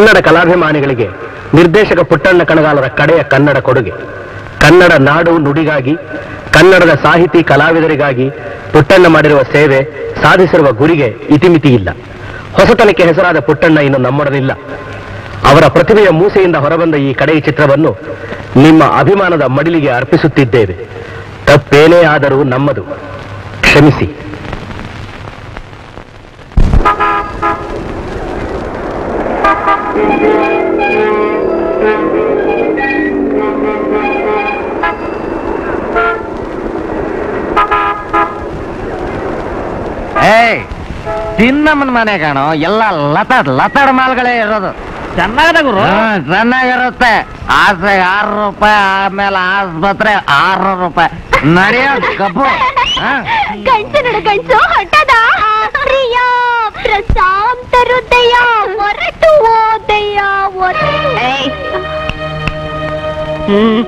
ಕನ್ನಡ ಕಲಾಭಿಮಾನಿಗಳಿಗೆ ನಿರ್ದೇಶಕ ಪುಟ್ಟಣ್ಣ ಕಣಗಾಲರ ಕಡೆಯ ಕನ್ನಡ ಕೊಡುಗೆ ಕನ್ನಡ ನಾಡು ನುಡಿಗಾಗಿ ಕನ್ನಡದ ಸಾಹಿತಿ ಕಲಾವಿದರಿಗಾಗಿ ಪುಟ್ಟಣ್ಣ ಮಾಡಿರುವ ಸೇವೆ ಸಾಧಿಸಿರುವ ಗುರಿಗೆ ಇತಿಮಿತಿ ಇಲ್ಲ ಹೊಸತನಕ್ಕೆ ಹೆಸರಾದ ಪುಟ್ಟಣ್ಣ ಇನ್ನು ನಮ್ಮೊಡನಿಲ್ಲ ಅವರ ಪ್ರತಿಭೆಯ ಮೂಸೆಯಿಂದ ಹೊರಬಂದ ಈ ಕಡೆಯ ಚಿತ್ರವನ್ನು ನಿಮ್ಮ ಅಭಿಮಾನದ ಮಡಿಲಿಗೆ ಅರ್ಪಿಸುತ್ತಿದ್ದೇವೆ ತಪ್ಪೇನೇ ಆದರೂ ನಮ್ಮದು ಕ್ಷಮಿಸಿ ಏಯ್ ತಿನ್ನಮ್ಮನ ಮನೆ ಕಾಣೋ ಎಲ್ಲ ಲತಾಡ್ ಲತಾಡ್ ಮಾಲ್ಗಳೇ ಇರೋದು ಚೆನ್ನಾಗದ ಗುರು ಹ್ಮ್, ಚೆನ್ನಾಗಿರುತ್ತೆ ಆಸೆ ಆರು ರೂಪಾಯಿ ಆಮೇಲೆ ಆಸ್ಪತ್ರೆ ಆರು ರೂಪಾಯಿ ನಡೆಯೋ ಕಬ್ಬು ಹ? ಗಂಟು ನೋಡು ಗಂಟು ಹೊಟ್ಟದ ಪ್ರಿಯ ಪ್ರಶಾಂತ ಹೃದಯ ಹೊರಟು ಓದಯ ಹ್ಮ್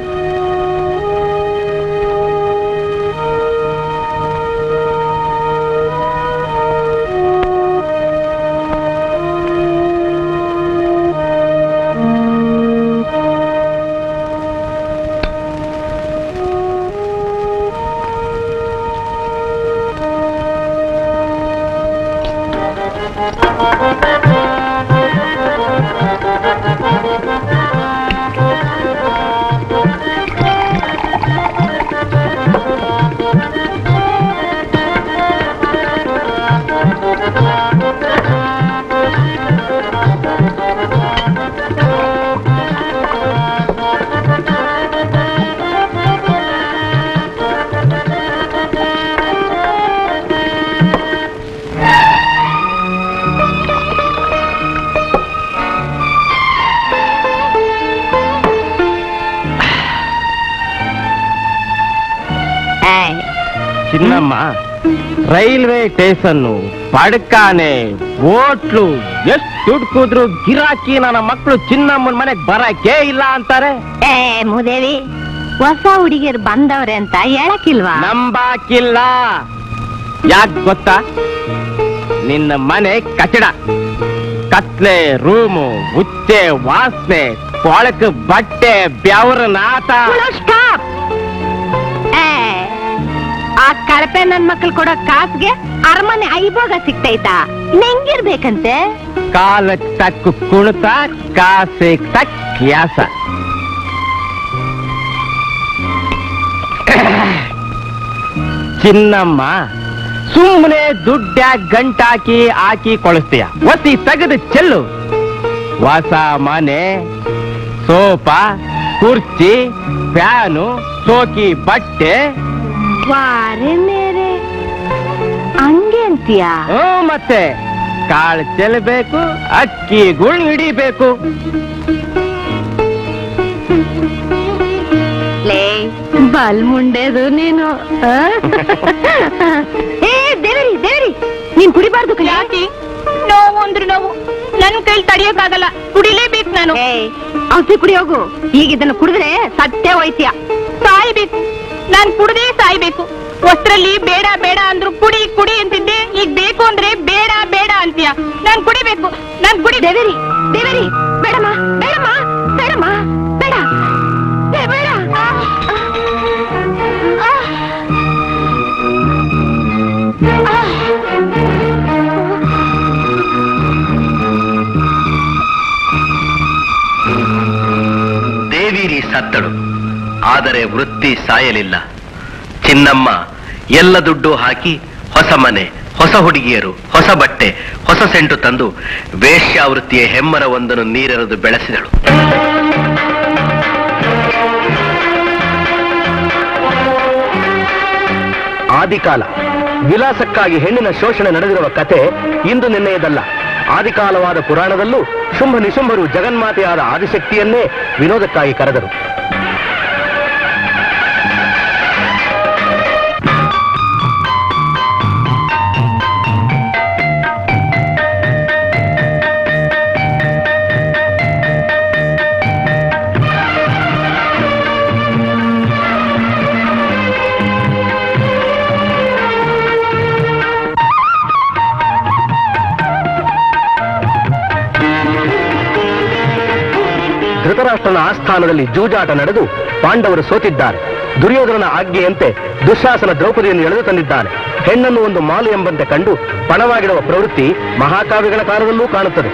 ಚಿನ್ನಮ್ಮ ರೈಲ್ವೆ ಸ್ಟೇಷನ್ನು ಪಡ್ಕಾನೆ ಹೋಟ್ಲು ಎಷ್ಟು ದುಡ್ಡು ಕೂದ್ರು ಗಿರಾಕಿ ನನ್ನ ಮಕ್ಕಳು ಚಿನ್ನಮ್ಮನ ಮನೆಗ್ ಬರಕ್ಕೆ ಇಲ್ಲ ಅಂತಾರೆ ಏ ಮೂದೇವಿ ಹೊಸ ಹುಡುಗಿಯರು ಬಂದವ್ರೆ ಅಂತ ಹೇಳಕ್ಕಿಲ್ವಾ ನಂಬಾಕಿಲ್ಲ ಯಾಕ್ ಗೊತ್ತಾ ನಿನ್ನ ಮನೆ ಕಚಡ ಕತ್ಲೆ ರೂಮು ಉಚ್ಚೆ ವಾಸನೆ ಕೊಳಕು ಬಟ್ಟೆ ಬೆವರ ನಾಟ ಸ್ಟಾಪ್ ಆ ಕಳಪೆ ನನ್ ಮಕ್ಳು ಕೊಡೋ ಕಾಸ್ಗೆ ಅರಮನೆ ಐಭೋಗ ಸಿಗ್ತೈತಾ ಹೆಂಗಿರ್ಬೇಕಂತೆ ಕಾಲಕ್ ತಕ್ಕ ಕುಣಿತ ಕಾಸಿಗ್ ತಕ್ಕ ಕ್ಯಾಸ ಚಿನ್ನಮ್ಮ ಸುಮ್ಮನೆ ದುಡ್ಡ್ಯಾಗ ಗಂಟಾಕಿ ಹಾಕಿ ಕೊಳಿಸ್ತೀಯ ಒತ್ತಿ ತೆಗೆದು ಚೆಲ್ಲು ಹೊಸ ಮನೆ ಸೋಫಾ ಕುರ್ಚಿ ಫ್ಯಾನು ಸೋಕಿ ಬಟ್ಟೆ ವಾರೆ ಮೇರೆ ಹಂಗೆ ಅಂತೀಯಾ ಹ್ಮ್ ಮತ್ತೆ ಕಾಳು ಚೆಲ್ಲಬೇಕು ಅಕ್ಕಿ ಗುಳ್ ಹಿಡಿಬೇಕು ಲೇ ಬಲ್ ಮುಂಡೆದು ನೀನು ಆ? ಏ ದೇವರಿ ದೇವರಿ ನೀನ್ ಕುಡಿಬಾರ್ದು ಯಾಕೆ ನೋವು ಅಂದ್ರೆ ನೋವು ನನ್ ಕೈಲಿ ತಡಿಯೋಕ್ಕಾಗಲ್ಲ ಕುಡಿಲೇಬೇಕು ನಾನು ಔಷಧಿ ಕುಡಿ ಹೋಗು ಈಗ ಇದನ್ನ ಕುಡಿದ್ರೆ ಸತ್ಯ ಹೋಯ್ತೀಯ ಸಾಯ್ಬೇಕು ನಾನ್ ಕುಡ್ದೇ ಸಾಯ್ಬೇಕು ವಸ್ತ್ರಲ್ಲಿ ಬೇಡ ಬೇಡ ಅಂದ್ರು ಕುಡಿ ಕುಡಿ ಅಂತಿದ್ದೆ ಈಗ ಬೇಕು ಅಂದ್ರೆ ಬೇಡ ಬೇಡ ಅಂತೀಯ ನಾನ್ ಕುಡಿಬೇಕು ನಾನ್ ಕುಡಿ ದೇವರಿ ದೇವರಿ ಬೇಡಮ್ಮ ಬೇಡಮ್ಮ ಬೇಡಮ್ಮ ಬೇಡ ಏ, ಬೇಡ ಆ, ಆ, ಆ, ಆ. ದೇವಿರಿ ಸತ್ತಳು ಆದರೆ ವೃತ್ತಿ ಸಾಯಲಿಲ್ಲ ಚಿನ್ನಮ್ಮ ಎಲ್ಲ ದುಡ್ಡು ಹಾಕಿ ಹೊಸ ಮನೆ ಹೊಸ ಹುಡುಗಿಯರು ಹೊಸ ಬಟ್ಟೆ ಹೊಸ ಸೆಂಟು ತಂದು ವೇಶ್ಯಾವೃತ್ತಿಯ ಹೆಮ್ಮರವೊಂದನ್ನು ನೀರೆರೆದು ಬೆಳೆಸಿದಳು ಆದಿಕಾಲ ವಿಲಾಸಕ್ಕಾಗಿ ಹೆಣ್ಣಿನ ಶೋಷಣೆ ನಡೆದಿರುವ ಕತೆ ಇಂದು ನಿನ್ನೆಯದಲ್ಲ ಆದಿಕಾಲವಾದ ಪುರಾಣದಲ್ಲೂ ಶುಂಭ ನಿಶುಂಭರು ಜಗನ್ಮಾತೆಯಾದ ಆದಿಶಕ್ತಿಯನ್ನೇ ವಿನೋದಕ್ಕಾಗಿ ಕರೆದರು ಧೃತರಾಷ್ಟ್ರನ ಆಸ್ಥಾನದಲ್ಲಿ ಜೂಜಾಟ ನಡೆದು ಪಾಂಡವರು ಸೋತಿದ್ದಾರೆ ದುರ್ಯೋಧನನ ಆಜ್ಞೆಯಂತೆ ದುಶ್ಯಾಸನ ದ್ರೌಪದಿಯನ್ನು ಎಳೆದು ತಂದಿದ್ದಾನೆ ಹೆಣ್ಣನ್ನು ಒಂದು ಮಾಲು ಎಂಬಂತೆ ಕಂಡು ಪಣವಾಗಿಡುವ ಪ್ರವೃತ್ತಿ ಮಹಾಕಾವ್ಯಗಳ ಕಾಲದಲ್ಲೂ ಕಾಣುತ್ತದೆ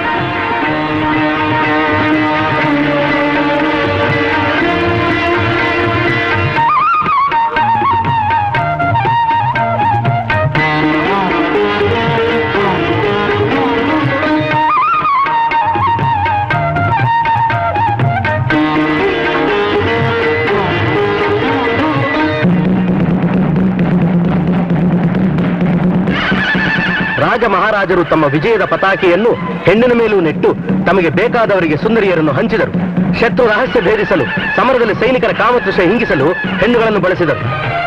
ರಾಜ ಮಹಾರಾಜರು ತಮ್ಮ ವಿಜಯದ ಪತಾಕೆಯನ್ನು ಹೆಣ್ಣಿನ ಮೇಲೂ ನೆಟ್ಟು ತಮಗೆ ಬೇಕಾದವರಿಗೆ ಸುಂದರಿಯರನ್ನು ಹಂಚಿದರು ಶತ್ರು ರಹಸ್ಯ ಭೇದಿಸಲು ಸಮರದಲ್ಲಿ ಸೈನಿಕರ ಕಾಮತೃಷ ಹಿಂಗಿಸಲು ಹೆಣ್ಣುಗಳನ್ನು ಬಳಸಿದರು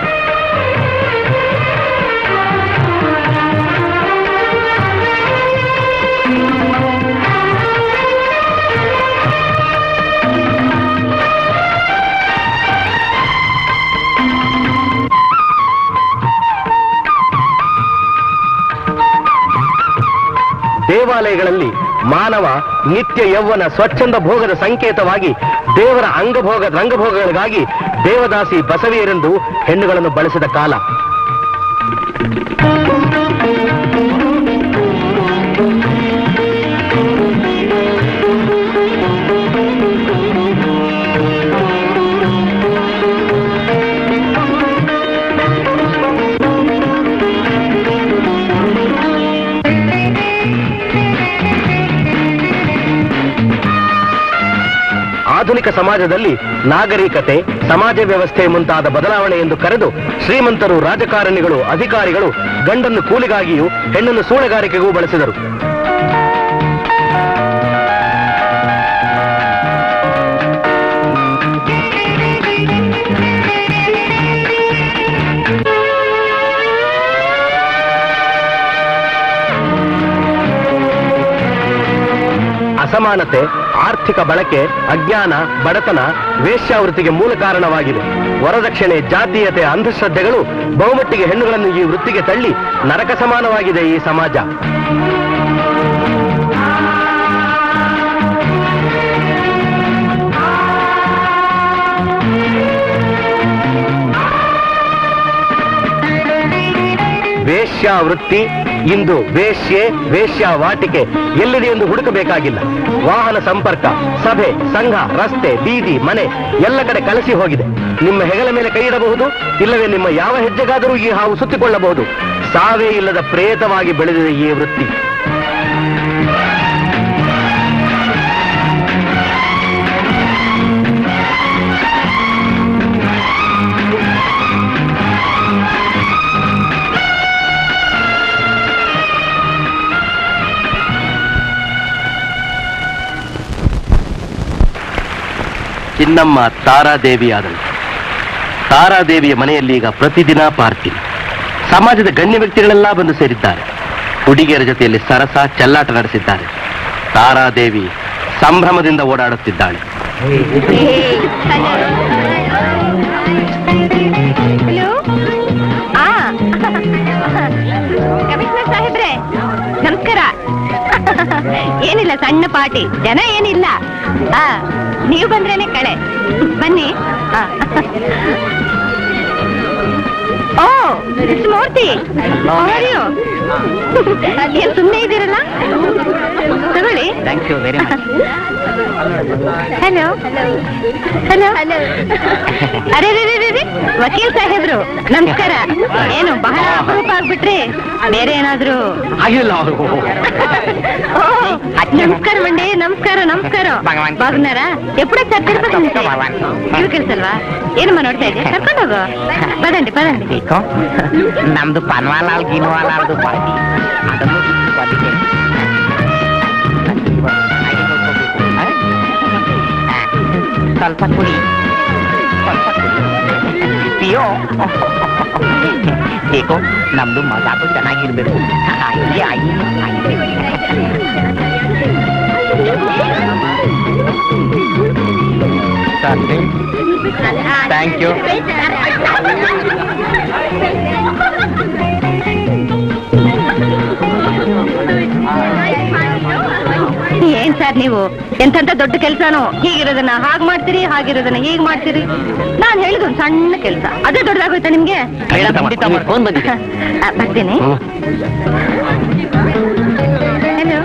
ದೇವಾಲಯಗಳಲ್ಲಿ ಮಾನವ ನಿತ್ಯ ಯೌವನ ಸ್ವಚ್ಛಂದ ಭೋಗದ ಸಂಕೇತವಾಗಿ ದೇವರ ಅಂಗಭೋಗ ರಂಗಭೋಗಗಳಿಗಾಗಿ ದೇವದಾಸಿ ಬಸವಿಯರೆಂದು ಹೆಣ್ಣುಗಳನ್ನು ಬಳಸಿದ ಕಾಲ ಆಧುನಿಕ ಸಮಾಜದಲ್ಲಿ ನಾಗರಿಕತೆ ಸಮಾಜ ವ್ಯವಸ್ಥೆ ಮುಂತಾದ ಬದಲಾವಣೆ ಎಂದು ಕರೆದು ಶ್ರೀಮಂತರು ರಾಜಕಾರಣಿಗಳು ಅಧಿಕಾರಿಗಳು ಗಂಡನ್ನು ಕೂಲಿಗಾಗಿಯೂ ಹೆಣ್ಣನ್ನು ಸೂಳೆಗಾರಿಕೆಗೂ ಬಳಸಿದರು ಅಸಮಾನತೆ ಆರ್ಥಿಕ ಬಳಕೆ ಅಜ್ಞಾನ ಬಡತನ ವೇಶ್ಯಾವೃತ್ತಿಗೆ ಮೂಲ ಕಾರಣವಾಗಿದೆ ವರದಕ್ಷಿಣೆ ಜಾತೀಯತೆ ಅಂಧಶ್ರದ್ಧೆಗಳು ಬಹುಮಟ್ಟಿಗೆ ಹೆಣ್ಣುಗಳನ್ನು ಈ ವೃತ್ತಿಗೆ ತಳ್ಳಿ ನರಕ ಸಮಾನವಾಗಿದೆ ಈ ಸಮಾಜ ವೇಶ್ಯಾವೃತ್ತಿ ಇಂದು ವೇಶ್ಯೆ ವೇಶ್ಯಾವಾಟಿಕೆ ಎಲ್ಲಿದೆ ಎಂದು ಹುಡುಕಬೇಕಾಗಿಲ್ಲ ವಾಹನ ಸಂಪರ್ಕ ಸಭೆ ಸಂಘ ರಸ್ತೆ ಬೀದಿ ಮನೆ ಎಲ್ಲ ಕಡೆ ಕಲಸಿ ಹೋಗಿದೆ ನಿಮ್ಮ ಹೆಗಲ ಮೇಲೆ ಕೈ ಇಡಬಹುದು ಇಲ್ಲವೇ ನಿಮ್ಮ ಯಾವ ಹೆಜ್ಜೆಗಾದರೂ ಈ ಹಾವು ಸುತ್ತಿಕೊಳ್ಳಬಹುದು ಸಾವೇ ಇಲ್ಲದ ಪ್ರೇತವಾಗಿ ಬೆಳೆದಿದೆ ಈ ವೃತ್ತಿ ಚಿನ್ನಮ್ಮ ತಾರಾದೇವಿಯಾದಳು ತಾರಾದೇವಿಯ ಮನೆಯಲ್ಲಿ ಈಗ ಪ್ರತಿದಿನ ಪಾರ್ಟಿ ಸಮಾಜದ ಗಣ್ಯ ವ್ಯಕ್ತಿಗಳೆಲ್ಲ ಬಂದು ಸೇರಿದ್ದಾರೆ ಹುಡುಗಿಯರ ಜೊತೆಯಲ್ಲಿ ಸರಸ ಚೆಲ್ಲಾಟ ನಡೆಸಿದ್ದಾರೆ ತಾರಾದೇವಿ ಸಂಭ್ರಮದಿಂದ ಓಡಾಡುತ್ತಿದ್ದಾಳೆ ಹಲೋ ಆ ಕಮಿಷನರ್ ಸಾಹೇಬ್ರೆ ನಮಸ್ಕಾರ ಏನಿಲ್ಲ ಸಣ್ಣ ಪಾರ್ಟಿ ಜನ ಏನಿಲ್ಲ ಆ ನೀವು ಬಂದ್ರೇನೆ ಕಳೆ ಬನ್ನಿ ಆ. ಓ ಮಿಸ್ ಮೂರ್ತಿ ಅವರ್ಯು ಏನ್ ಸುಮ್ಮನೆ ಇದ್ದೀರಲ್ಲ ತಗೊಳ್ಳಿ thank you very much hello hello hello ಅರೆ ರೇ ರೇ, ರೇ, ರೇ, ವಕೀಲ್ ಸಾಹೇಬ್ರು ನಮಸ್ಕಾರ ಏನು ಬಹಳ ಅಪರೂಪ ಆಗ್ಬಿಟ್ರಿ ಬೇರೆ ಏನಾದ್ರು ಆಗಿಲ್ಲ ఓ, నమస్కారం అండి నమస్కారం నమస్కారం భగవాన్. బాగున్నారా ఎప్పుడు వచ్చారు తిరుపతి నుంచి భగవాన్. తెలుసల్ವಾ ಏನಮ್ಮ ನೋಡ್ತಾ ಇದ್ದೆ ಕರ್ಕೊಂಡು ಹೋಗು ಪದಂడి ಪದಂడి ಬೇಕೋ ನಮ್ದು ಪನ್ವಾಲಾಲ್ ಗಿನ್ವಾಲಾಲ್ದು ಪಾರ್ಟಿ ಅದನ್ನು ಬಂದಿದೆ ಸ್ವಲ್ಪ ಕುಡಿ ಸ್ವಲ್ಪ ಕುಡಿ ಪಿಯೋ ಬೇಕೋ ನಮ್ದು ಮಜಾಕು ಚೆನ್ನಾಗಿರ್ಬೇಕು ಆಯಿ ಆಯಿ ಥ್ಯಾಂಕ್ ಯು ಏನ್ ಸರ್ ನೀವು ಎಂತೆಂತ ದೊಡ್ಡ ಕೆಲ್ಸನೋ ಹೀಗಿರೋದನ್ನ ಹಾಗ್ ಮಾಡ್ತೀರಿ ಹಾಗಿರೋದನ್ನ ಹೀಗ್ ಮಾಡ್ತೀರಿ ನಾನ್ ಹೇಳಿದ್ ಒಂದ್ ಸಣ್ಣ ಕೆಲ್ಸ ಅದೇ ದೊಡ್ಡದಾಗೋಯ್ತಾ ನಿಮ್ಗೆ ಫೋನ್ ಬಂದಿದೆ ಆ, ಬರ್ತೀನಿ ಹಲೋ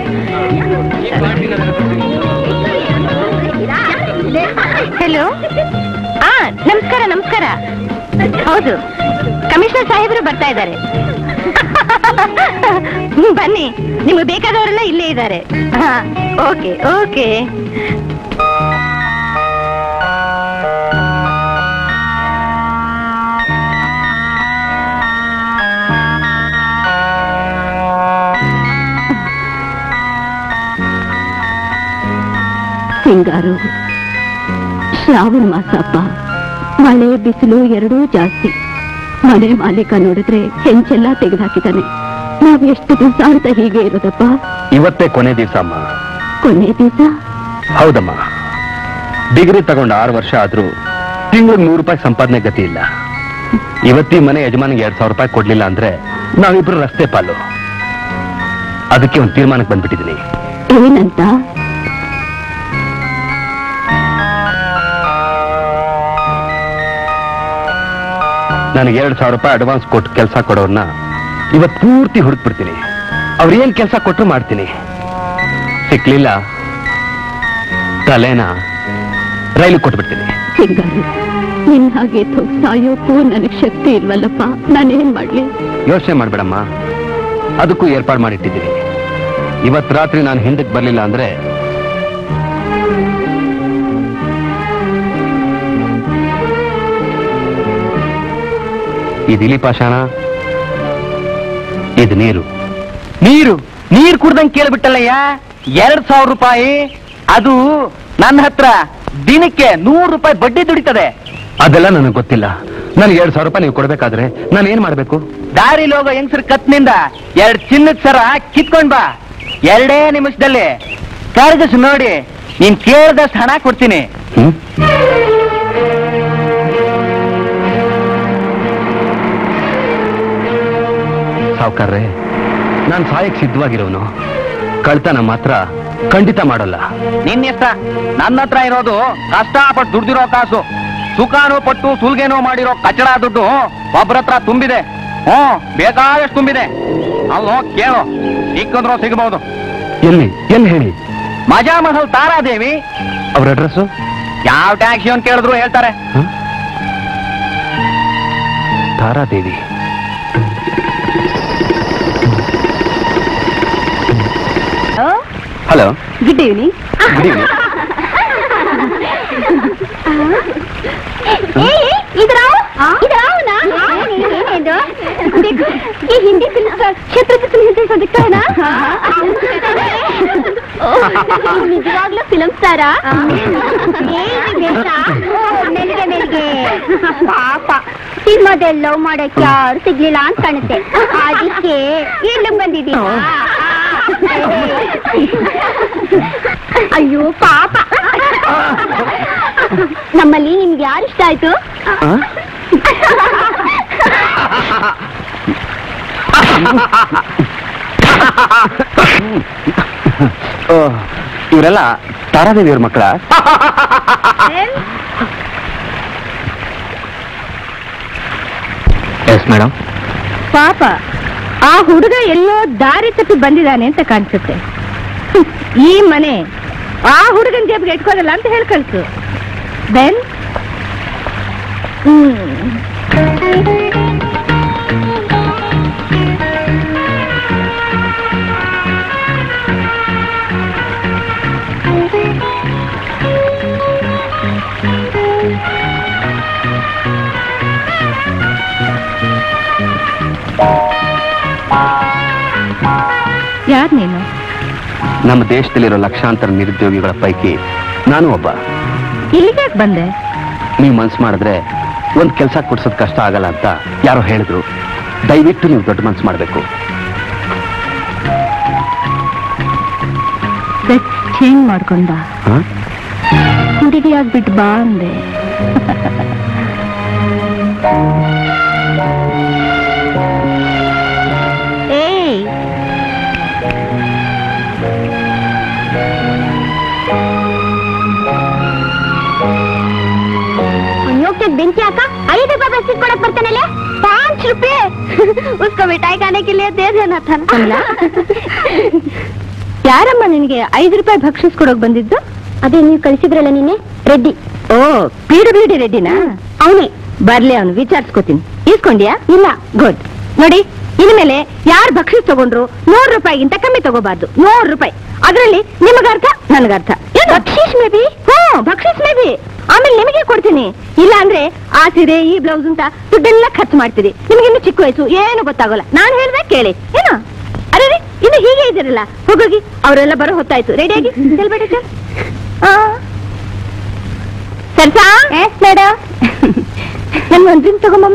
ಹಲೋ ಹಾ ನಮಸ್ಕಾರ ನಮಸ್ಕಾರ ಹೌದು ಕಮಿಷನರ್ ಸಾಹೇಬರು ಬರ್ತಾ ಇದ್ದಾರೆ ಹ್ಮ್, ಬನ್ನಿ ನಿಮ್ಗೆ ಬೇಕಾದವರೆಲ್ಲ ಇಲ್ಲೇ ಇದ್ದಾರೆ ಹಾ ಓಕೆ ಓಕೆ ಹಿಂಗಾರು ಶ್ರಾವಣ ಮಾಸ ಹಬ್ಬ ಮಳೆ ಬಿಸಿಲು ಎರಡೂ ಜಾಸ್ತಿ ಮನೆ ಮಾಲೀಕ ನೋಡಿದ್ರೆ ಹೆಂಚೆಲ್ಲ ತೆಗೆದುಹಾಕಿದ್ದಾನೆ ನಾವ್ ಎಷ್ಟು ದಿವಸ ಅಂತ ಹೀಗೆ ಇರೋದಪ್ಪ ಇವತ್ತೇ ಕೊನೆ ದಿವಸ ಅಮ್ಮ ಕೊನೆ ದಿವಸ ಹೌದಮ್ಮ ಡಿಗ್ರಿ ತಗೊಂಡು ಆರು ವರ್ಷ ಆದ್ರೂ ತಿಂಗಳಿಗೆ ನೂರು ರೂಪಾಯಿ ಸಂಪಾದನೆ ಗತಿ ಇಲ್ಲ ಇವತ್ತಿ ಮನೆ ಯಜಮಾನಿಗೆ ಎರಡ್ ಸಾವಿರ ರೂಪಾಯಿ ಕೊಡ್ಲಿಲ್ಲ ಅಂದ್ರೆ ನಾವಿಬ್ರು ರಸ್ತೆ ಪಾಲು ಅದಕ್ಕೆ ಒಂದು ತೀರ್ಮಾನಕ್ಕೆ ಬಂದ್ಬಿಟ್ಟಿದ್ದೀನಿ ಏನಂತ ನನಗೆ ಎರಡ್ ಸಾವಿರ ರೂಪಾಯಿ ಅಡ್ವಾನ್ಸ್ ಕೊಟ್ಟು ಕೆಲಸ ಕೊಡೋರ್ನ ಇವತ್ ಪೂರ್ತಿ ಹುಡುಕ್ಬಿಡ್ತೀನಿ ಅವ್ರು ಏನ್ ಕೆಲಸ ಕೊಟ್ಟರು ಮಾಡ್ತೀನಿ ಸಿಕ್ಲಿಲ್ಲ ತಲೆನ ರೈಲು ಕೊಟ್ಬಿಡ್ತೀನಿ ಹಿಂಗಾರು ನಿನ್ ಹಾಗೆ ಥೋಕ್ ಸಾಯೋಕ್ಕೂ ನನಗ್ ಶಕ್ತಿ ಇಲ್ವಲ್ಲಪ್ಪ ನಾನೇನ್ ಮಾಡ್ಲಿ ಯೋಚನೆ ಮಾಡ್ಬೇಡಮ್ಮ ಅದಕ್ಕೂ ಏರ್ಪಾಡು ಮಾಡಿಟ್ಟಿದ್ದೀನಿ ಇವತ್ ರಾತ್ರಿ ನಾನು ಹಿಂದಕ್ಕೆ ಬರ್ಲಿಲ್ಲ ಅಂದ್ರೆ ಇದು ಇಲಿ ಪಾಷಾಣ ಇದು ನೀರು ನೀರು ನೀರ್ ಕುಡ್ದಂಗ್ ಕೇಳ್ಬಿಟ್ಟಲ್ಲಯ್ಯ ಎರಡ್ ಸಾವಿರ ರೂಪಾಯಿ ಅದು ನನ್ನ ಹತ್ರ ದಿನಕ್ಕೆ ನೂರು ರೂಪಾಯಿ ಬಡ್ಡಿ ದುಡಿತದೆ ಅದೆಲ್ಲ ನನಗೆ ಗೊತ್ತಿಲ್ಲ ನನಗೆ ಎರಡ್ ಸಾವಿರ ರೂಪಾಯಿ ನೀವು ಕೊಡ್ಬೇಕಾದ್ರೆ ನಾನು ಏನ್ ಮಾಡ್ಬೇಕು ದಾರಿಲಿ ಹೋಗೋ ಹೆಂಗಸರ್ ಕತ್ನಿಂದ ಎರಡ್ ಚಿನ್ನದ ಸರ ಕಿತ್ಕೊಂಡ್ ಬಾ ಎರಡೇ ನಿಮಿಷದಲ್ಲಿ ಕರ್ಗಸ್ ನೋಡಿ ನೀನ್ ಕೇಳ್ದಷ್ಟು ಹಣ ಕೊಡ್ತೀನಿ ಹ್ಮ್ ಸಾವುಕಾರ್ರೆ ನಾನು ಸಾಯಕ್ ಸಿದ್ಧವಾಗಿರೋನು ಕಳ್ತನ ಮಾತ್ರ ಖಂಡಿತ ಮಾಡಲ್ಲ ನಿನ್ನ ಇಷ್ಟ ನನ್ನ ಹತ್ರ ಇರೋದು ಕಷ್ಟಪಟ್ಟು ದುಡ್ದಿರೋ ಕಾಸು ಸುಖಾನು ಪಟ್ಟು ಸುಲ್ಗೆನೋ ಮಾಡಿರೋ ಕಚಡ ದುಡ್ಡು ಒಬ್ರ ಹತ್ರ ತುಂಬಿದೆ ಹ್ಞೂ ಬೇಕಾದಷ್ಟು ತುಂಬಿದೆ ಅವನು ಕೇಳು ಸಿಕ್ಕಂದ್ರೂ ಸಿಗಬಹುದು ಎಲ್ಲಿ ಎಲ್ಲಿ ಹೇಳಿ ಮಜಾ ಮಹಲ್ ತಾರಾದೇವಿ ಅವ್ರ ಅಡ್ರೆಸ್ಸು ಯಾವ ಟ್ಯಾಕ್ಸಿ ಅಂತ ಕೇಳಿದ್ರು ಹೇಳ್ತಾರೆ Taradevi hello good evening good evening ये हिंदी फिल्म का छत्रपति फिल्म से दिखता है ना ನಿಜವಾಗ್ಲೂ ಫಿಲಂ ಸ್ಟಾರಾ ಮೆಲ್ಗೆ ಮೆಲ್ಗೆ ಪಾಪ ಸಿನಿಮಾದಲ್ಲಿ ಲವ್ ಮಾಡಕ್ಕೆ ಯಾರು ಸಿಗ್ಲಿಲ್ಲ ಅಂತ ಕಾಣುತ್ತೆ ಅದಕ್ಕೆ ಇಲ್ಲಿ ಬಂದಿದ್ದೀನಿ ಅಯ್ಯೋ ಪಾಪ ನಮ್ಮಲ್ಲಿ ನಿಮ್ಗೆ ಯಾರು ಇಷ್ಟ ಆಯ್ತು ಇವರೆಲ್ಲ ತಾರಾದೇವಿಯವ್ರ ಮಕ್ಕಳ ಎಸ್ ಮೇಡಮ್ ಪಾಪ ಆ ಹುಡುಗ ಎಲ್ಲೋ ದಾರಿ ತಪ್ಪಿ ಬಂದಿದ್ದಾನೆ ಅಂತ ಕಾಣಿಸುತ್ತೆ ಈ ಮನೆ ಆ ಹುಡುಗನ ಜೇಬ್ಗೆ ಇಟ್ಕೋದಲ್ಲ ಅಂತ ಹೇಳಿ ಕಳ್ಸು ಬೆನ್ ಯಾರು ನೀನು ನಮ್ಮ ದೇಶದಲ್ಲಿರೋ ಲಕ್ಷಾಂತರ ನಿರುದ್ಯೋಗಿಗಳ ಪೈಕಿ ನಾನು ಒಬ್ಬ ಇಲ್ಲಿಗೆ ಯಾಕೆ ಬಂದೆ ನೀವು ಮನ್ಸು ಮಾಡಿದ್ರೆ ಒಂದ್ ಕೆಲಸ ಕೊಡ್ಸೋದ್ ಕಷ್ಟ ಆಗಲ್ಲ ಅಂತ ಯಾರೋ ಹೇಳಿದ್ರು ದಯವಿಟ್ಟು ನೀವು ದೊಡ್ಡ ಮನ್ಸು ಮಾಡಬೇಕು ಚೇಂಜ್ ಮಾಡ್ಕೊಂಡ ಹುಡುಗಿಯಾಗ್ಬಿಟ್ಟು ಬಾ ಅಂದೆ ಏಯ್ ಕೊಡಕ್ ಬರ್ತಾನಲ್ಲ पाँच रुपए उसको मिठाई खाने के लिए दे देना था ना ಯಾರಮ್ಮ ನಿನಗೆ ಐದು ರೂಪಾಯಿ ಭಕ್ಷಿಸ್ ಕೊಡೋಕ್ ಬಂದಿದ್ದು ಅದೇ ನೀವು ಕಳಿಸಿದ್ರಲ್ಲ ನಿನ್ನೆ ರೆಡ್ಡಿ ಓ ಪಿ ಡಬ್ಲ್ಯೂ ಡಿ ರೆಡ್ಡಿನಾ ಅವನೇ ಬರ್ಲಿ ಅವನು ವಿಚಾರಿಸ್ಕೋತೀನಿ ಇಸ್ಕೊಂಡ್ಯಾ ಇಲ್ಲ ಗುಡ್ ನೋಡಿ ಇನ್ಮೇಲೆ ಯಾರು ಭಕ್ಷಿಸ್ ತಗೊಂಡ್ರು ನೂರು ರೂಪಾಯಿಗಿಂತ ಕಮ್ಮಿ ತಗೋಬಾರ್ದು ನೂರು ರೂಪಾಯಿ ಅದರಲ್ಲಿ ನಿಮಗರ್ಥ ನನಗರ್ಥ ಭಕ್ಷಿಸ್ ಮೇ ಬಿ ಹ್ಞೂ ಭಕ್ಷಿಸ್ ಮೇ ಬಿ ಆಮೇಲೆ ನಿಮಗೆ ಕೊಡ್ತೀನಿ ಇಲ್ಲ ಅಂದ್ರೆ ಆ ಸೀರೆ ಈ ಬ್ಲೌಸ್ ಅಂತ ದುಡ್ಡೆಲ್ಲ ಖರ್ಚು ಮಾಡ್ತೀರಿ ನಿಮ್ಗೆ ಇನ್ನು ಚಿಕ್ಕ ವಯಸ್ಸು ಏನು ಗೊತ್ತಾಗೋಲ್ಲ ನಾನು ಹೇಳ್ದೆ ಕೇಳಿ ಏನೋ ಅರೆ ರೀ, ಇನ್ನು ಹೀಗೆ ಇದ್ದೀರಲ್ಲ ಹೋಗೋಗಿ ಅವರೆಲ್ಲ ಬರೋ ಹೊತ್ತಾಯ್ತು ರೆಡಿಯಾಗಿ ಚೆಲ್ಬೇಡಿ ಸರ್ ಸರ್ಸಾ ಮೇಡಮ್ ನನ್ ಒಂದ್ ಡ್ರಿಂಕ್ ತಗೊಂಬಮ್ಮ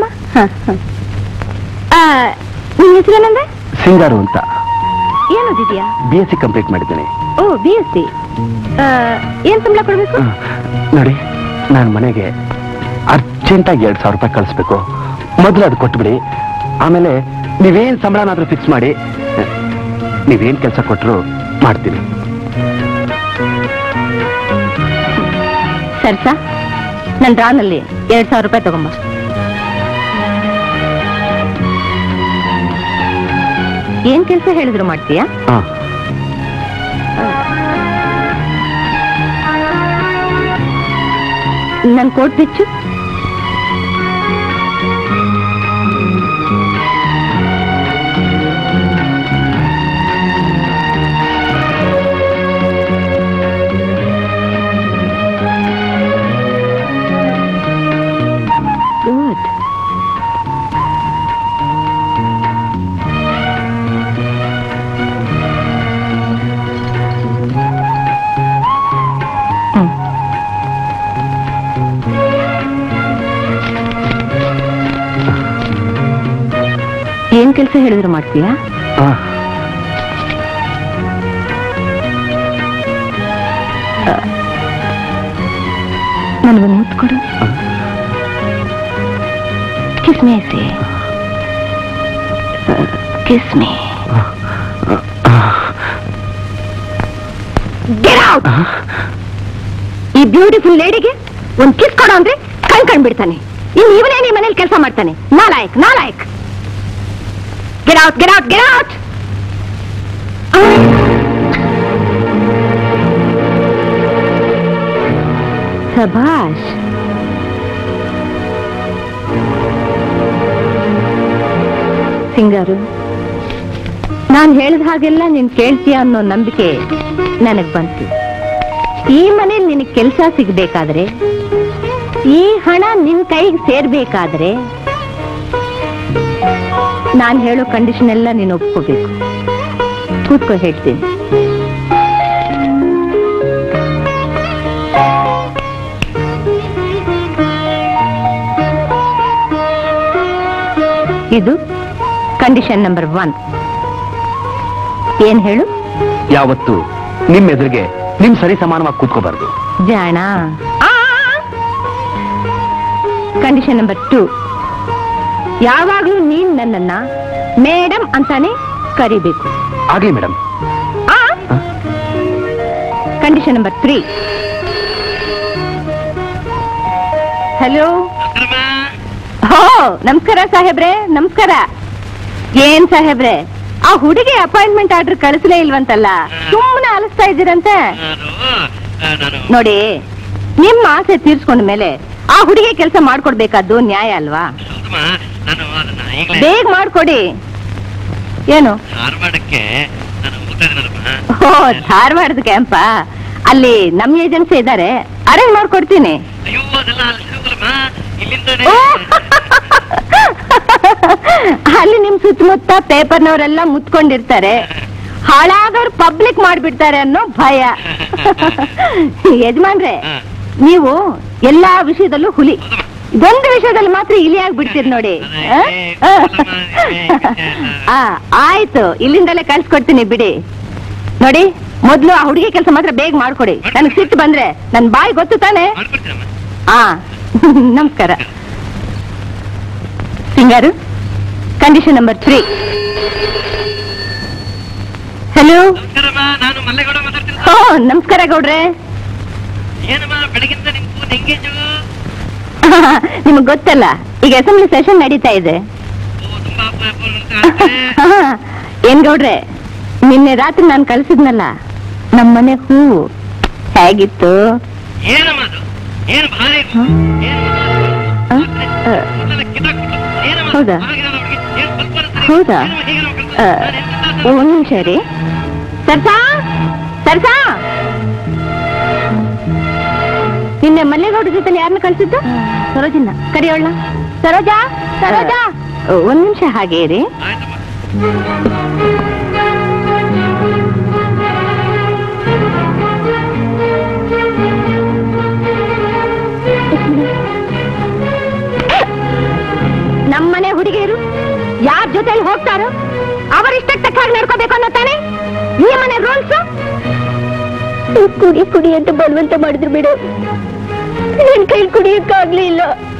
ನಿನ್ ಹೆಸರೇನಂದ್ರೆ ಸಿಂಗಾರು ಅಂತ ಏನ್ ಓದಿದ್ಯಾ ಬಿ ಎಸ್ ಸಿ ಕಂಪ್ಲೀಟ್ ಮಾಡಿದ್ದೇನೆ ಓ ಬಿ ಎಸ್ ಸಿ ಏನ್ ಸಂಬಳ ಕೊಡ್ಬೇಕು ನೋಡಿ ನಾನು ಮನೆಗೆ ಅರ್ಜೆಂಟಾಗಿ ಎರಡು ಸಾವಿರ ರೂಪಾಯಿ ಕಳಿಸ್ಬೇಕು ಮೊದಲು ಅದು ಕೊಟ್ಬಿಡಿ ಆಮೇಲೆ ನೀವೇನ್ ಸಂಬಳನಾದ್ರೂ ಫಿಕ್ಸ್ ಮಾಡಿ ನೀವೇನ್ ಕೆಲಸ ಕೊಟ್ಟರು ಮಾಡ್ತೀನಿ ಸರ್ಸಾ ನನ್ ಡ್ರಾನಲ್ಲಿ ಎರಡ್ ಸಾವಿರ ರೂಪಾಯಿ ತಗೊಂಬ ಏನ್ ಕೆಲಸ ಹೇಳಿದ್ರು ಮಾಡ್ತೀಯಾ ಹಾ ನನ್ ಕೋಟ್ ಬಿಚ್ಚು ಗುಡ್ ಏನ್ ಕೆಲಸ ಹೇಳಿದ್ರು ಮಾಡ್ತೀಯಾ ಹಾ ನನಗೊಂದು ಮುತ್ತು ಕೊಡು kiss me I see kiss me get out ಈ ಬ್ಯೂಟಿಫುಲ್ ಲೇಡಿಗೆ ಒಂದ್ ಕಿಸ್ ಕೊಡು ಅಂದ್ರೆ ಕಣ್ ಕಂಡ್ಬಿಡ್ತಾನೆ ಇನ್ನು ಇವನೇ ನಿಮ್ಮ ಮನೇಲಿ ಕೆಲಸ ಮಾಡ್ತಾನೆ ನಾಲಾಯಕ್ ನಾಲಾಯಕ್ get out get out get out ಸಭಾಷ್ ಸಿಂಗಾರು ನಾನು ಹೇಳಿದ ಹಾಗೆಲ್ಲ ನೀನ್ ಕೇಳ್ತೀಯ ಅನ್ನೋ ನಂಬಿಕೆ ನನಗ್ ಬಂತು ಈ ಮನೇಲಿ ನಿನಗೆ ಕೆಲಸ ಸಿಗ್ಬೇಕಾದ್ರೆ ಈ ಹಣ ನಿನ್ ಕೈಗೆ ಸೇರ್ಬೇಕಾದ್ರೆ ನಾನು ಹೇಳೋ ಕಂಡೀಷನ್ ಎಲ್ಲ ನೀನು ಒಪ್ಕೋಬೇಕು ಕೂತ್ಕೋ ಹೇಳ್ತೀನಿ ಇದು ಕಂಡೀಷನ್ ನಂಬರ್ ಒನ್ ಏನ್ ಹೇಳು ಯಾವತ್ತು ನಿಮ್ ಎದುರಿಗೆ ನಿಮ್ ಸರಿ ಸಮಾನವಾಗಿ ಕೂತ್ಕೋಬಾರ್ದು ಜಾಣ ಕಂಡೀಷನ್ ನಂಬರ್ ಟೂ ಯಾವಾಗ್ಲೂ ನೀನ್ ನನ್ನನ್ನ ಮೇಡಮ್ ಅಂತಾನೆ ಕರಿಬೇಕು ಆಗ್ಲಿ madam condition number three hello ಹೋ ನಮಸ್ಕಾರ ಸಾಹೇಬ್ರೆ ನಮಸ್ಕಾರ ಏನ್ ಸಾಹೇಬ್ರೆ ಆ ಹುಡುಗಿ ಅಪಾಯಿಂಟ್ಮೆಂಟ್ ಆರ್ಡರ್ ಕಳಿಸ್ಲೇ ಇಲ್ವಂತಲ್ಲ ಸುಮ್ಮನೆ ಅಲಿಸ್ತಾ ಇದ್ದೀರಂತೆ ನೋಡಿ ನಿಮ್ಮ ಆಸೆ ತೀರ್ಸ್ಕೊಂಡ ಮೇಲೆ ಆ ಹುಡುಗಿ ಕೆಲಸ ಮಾಡ್ಕೊಡ್ಬೇಕಾದ್ದು ನ್ಯಾಯ ಅಲ್ವಾ ನಾನು ಅದನ್ನ ಈಗಲೇ ಬೇಗ ಮಾಡ್ಕೊಡಿ ಏನು ಧಾರವಾಡಕ್ಕೆ ನಾನು ಹೋಗ್ತಾ ಇದ್ದೀನಲ್ಲಮ್ಮ ಓ ಧಾರವಾಡದ ಕ್ಯಾಂಪ ಅಲ್ಲಿ ನಮ್ ಏಜೆನ್ಸಿ ಇದ್ದಾರೆ ಅರೇಂಜ್ ಮಾಡ್ಕೊಡ್ತೀನಿ ಅಯ್ಯೋ ಅದೆಲ್ಲ ಅಲ್ಲಿ ಸಿಗೋಲ್ಲಮ್ಮ ಇಲ್ಲಿಂದಾನೆ ಓ! ಅಲ್ಲಿ ನಿಮ್ ಸುತ್ತಮುತ್ತ ಪೇಪರ್ನವರೆಲ್ಲ ಮುತ್ಕೊಂಡಿರ್ತಾರೆ ಹಾಳಾಗೋರ್ ಪಬ್ಲಿಕ್ ಮಾಡ್ಬಿಡ್ತಾರೆ ಅನ್ನೋ ಭಯ ಯಜಮಾನ್ರೆ ನೀವು ಎಲ್ಲಾ ವಿಷಯದಲ್ಲೂ ಹುಲಿ ಇದೊಂದು ವಿಷಯದಲ್ಲಿ ಮಾತ್ರ ಇಲಿಯಾಗಿ ಬಿಡ್ತೀರಿ ನೋಡಿ ಆ? ಆ, ಆಯ್ತು ಇಲ್ಲಿಂದಲೇ ಕಳ್ಸ್ಕೊಡ್ತೀನಿ ಬಿಡಿ ನೋಡಿ ಮೊದ್ಲು ಆ ಹುಡುಗಿ ಕೆಲಸ ಮಾತ್ರ ಬೇಗ ಮಾಡ್ಕೊಡಿ ನನಗೆ ಸಿಟ್ಟು ಬಂದ್ರೆ ನನ್ ಬಾಯಿ ಗೊತ್ತು ತಾನೆ ಮಾಡ್ಕೊಡ್ತೀನಮ್ಮ ಆ ನಮಸ್ಕಾರ Singaru condition number three hello ನಮಸ್ಕಾರಮ್ಮ ನಾನು ಮಲ್ಲೇಗೌಡ ಮಾತಾಡ್ತೀನಿ ಓ ನಮಸ್ಕಾರ ಗೌಡ್ರೆ ಏನಮ್ಮ ಬೆಳಗಿಂದ ನಿಮ್ ಫೋನ್ ಎಂಗೇಜು ನಿಮಗ್ ಗೊತ್ತಲ್ಲ ಈಗ ಅಸೆಂಬ್ಲಿ ಸೆಷನ್ ನಡೀತಾ ಇದೆ ಓ ತುಂಬಾ ಅಪ್ಪ ಅಂತ ಹೇಳ್ತಾರೆ. ಏನ್ ಗೌಡ್ರೆ ನಿನ್ನೆ ರಾತ್ರಿ ನಾನು ಕಳ್ಸಿದ್ನಲ್ಲ ನಮ್ಮನೆ ಹೂವು ಹೇಗಿತ್ತು ಏನಮ್ಮ ಅದು ಏನು ಭಾರಿ ಇದು? ಏನು ಆ? ಆ, ಮೊದಲೆಲ್ಲ ಕಿತ್ತಾಕ್ಬಿಟ್ಟು. ಏನಮ್ಮ ಅದು? ಹೌದಾ? ಹಾಗೆ ನಾನು ಅವ್ರಿಗೆ ಏನು ಸ್ವಲ್ಪ ಬರುತ್ತೆ? ಹೌದಾ? ಏನಮ್ಮ ಹೀಗೆ ನಾವು ಕಲ್ತು- ಆ, ನಾನು ಎಂತ ತಾತ? ಒಂದ್ ನಿಮಿಷ ರೀ ಸರ್ಸಾ ಸರ್ಸಾ ನಿನ್ನೆ ಮಲ್ಲೇಗೌಡ ಜೊತೆ ಯಾರನ್ನ ಕಳ್ಸಿದ್ದು ಸರೋಜಿನ ಕರಿಯೋಳ ಸರೋಜಾ ಸರೋಜಾ ಒಂದ್ ನಿಮಿಷ ಹಾಗೆ ರೀ ಆಯ್ತಮ್ಮ ನಮ್ಮನೆ ಹುಡುಗಿಯರು ಯಾರ ಜೊತೆ ಹೋಗ್ತಾರೋ ಅವರಿಷ್ಟಕ್ಕೆ ತಕ್ಕ ಹಾಗೆ ನಡ್ಕೋಬೇಕು ಅನ್ನೋ ತಾನೆ ಈ ಮನೆ ರೂಲ್ಸ್ ಕುಡಿ ಕುಡಿ ಅಂತ ಬಲವಂತ ಮಾಡಿದ್ರು ಬಿಡು ನನ್ ಕೈ ಕುಡಿಯಕ್ಕಾಗ್ಲಿಲ್ಲ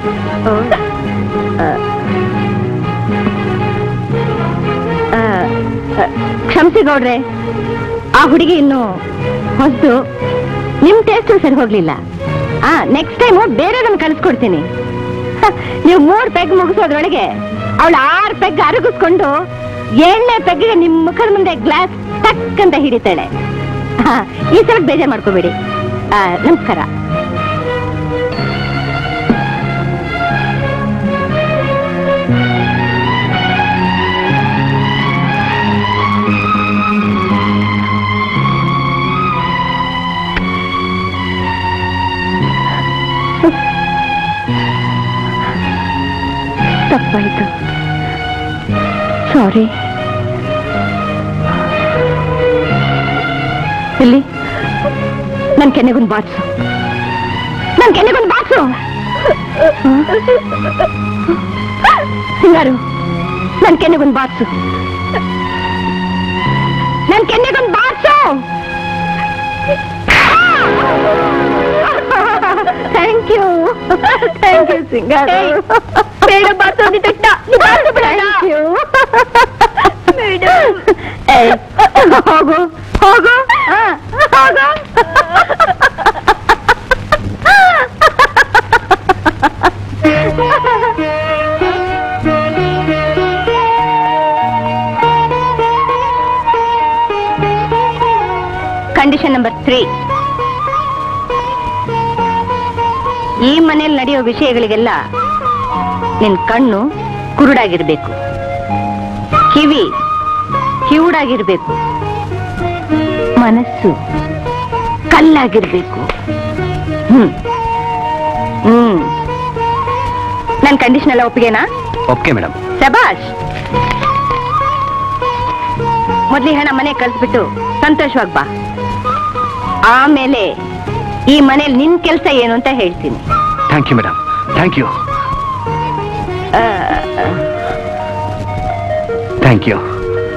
ಕ್ಷಮಿಸಿ ಗೌಡ್ರೆ ಆ ಹುಡುಗಿ ಇನ್ನು ಹೊಸದು ನಿಮ್ ಟೇಸ್ಟ್ ಸರಿ ಹೋಗ್ಲಿಲ್ಲ ಆ ನೆಕ್ಸ್ಟ್ ಟೈಮು ಬೇರೆದನ್ನ ಕಳಿಸ್ಕೊಡ್ತೀನಿ ಹ, ನೀವು ಮೂರ್ ಪೆಗ್ ಮುಗಿಸೋದ್ರೊಳಗೆ ಅವಳು ಆರ್ ಪೆಗ್ ಅರಗಿಸ್ಕೊಂಡು ಏಳನೇ ಪೆಗ್ಗೆ ನಿಮ್ ಮುಖದ ಮುಂದೆ ಗ್ಲಾಸ್ ಟಕ್ ಅಂತ ಹಿಡಿತಾಳೆ ಹ, ಈ ಸಲ ಬೇಜಾರ್ ಮಾಡ್ಕೋಬೇಡಿ ಆ, ನಮಸ್ಕಾರ ತಪ್ಪಾಯ್ತು ಸಾರಿ ಇಲ್ಲಿ ನನ್ ಕೆನ್ನೆಗೊಂದು ಬಾಟ್ಸು ನನ್ ಕೆನ್ನೆಗೊಂದು ಬಾಟ್ಸು ಹಿಂಗಾರು ನನ್ ಕೆನ್ನೆಗೊಂದು ಬಾಟ್ಸು ನನ್ ಕೆನ್ನೆಗೊಂದು ಬಾಟ್ಸು thank you thank you Singaru ಬೇಡ ಬಾರ್ಸೋದಿ ತಟ್ಟ ಥ್ಯಾಂಕ್ ಯು ಹೋಗು ಹೋಗು ಆ, ಹೋಗು ಕಂಡೀಷನ್ ನಂಬರ್ ತ್ರೀ ಈ ಮನೆಯಲ್ಲಿ ನಡೆಯೋ ವಿಷಯಗಳಿಗೆಲ್ಲ ನಿನ್ ಕಣ್ಣು ಕುರುಡಾಗಿರ್ಬೇಕು ಕಿವಿ ಕಿವುಡಾಗಿರ್ಬೇಕು ಮನಸ್ಸು ಕಲ್ಲಾಗಿರ್ಬೇಕು ಹ್ಮ್ ಹ್ಮ್ ನನ್ ಕಂಡೀಷನ್ ಎಲ್ಲ ಒಪ್ಪಿಗೆನಾ ಓಕೆ ಮೇಡಮ್ ಸಬಾಷ್ ಮೊದ್ಲಿ ಹಣ ಮನೆ ಕಳ್ಸ್ಬಿಟ್ಟು ಸಂತೋಷವಾಗಿ ಬಾ ಆಮೇಲೆ ಈ ಮನೇಲಿ ನಿನ್ ಕೆಲ್ಸ ಏನು ಅಂತ ಹೇಳ್ತೀನಿ thank you madam thank you ಆ, ಥ್ಯಾಂಕ್ ಯು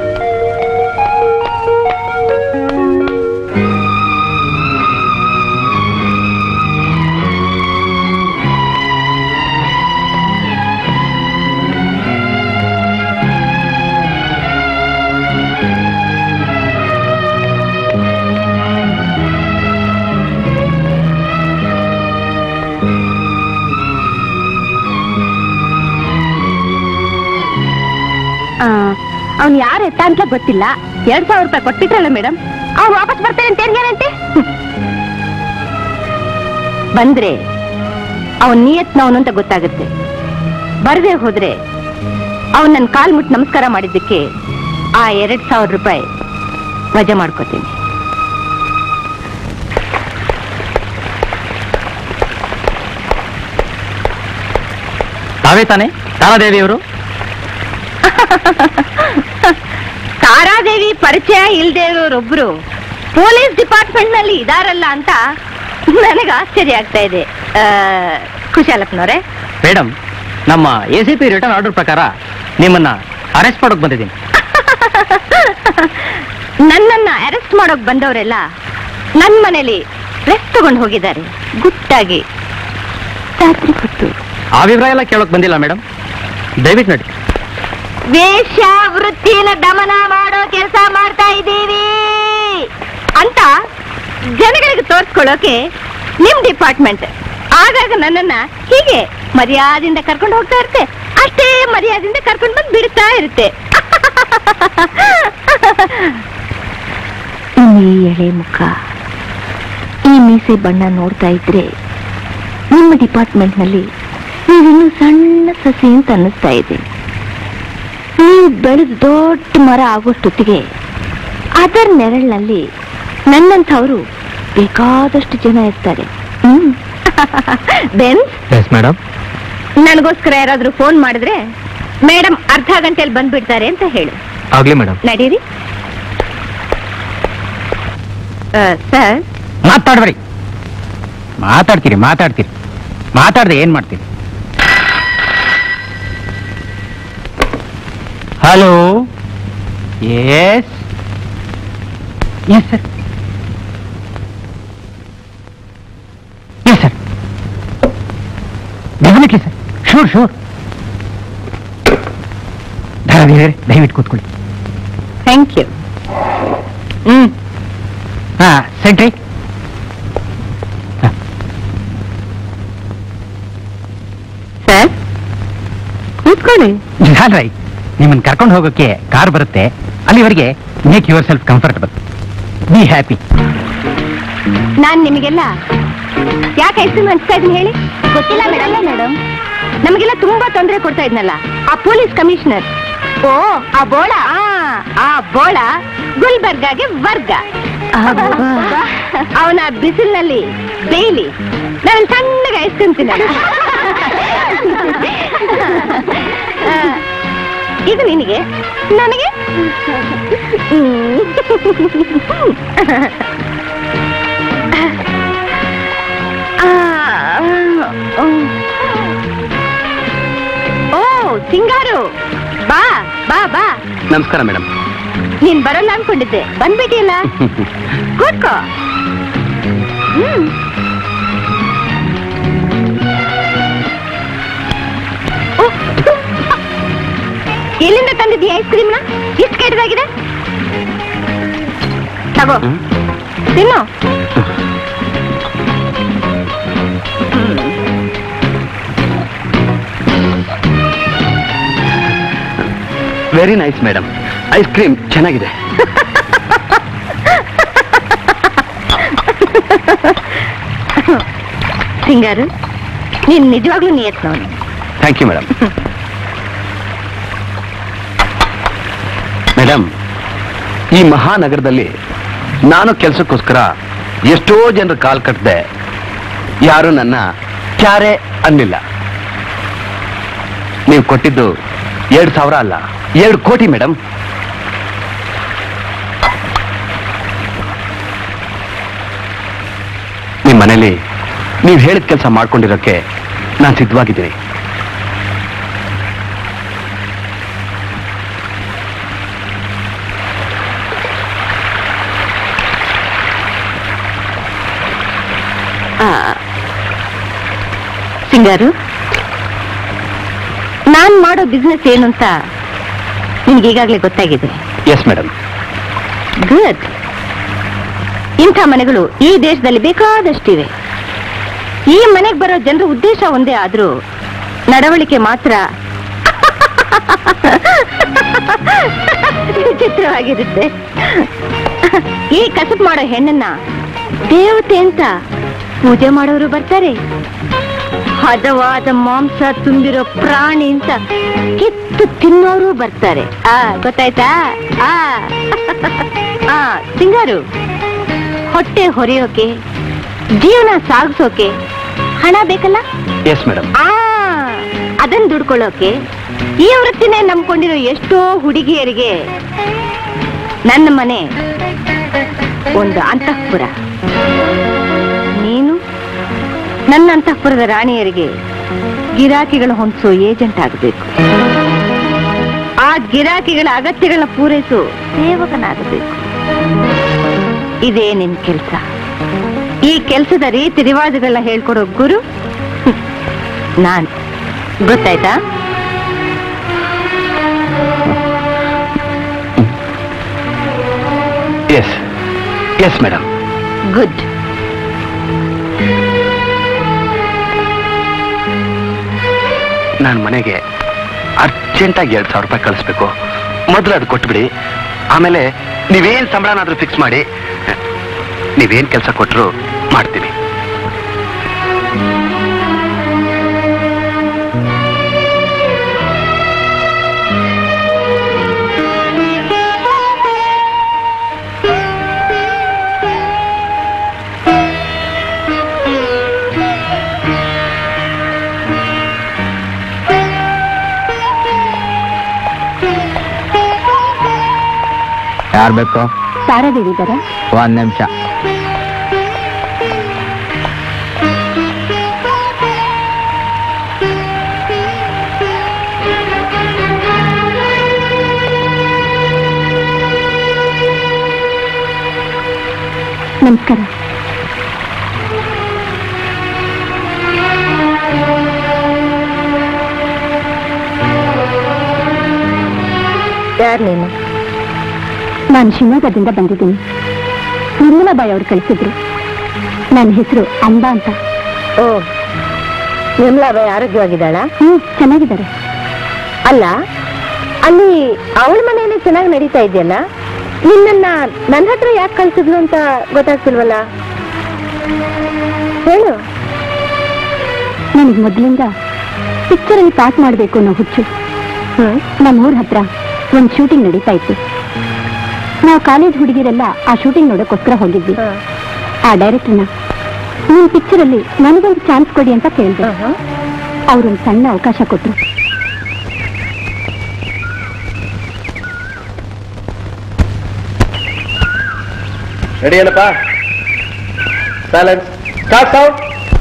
ಅವ್ನು ಯಾರು ಎತ್ತ ಅಂತ ಗೊತ್ತಿಲ್ಲ ಎರಡ್ ಸಾವಿರ ರೂಪಾಯಿ ಕೊಟ್ಬಿಟ್ರಲ್ಲ ಮೇಡಮ್ ಅವ್ನು ವಾಪಸ್ ಬರ್ತಾರೆ ಅಂತ ಏನ್ಗೇನಂತೆ ಬಂದ್ರೆ ಅವನ್ ನಿಯತ್ನವನು ಅಂತ ಗೊತ್ತಾಗುತ್ತೆ ಬರದೆ ಹೋದ್ರೆ ಅವನ್ ನನ್ನ ಕಾಲ್ ಮುಟ್ಟು ನಮಸ್ಕಾರ ಮಾಡಿದ್ದಕ್ಕೆ ಆ ಎರಡ್ ಸಾವಿರ ರೂಪಾಯಿ ವಜಾ ಮಾಡ್ಕೋತೀನಿ ತಾವೇ ತಾನೇ ತಾರಾದೇವಿಯವರು ತಾರಾದೇವಿ ಪರಿಚಯ ಇಲ್ದೇ ಇರೋರೊಬ್ರು ಪೊಲೀಸ್ ಡಿಪಾರ್ಟ್ಮೆಂಟ್ ನಲ್ಲಿ ಇದಾರಲ್ಲ ಅಂತ ನನಗೆ ಆಶ್ಚರ್ಯ ಆಗ್ತಾ ಇದೆ ಆ, ಕುಶಾಲಪ್ಪನವ್ರೆ ಮೇಡಮ್ ನಮ್ಮ A C P return order ಪ್ರಕಾರ ನಿಮ್ಮನ್ನ ಅರೆಸ್ಟ್ ಮಾಡೋಕ್ ಬಂದಿದ್ದೀನಿ ನನ್ನನ್ನ ಅರೆಸ್ಟ್ ಮಾಡೋಕ್ ಬಂದವರೆಲ್ಲ ನನ್ ಮನೇಲಿ ರೆಸ್ಟ್ ತಗೊಂಡು ಹೋಗಿದ್ದಾರೆ ಗುಟ್ಟಾಗಿ ರಾತ್ರಿ ಹೊತ್ತು ಆ ವಿವರ ಎಲ್ಲ ಕೇಳೋಕ್ ಬಂದಿಲ್ಲ ಮೇಡಮ್ ದಯವಿಟ್ಟು ನೋಡಿ ವೇಷ ವೃತ್ತಿನ ದಮನ ಮಾಡೋ ಕೆಲಸ ಮಾಡ್ತಾ ಇದ್ದೀವಿ ಅಂತ ಜನಗಳಿಗೆ ತೋರ್ಸ್ಕೊಳ್ಳೋಕೆ ನಿಮ್ ಡಿಪಾರ್ಟ್ಮೆಂಟ್ ಆಗಾಗ ನನ್ನನ್ನ ಹೀಗೆ ಮರ್ಯಾದಿಂದ ಕರ್ಕೊಂಡು ಹೋಗ್ತಾ ಇರುತ್ತೆ ಅಷ್ಟೇ ಮರ್ಯಾದಿಂದ ಕರ್ಕೊಂಡು ಬಂದು ಬಿಡ್ತಾ ಇರುತ್ತೆ ಈ ಎಳೆ ಮುಖ ಈ ಮೀಸೆ ಬಣ್ಣ ನೋಡ್ತಾ ಇದ್ರೆ ನಿಮ್ಮ ಡಿಪಾರ್ಟ್ಮೆಂಟ್ ನಲ್ಲಿ ನೀವಿನ್ನು ಸಣ್ಣ ಸಸಿ ಅಂತ ಅನ್ನಿಸ್ತಾ ಇದೆ ನೀವು ಬೆಳೆದು ದೊಡ್ಡ ಮರ ಆಗೋಷ್ಟೊತ್ತಿಗೆ ಅದರ ನೆರಳಿನಲ್ಲಿ ನನ್ನಂಥವರು ಬೇಕಾದಷ್ಟು ಜನ ಇರ್ತಾರೆ ಹ್ಮ್ ಬೆನ್ಸ್ ಎಸ್ ಮೇಡಮ್ ನನಗೋಸ್ಕರ ಯಾರಾದ್ರೂ ಫೋನ್ ಮಾಡಿದ್ರೆ ಮೇಡಮ್ ಅರ್ಧ ಗಂಟೆಯಲ್ಲಿ ಬಂದ್ಬಿಡ್ತಾರೆ ಅಂತ ಹೇಳು ಆಗ್ಲಿ ಮೇಡಮ್ ನಡೀರಿ ಸರ್ ಮಾತಾಡ್ಬೇಡಿ ಮಾತಾಡ್ತೀರಿ ಮಾತಾಡ್ತೀರಿ ಮಾತಾಡದೆ ಏನ್ ಮಾಡ್ತೀರಿ hello yes yes sir yes sir definitely sir sure sure ದಯವಿಟ್ಟು ಕೂತ್ಕೊಳ್ಳಿ ಥ್ಯಾಂಕ್ ಯು ಹ್ಮ್ ಹಾ ಸೆಂಟ್ರಿ ಸರ್ ಕೂತ್ಕೊಳ್ಳಿ ರೈಟ್ ನಿಮ್ಮನ್ನ ಕರ್ಕೊಂಡು ಹೋಗೋಕೆ ಕಾರ್ ಬರುತ್ತೆ ಅಲ್ಲಿವರೆಗೆ make yourself comfortable be happy ನಾನ್ ನಿಮಗೆಲ್ಲ ಯಾಕೆ ಹೆಸರು ಅನ್ಸ್ತಾ ಇದೀನಿ ಹೇಳಿ ಗೊತ್ತಿಲ್ಲ ಮೇಡಮ್ ಮೇಡಮ್ ನಮಗೆಲ್ಲ ತುಂಬಾ ತೊಂದರೆ ಕೊಡ್ತಾ ಇದ್ನಲ್ಲ ಆ ಪೊಲೀಸ್ ಕಮಿಷನರ್ ಓ ಆ ಬೋಳ ಆ, ಆ ಬೋಳ ಗುಲ್ಬರ್ಗಾಗೆ ವರ್ಗ ಅವನ ಬಿಸಿಲಿನಲ್ಲಿ ಬೇಯ್ಲಿ ನಾನು ಸಣ್ಣಗೆ ಐಸ್ ಕ್ರೀಮ್ ತಿನ್ನಲ್ಲ ಆ, ಇದು ನಿನಗೆ ನನಗೆ ಹ್ಮ್. ಆ, ಆ, ಓ ಸಿಂಗಾರು ಬಾ ಬಾ ಬಾ ನಮಸ್ಕಾರ ಮೇಡಮ್ ನೀನ್ ಬರಲ್ಲ ಅನ್ಕೊಂಡಿದ್ದೆ ಬಂದ್ಬಿಟ್ಟಿಯಲ್ಲ ಕೂತ್ಕೋ ಹ್ಮ್ ಓ, ಎಲ್ಲಿಂದ ತಂದಿದ್ದೀಯ ಐಸ್ ಕ್ರೀಮ್ನ ಎಷ್ಟು ಕೆಟ್ಟದಾಗಿದೆ ತಗೋ ತಿನ್ನು very nice madam ice cream ಚೆನ್ನಾಗಿದೆ ಸಿಂಗಾರು ನೀನ್ ನಿಜವಾಗ್ಲೂ ನಿಯತ್ನವನು ಥ್ಯಾಂಕ್ ಯು ಮೇಡಮ್ ಮೇಡಮ್ ಈ ಮಹಾನಗರದಲ್ಲಿ ನಾನು ಕೆಲಸಕ್ಕೋಸ್ಕರ ಎಷ್ಟೋ ಜನರು ಕಾಲ್ ಕಟ್ಟಿದೆ ಯಾರು ನನ್ನ ಕ್ಯಾರೆ ಅನ್ನಿಲ್ಲ ನೀವು ಕೊಟ್ಟಿದ್ದು ಎರಡು ಸಾವಿರ ಅಲ್ಲ ಎರಡು ಕೋಟಿ ಮೇಡಮ್ ನಿಮ್ಮ ಮನೇಲಿ ನೀವು ಹೇಳಿದ ಕೆಲಸ ಮಾಡ್ಕೊಂಡಿರೋಕ್ಕೆ ನಾನು ಸಿದ್ಧವಾಗಿದ್ದೀನಿ ಸಿಂಗಾರು ನಾನ್ ಮಾಡೋ ಬಿಸ್ನೆಸ್ ಏನು ಅಂತ ನಿನ್ಗೆ ಈಗಾಗಲೇ ಗೊತ್ತಾಗಿದೆ ಎಸ್ ಮೇಡಮ್ ಗುಡ್ ಇಂಥ ಮನೆಗಳು ಈ ದೇಶದಲ್ಲಿ ಬೇಕಾದಷ್ಟಿವೆ ಈ ಮನೆಗೆ ಬರೋ ಜನರ ಉದ್ದೇಶ ಒಂದೇ ಆದ್ರೂ ನಡವಳಿಕೆ ಮಾತ್ರ ವಿಚಿತ್ರವಾಗಿರುತ್ತೆ ಈ ಕಸಬ್ ಮಾಡೋ ಹೆಣ್ಣನ್ನ ದೇವತೆ ಅಂತ ಪೂಜೆ ಮಾಡೋರು ಬರ್ತಾರೆ ಹದವಾದ ಮಾಂಸ ತುಂಬಿರೋ ಪ್ರಾಣಿ ಅಂತ ಕಿತ್ತು ತಿನ್ನೋರು ಬರ್ತಾರೆ ಆ ಗೊತ್ತಾಯ್ತಾ ಆ ಆ ಸಿಂಗಾರು ಹೊಟ್ಟೆ ಹೊರೆಯೋಕೆ ಜೀವನ ಸಾಗಿಸೋಕೆ ಹಣ ಬೇಕಲ್ಲ ಎಸ್ ಮೇಡಮ್ ಆ ಅದನ್ನ ದುಡ್ಕೊಳ್ಳೋಕೆ ಈ ವೃತ್ತಿನೇ ನಂಬ್ಕೊಂಡಿರೋ ಎಷ್ಟೋ ಹುಡುಗಿಯರಿಗೆ ನನ್ನ ಮನೆ ಒಂದು ಅಂತಃಪುರ ನೀನು ನನ್ನ ಅಂತಃಪುರದ ರಾಣಿಯರಿಗೆ ಗಿರಾಕಿಗಳ ಹೊಂದಿಸೋ ಏಜೆಂಟ್ ಆಗಬೇಕು ಆ ಗಿರಾಕಿಗಳ ಅಗತ್ಯಗಳನ್ನ ಪೂರೈಸೋ ಸೇವಕನಾಗಬೇಕು ಇದೇ ನಿನ್ ಕೆಲಸ ಈ ಕೆಲಸದ ರೀತಿ ರಿವಾಜುಗಳನ್ನ ಹೇಳ್ಕೊಡೋ ಗುರು ನಾನು ಗೊತ್ತಾಯ್ತಾ ಎಸ್ ಎಸ್ ಮೇಡಮ್ ಗುಡ್ ನಾನು ಮನೆಗೆ ಅರ್ಜೆಂಟಾಗಿ ಎರಡು ಸಾವಿರ ರೂಪಾಯಿ ಕಳಿಸ್ಬೇಕು ಮೊದಲು ಅದು ಕೊಟ್ಬಿಡಿ ಆಮೇಲೆ ನೀವೇನ್ ಸಂಬಳನಾದ್ರೂ ಫಿಕ್ಸ್ ಮಾಡಿ ನೀವೇನ್ ಕೆಲಸ ಕೊಟ್ಟರು ಮಾಡ್ತೀನಿ ಯಾರು ಬೇಕು ಸಾರಾದೇವಿ ಇದ್ದಾರಾ ಒಂದ್ ನಿಮಿಷ ನಮಸ್ಕಾರ ಯಾರು ನೀನು ನಾನು ಶಿವಮೊಗ್ಗದಿಂದ ಬಂದಿದ್ದೀನಿ ನಿರ್ಮಲಾಬಾಯಿ ಅವ್ರು ಕಳಿಸಿದ್ರು ನನ್ನ ಹೆಸರು ಅಂಬಾ ಅಂತ ಓ ನಿರ್ಮಲಾಬಾಯಿ ಆರೋಗ್ಯವಾಗಿದ್ದಾಳ ಹ್ಮ್ ಚೆನ್ನಾಗಿದ್ದಾರೆ ಅಲ್ಲ ಅಲ್ಲಿ ಅವಳ ಮನೆಯಲ್ಲಿ ಚೆನ್ನಾಗಿ ನಡೀತಾ ಇದೆಯಲ್ಲ ನಿನ್ನನ್ನ ನನ್ನ ಹತ್ರ ಯಾಕೆ ಕಳ್ಸಿದ್ಲು ಅಂತ ಗೊತ್ತಾಗ್ತಿಲ್ವಲ್ಲ ಹೇಳು ನನಗೆ ಮೊದಲಿಂದ ಪಿಕ್ಚರಲ್ಲಿ ಪಾಸ್ ಮಾಡಬೇಕು ಅನ್ನೋ ಹುಚ್ಚು ಹ್ಮ್ ನಮ್ಮ ಊರ ಹತ್ರ ಒಂದು ಶೂಟಿಂಗ್ ನಡೀತಾ ಇತ್ತು ನಾವು ಕಾಲೇಜ್ ಹುಡುಗಿರೆಲ್ಲ ಆ ಶೂಟಿಂಗ್ ನೋಡೋಕ್ಕೋಸ್ಕರ ಹೋಗಿದ್ವಿ ಹ. ಆ ಡೈರೆಕ್ಟರ್ನ ನಿಮ್ಮ ಪಿಕ್ಚರಲ್ಲಿ ನನಗೊಂದು ಚಾನ್ಸ್ ಕೊಡಿ ಅಂತ ಕೇಳಿದೆ ಆಹಾ. ಅವ್ರೊಂದು ಸಣ್ಣ ಅವಕಾಶ ಕೊಟ್ಟರು ರೆಡಿ ಏನಪ್ಪ ಸೈಲೆನ್ಸ್ ಸ್ಟಾರ್ಟ್ ಸೌಂಡ್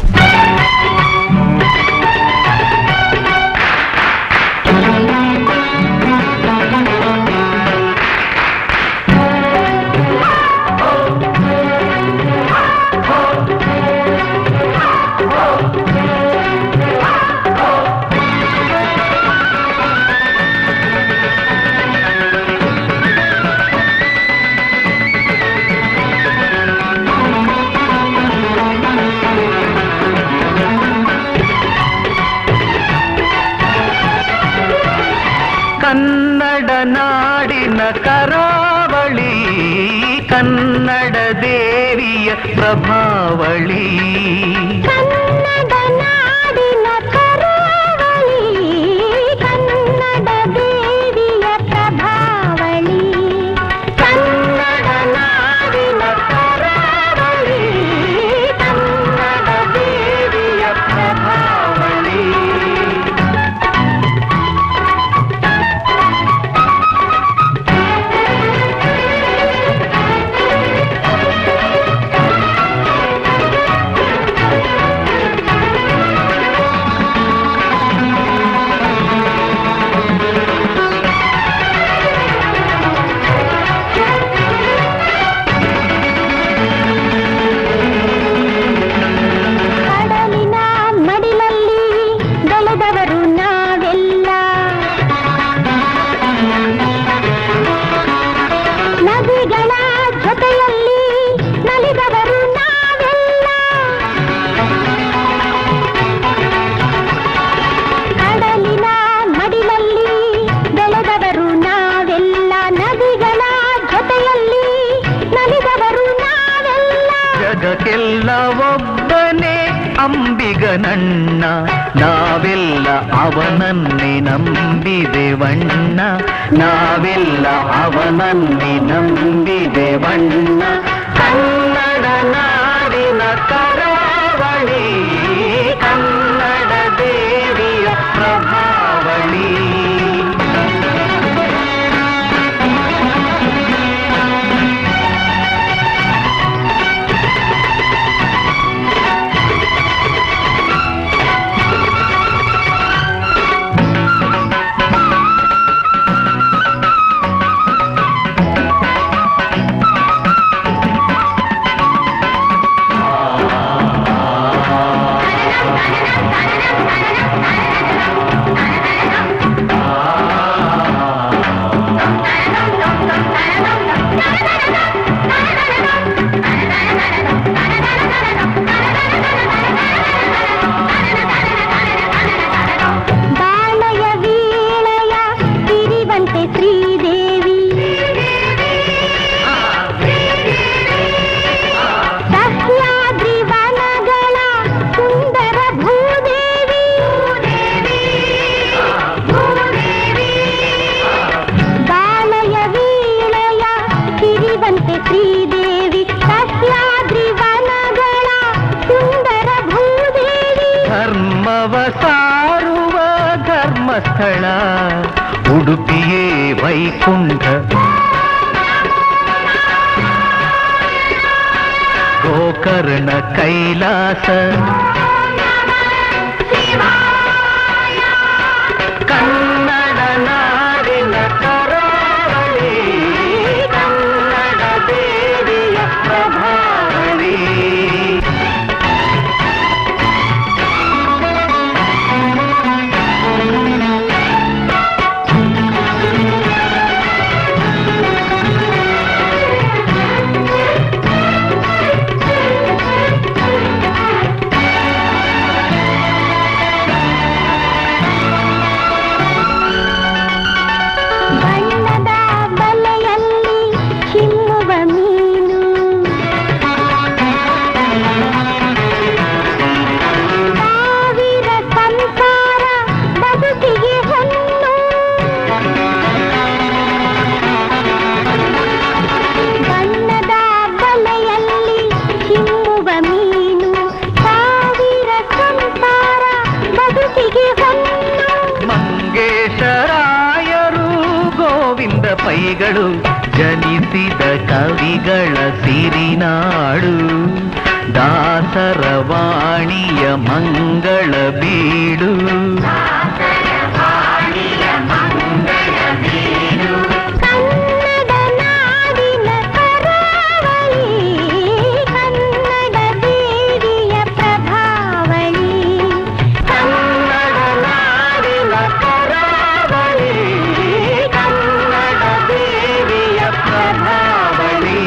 ಕನ್ನಡ ನಾಡಿನ ಕರಾವಳಿ ಕನ್ನಡ ದೇವಿಯ ಪ್ರಭಾವಳಿ ಕನ್ನಡ ನಾಡಿನ ಕರಾವಳಿ ಕನ್ನಡ ದೇವಿಯ ಪ್ರಭಾವಳಿ ಕನ್ನಡ ನಾಡಿನ ಕರಾವಳಿ ಕನ್ನಡ ದೇವಿಯ ಪ್ರಭಾವಳಿ ಕಡಲಿನ ಮಡಿಲಲ್ಲಿ ಬೆಳೆದವರು ನಾವೆಲ್ಲ ನದಿಗಳ ಜೊತೆಯಲ್ಲಿ ನಲಿದವರು ನಾವೆಲ್ಲ ಕಡಲಿನ ಮಡಿಲಲ್ಲಿ ಬೆಳೆದವರು ನಾವೆಲ್ಲ ನದಿಗಳ ಜೊತೆಯಲ್ಲಿ ನಲಿದವರು ನಾವೆಲ್ಲ ಜಗಕ್ಕೆಲ್ಲ ಒಬ್ಬನೇ ಅಂಬಿಗನಣ್ಣ ನಾವೆಲ್ಲ ಅವನನ್ನೇ ನಂಬಿದೆವಣ್ಣ ನಾವೆಲ್ಲ ಅವನನ್ನೇ ನಂಬಿದೆವಣ್ಣ ಕನ್ನಡ ನಾಡಿನ ಕರಾವಳಿ ಕನ್ನಡ ದೇವಿಯ ಪ್ರಭಾವಳಿ ವೈಕುಂಠ ಗೋಕರ್ಣ ಕೈಲಾಸ ಕನ್ನಡ ನಾಡಿನ ಕರಾವಳಿ ಕನ್ನಡ ದೇವಿಯ ಪ್ರಭಾವಳಿ ಬಣ್ಣದ ಬಲೆಯಲ್ಲಿ ಚಿಮ್ಮುವ ಮೀನು ಸಾವಿರ ಸಂಸಾರ ಬದುಕಿಗೆ ಹೊನ್ನು ಬಣ್ಣದ ಬಲೆಯಲ್ಲಿ ಚಿಮ್ಮುವ ಮೀನು ಸಾವಿರ ಸಂಸಾರ ಬದುಕಿಗೆ ಹೊನ್ನು ಮಂಗೇಶರಾಯರು ಗೋವಿಂದ ಪೈಗಳು ಜನಿಸಿದ ಕವಿಗಳ ಸಿರಿನಾಡು ದಾಸರ ವಾಣಿಯ ಮಂಗಳ ಬೀಡು ಕನ್ನಡ ನಾಡಿನ ಕರಾವಳಿ ಕನ್ನಡ ದೇವಿಯ ಪ್ರಭಾವಳಿ ಕನ್ನಡ ನಾಡಿನ ಕರಾವಳಿ ಕನ್ನಡ ದೇವಿಯ ಪ್ರಭಾವಳಿ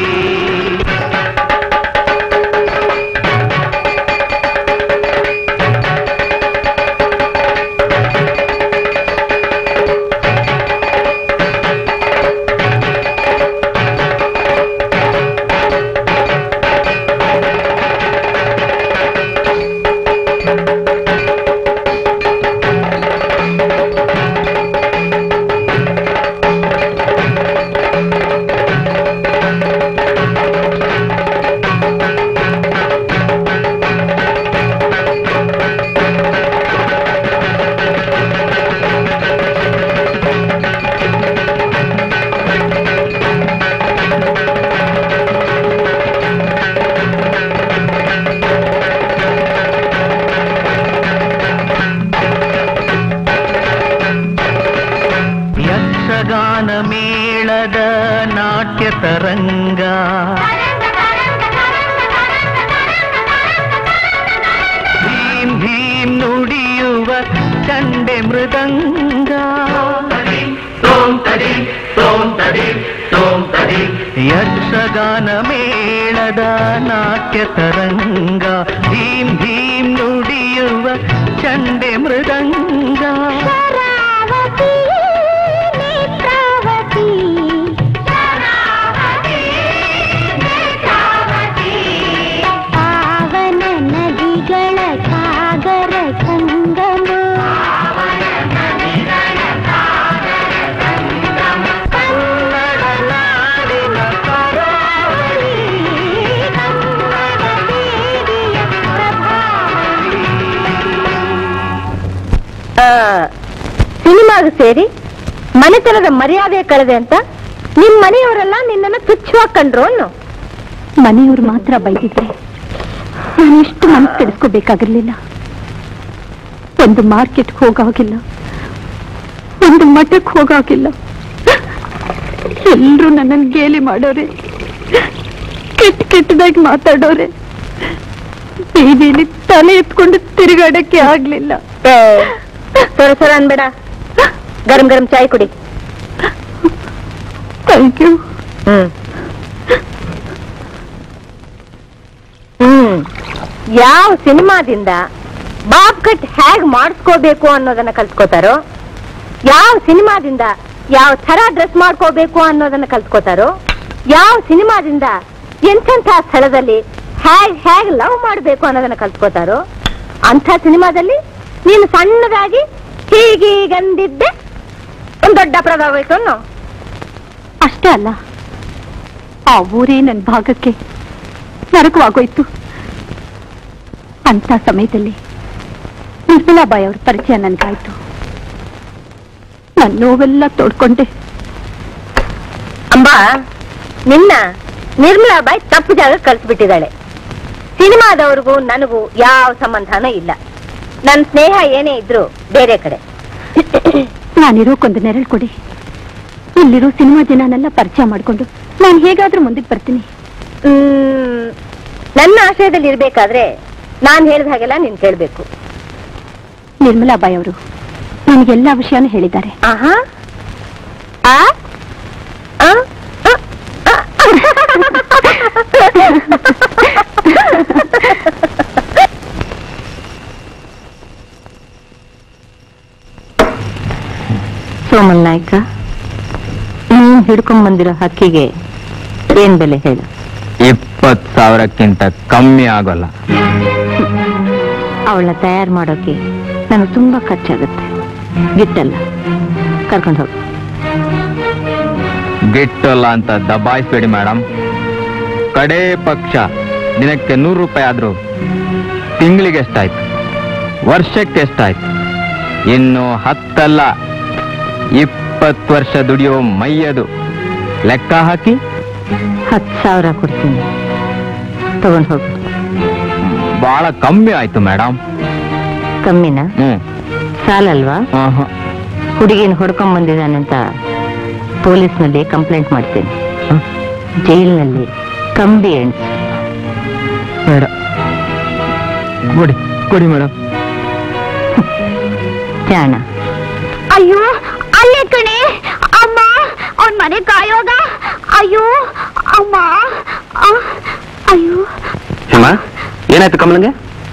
ಯಕ್ಷಗಾನ ಮೇಳದ ನಾಟ್ಯ ತರಂಗ ಭೀಂ ಭೀಂ ನುಡಿಯುವ ಚಂಡೆ ಮೃದಂಗ ಯಕ್ಷಗಾನ ಮೇಳದ ನಾಟ್ಯ ತರಂಗ ಭೀಂ ಭೀಂ ನುಡಿಯುವ ಚಂಡೆ ಮೃದಂಗ ಶರಾವತಿ ನೇತ್ರಾವತಿ ಪಾವನ ನದಿಗಳ ಸಾಗರ ಸಂಗಮ ಕನ್ನಡ ನಾಡಿನ ಕರಾವಳಿ ಕನ್ನಡ ದೇವಿಯ ಪ್ರಭಾವಳಿ ಸಿನಿಮಾಗೆ ಸೇರಿ ಮನೆತನದ ಮರ್ಯಾದೆ ಕಳೆದೆ ಅಂತ ನಿಮ್ ಮನೆಯವರೆಲ್ಲ ನಿನ್ನನ್ನು ತುಚ್ಛವಾಗಿ ಕಂಡ್ರು ಅನ್ನು ಮನೆಯವರು ಮಾತ್ರ ಬೈದಿದ್ರೆ ನಾನು ಇಷ್ಟು ಮನಸ್ಸು ಕೆಡಿಸ್ಕೋಬೇಕಾಗಿರ್ಲಿಲ್ಲ ಒಂದು ಮಾರ್ಕೆಟ್ಗೆ ಹೋಗಾಗಿಲ್ಲ ಒಂದು ಮಠಕ್ಕೆ ಹೋಗಾಗಿಲ್ಲ ಎಲ್ರೂ ನನ್ನನ್ನು ಗೇಲಿ ಮಾಡೋರೆ ಕೆಟ್ಟ ಕೆಟ್ಟದಾಗಿ ಮಾತಾಡೋರೆ ಬೀದಿಲಿ ತಲೆ ಎತ್ಕೊಂಡು ತಿರುಗಾಡಕ್ಕೆ ಆಗ್ಲಿಲ್ಲ ಸರ ಸರ ಅನ್ಬೇಡ ಗರಂ ಗರಂ ಚಾಯ್ ಕುಡಿ ಥ್ಯಾಂಕ್ ಯು ಹ್ಮ್ ಹ್ಮ್ ಯಾವ ಸಿನಿಮಾದಿಂದ ಬಾಬ್ ಕಟ್ ಹೇಗ್ ಮಾಡಿಸ್ಕೋಬೇಕು ಅನ್ನೋದನ್ನ ಕಲ್ತ್ಕೋತಾರೋ ಯಾವ ಸಿನಿಮಾದಿಂದ ಯಾವ ತರ ಡ್ರೆಸ್ ಮಾಡ್ಕೋಬೇಕು ಅನ್ನೋದನ್ನ ಕಲ್ತ್ಕೋತಾರೋ ಯಾವ ಸಿನಿಮಾದಿಂದ ಎಂತೆಂಥ ಸ್ಥಳದಲ್ಲಿ ಹೇಗ್ ಹೇಗ್ ಲವ್ ಮಾಡ್ಬೇಕು ಅನ್ನೋದನ್ನ ಕಲ್ತ್ಕೋತಾರೋ ಅಂಥ ಸಿನಿಮಾದಲ್ಲಿ ನೀನು ಸಣ್ಣದಾಗಿ ಹೀಗೀಗಂದಿದ್ದೆ ಒಂದ್ ದೊಡ್ಡ ಪ್ರಭಾವ ಆಯ್ತು ಅನ್ನೋ ಅಷ್ಟೇ ಅಲ್ಲ ಆ ಊರೇ ನನ್ನ ಭಾಗಕ್ಕೆ ನರಕವಾಗೋಯ್ತು ಅಂತ ಸಮಯದಲ್ಲಿ ನಿರ್ಮಲಾಬಾಯಿ ಅವ್ರ ಪರಿಚಯ ನನ್ಗಾಯ್ತು ನನ್ನ ನೋವೆಲ್ಲ ತೋಡ್ಕೊಂಡೆ ನಿನ್ನ ನಿರ್ಮಲಾ ಬಾಯಿ ತಪ್ಪು ಜಾಗ ಕಳ್ಸಿಬಿಟ್ಟಿದ್ದಾಳೆ ಸಿನಿಮಾದವ್ರಿಗೂ ನನಗೂ ಯಾವ ಸಂಬಂಧನೂ ಇಲ್ಲ ನನ್ನ ಸ್ನೇಹ ಏನೇ ಇದ್ರು ಬೇರೆ ಕಡೆ ನಾನಿರೋಕ್ಕೊಂದು ನೆರಳು ಕೊಡಿ ಇಲ್ಲಿರೋ ಸಿನಿಮಾ ಜನನೆಲ್ಲ ಪರಿಚಯ ಮಾಡ್ಕೊಂಡು ನಾನು ಹೇಗಾದ್ರೂ ಮುಂದಕ್ಕೆ ಬರ್ತೀನಿ ಹ್ಮ್, ನನ್ನ ಆಶ್ರಯದಲ್ಲಿ ಇರ್ಬೇಕಾದ್ರೆ ನಾನ್ ಹೇಳಿದ ಹಾಗೆಲ್ಲ ನೀನ್ ಕೇಳ್ಬೇಕು ನಿರ್ಮಲಾ ಬಾಯಿ ಅವರು ನನಗೆಲ್ಲ ವಿಷಯನೂ ಹೇಳಿದ್ದಾರೆ ಆಹಾ ಆ ಆ? ಆ? ಆ? ಸೋಮನ್ ನಾಯ್ಕ ನೀನ್ ಹಿಡ್ಕೊಂಡ್ ಬಂದಿರೋ ಹಕ್ಕಿಗೆ ಏನ್ ಬೆಲೆ ಹೇಳು ಇಪ್ಪತ್ ಸಾವಿರಕ್ಕಿಂತ ಕಮ್ಮಿ ಆಗೋಲ್ಲ ಅವಳನ್ನ ತಯಾರು ಮಾಡೋಕೆ ನನಗೆ ತುಂಬಾ ಖರ್ಚಾಗುತ್ತೆ ಗಿಟ್ಟಲ್ಲ ಕರ್ಕೊಂಡು ಹೋಗು ಗಿಟ್ಟಲ್ಲ ಅಂತ ದಬಾಯಿಸ್ಬೇಡಿ ಮೇಡಮ್ ಕಡೇ ಪಕ್ಷ ದಿನಕ್ಕೆ ನೂರು ರೂಪಾಯಿ ಆದ್ರೂ ತಿಂಗಳಿಗೆ ಎಷ್ಟಾಯ್ತು ವರ್ಷಕ್ಕೆ ಎಷ್ಟಾಯ್ತು ಇನ್ನು ಹತ್ತಲ್ಲ ಇಪ್ಪತ್ತು ವರ್ಷ ದುಡಿಯೋ ಮೈಯದು ಲೆಕ್ಕ ಹಾಕಿ ಹತ್ತು ಸಾವಿರ ಕೊಡ್ತೀನಿ ತಗೊಂಡು ಹೋಗು ಬಹಳ ಕಮ್ಮಿ ಆಯ್ತು ಮೇಡಮ್ ಕಮ್ಮಿನ ಹ್ಮ್ ಸಾಲಲ್ವಾ ಆಹಾ. ಹುಡುಗಿನ ಹೊಡ್ಕೊಂಡ್ ಬಂದಿದ್ದಾನಂತ ಪೊಲೀಸ್ನಲ್ಲಿ ಕಂಪ್ಲೇಂಟ್ ಮಾಡ್ತೇನೆ ಜೈಲಿನಲ್ಲಿ ಕಂಬಿ ಎಣ್ಸು ಬೇಡ ಕೊಡಿ ಕೊಡಿ ಮೇಡಮ್ ಜಾಣ ಅಯ್ಯೋ ಅಲ್ಲೇ ಕಣೆ ಅಮ್ಮ ಅವನ್ ಮನೆ ಕಾಯೋಗ ಅಯ್ಯೋ ಅಮ್ಮ ಆ, ಅಯ್ಯೋ ಹೇಮ ಏನಾಯ್ತು ಕಮಲಂಗೆ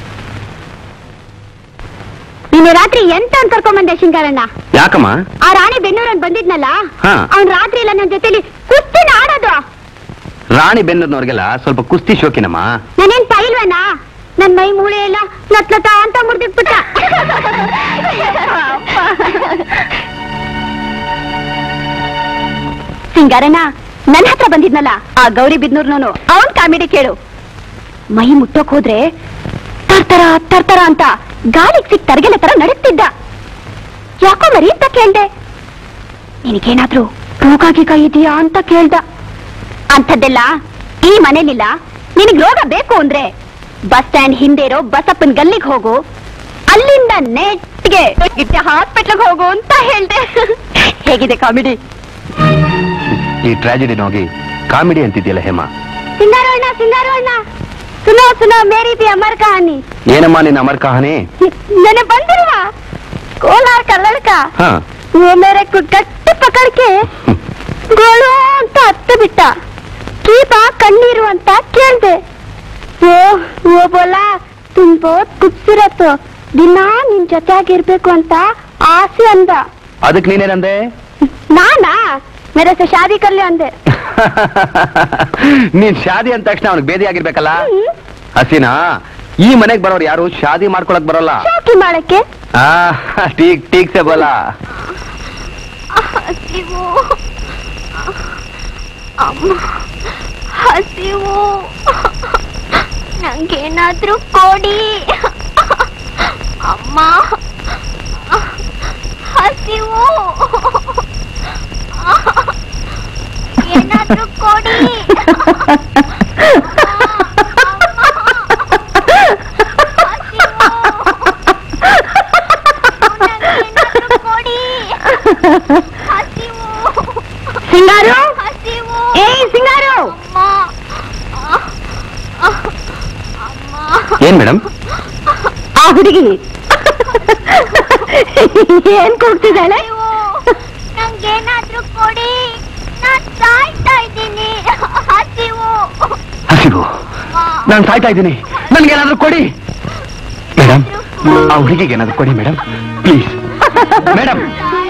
ನಿನ್ನೆ ರಾತ್ರಿ ಎಂತ ಅಂತ ಕರ್ಕೊಂಡ್ ಶಿಂಗಾರಣ್ಣ ಯಾಕಮ್ಮ ಆ ರಾಣಿ ಬೆನ್ನೂರನ್ ಬಂದಿದ್ನಲ್ಲ ಹಾ. ಅವ್ನ್ ರಾತ್ರಿ ಎಲ್ಲ ನನ್ ಜೊತೆಲಿ ಕುಸ್ತಿನ ಆಡೋದು ರಾಣಿ ಬೆನ್ನೂರ್ನವ್ರಿಗೆಲ್ಲ ಸ್ವಲ್ಪ ಕುಸ್ತಿ ಶೋಕಿನಮ್ಮ ನಾನೇನ್ ಪೈಲ್ವನ ನನ್ ಮೈ ಮೂಳೆ ಎಲ್ಲ ಲತ್ಲತ ಅಂತ ಮುರಿದಿಟ್ಬಿಟ್ಟ ಸಿಂಗಾರಣ್ಣ ನನ್ನ ಹತ್ರ ಬಂದಿದ್ನಲ್ಲ ಆ ಗೌರಿ ಬಿದ್ನೂರ್ನವನು ಅವನ್ ಕಾಮಿಡಿ ಕೇಳು ಮೈ ಮುಟ್ಟೋಕ್ ಹೋದ್ರೆ ತರ್ತರ ತರ್ತರ ಅಂತ ಗಾಳಿಗ್ ಸಿಕ್ ತರಗೆಲೆ ತರ ನಡುತ್ತಿದ್ದ ಯಾಕೋ ಮರಿ ಅಂತ ಕೇಳ್ದೆ ನಿನಗೇನಾದ್ರೂ ರೋಗ ಗೀಗ ಇದೆಯಾ ಅಂತ ಕೇಳ್ದ ಅಂಥದ್ದೆಲ್ಲ ಈ ಮನೇಲಿಲ್ಲ ನಿನಗ್ ರೋಗ ಬೇಕು ಅಂದ್ರೆ ಬಸ್ ಸ್ಟ್ಯಾಂಡ್ ಹಿಂದೆ ಇರೋ ಬಸಪ್ಪನ್ ಗಲ್ಲಿಗೆ ಹೋಗು ಅಲ್ಲಿಂದ ನೆಟ್ಗೆ ಹಾಸ್ಪಿಟ್ಲ್ಗೆ ಹೋಗು ಅಂತ ಹೇಳ್ದೆ ಹೇಗಿದೆ ಕಾಮಿಡಿ ಈ ಟ್ರಾಜಿಡಿನ ಹೋಗಿ ಕಾಮಿಡಿ ಅಂತಿದ್ಯಲ್ಲ ಹೇಮ ಸಿಂಗಾರೋಣ ಸಿಂಗಾರೋಣ ಸುನೋ ಸುನೋ ಮೇರಿ ಬಿ ಅಮರ್ ಕಹಾನಿ ಏನಮ್ಮ ನಿನ್ನ ಅಮರ್ ಕಹಾನಿ मैंने ಬಂದಿರುವ ಕೋಲಾರ ಕಲ್ಲಡ್ಕ ಹಾ वो मेरे को ಗಟ್ಟಿ ಪಕಡ್ಕೆ ಗೋಳು ಅಂತ ಹತ್ತು ಬಿಟ್ಟ ಕೀಪ ಕಣ್ಣೀರು ಅಂತ ಕೇಳ್ದೆ ಓ ಓ ಬೋಲ ತುಮ್ ಬಹುತ್ ಖೂಬ್ಸೂರತ್ ದಿನ ನಿನ್ ಜೊತೆಯಾಗಿರ್ಬೇಕು ಅಂತ ಆಸೆ ಅಂದ ಅದಕ್ಕೆ ನೀನೇನಂದೆ ನಾನಾ ಮೇರೆ ಸೆ ಶಾದಿ ಕರ್ಲಿ ಅಂದೆ ನೀನ್ ಶಾದಿ ಅಂದ ತಕ್ಷಣ ಅವ್ನಿಗೆ ಬೇದಿ ಆಗಿರ್ಬೇಕಲ್ಲ ಹ್ಮ್. ಹಸಿನಾ ಈ ಮನೆಗ್ ಬರೋರು ಯಾರು ಶಾದಿ ಮಾಡ್ಕೊಳಕ್ ಬರೋಲ್ಲ ಶಾದಿ ಮಾಡಕ್ಕೆ ಆ ಟೀಕ್ ಟೀಕ್ ಸೆ ಬೋಲ ಹಸಿವು ಅಮ್ಮ ಹಸಿವು ನಂಗೇನಾದ್ರೂ ಕೊಡಿ ಅಮ್ಮ ಹಸಿವು ಏನಾದ್ರೂ ಕೊಡಿ ಕೊಡಿ ಹಸಿವು ಸಿಂಗಾರು ಹಸಿವು ಏ ಸಿಂಗಾರು ಏನ್ ಮೇಡಮ್ ಆ ಹುಡುಗಿ ಏನ್ ಕೂಗ್ತಿದ್ದಾಳೆ ನಂಗೇನಾದ್ರೂ ಕೊಡಿ ನಾನ್ ಸಾಯ್ತಾ ಇದ್ದೀನಿ ಹಸಿವು ಹಸಿವು ನಾನು ಸಾಯ್ತಾ ಇದ್ದೀನಿ ನನ್ಗೇನಾದ್ರೂ ಕೊಡಿ ಮೇಡಮ್ ಆ ಹುಡುಗಿಗೆ ಏನಾದ್ರು ಕೊಡಿ ಮೇಡಮ್ ಪ್ಲೀಸ್ ಮೇಡಮ್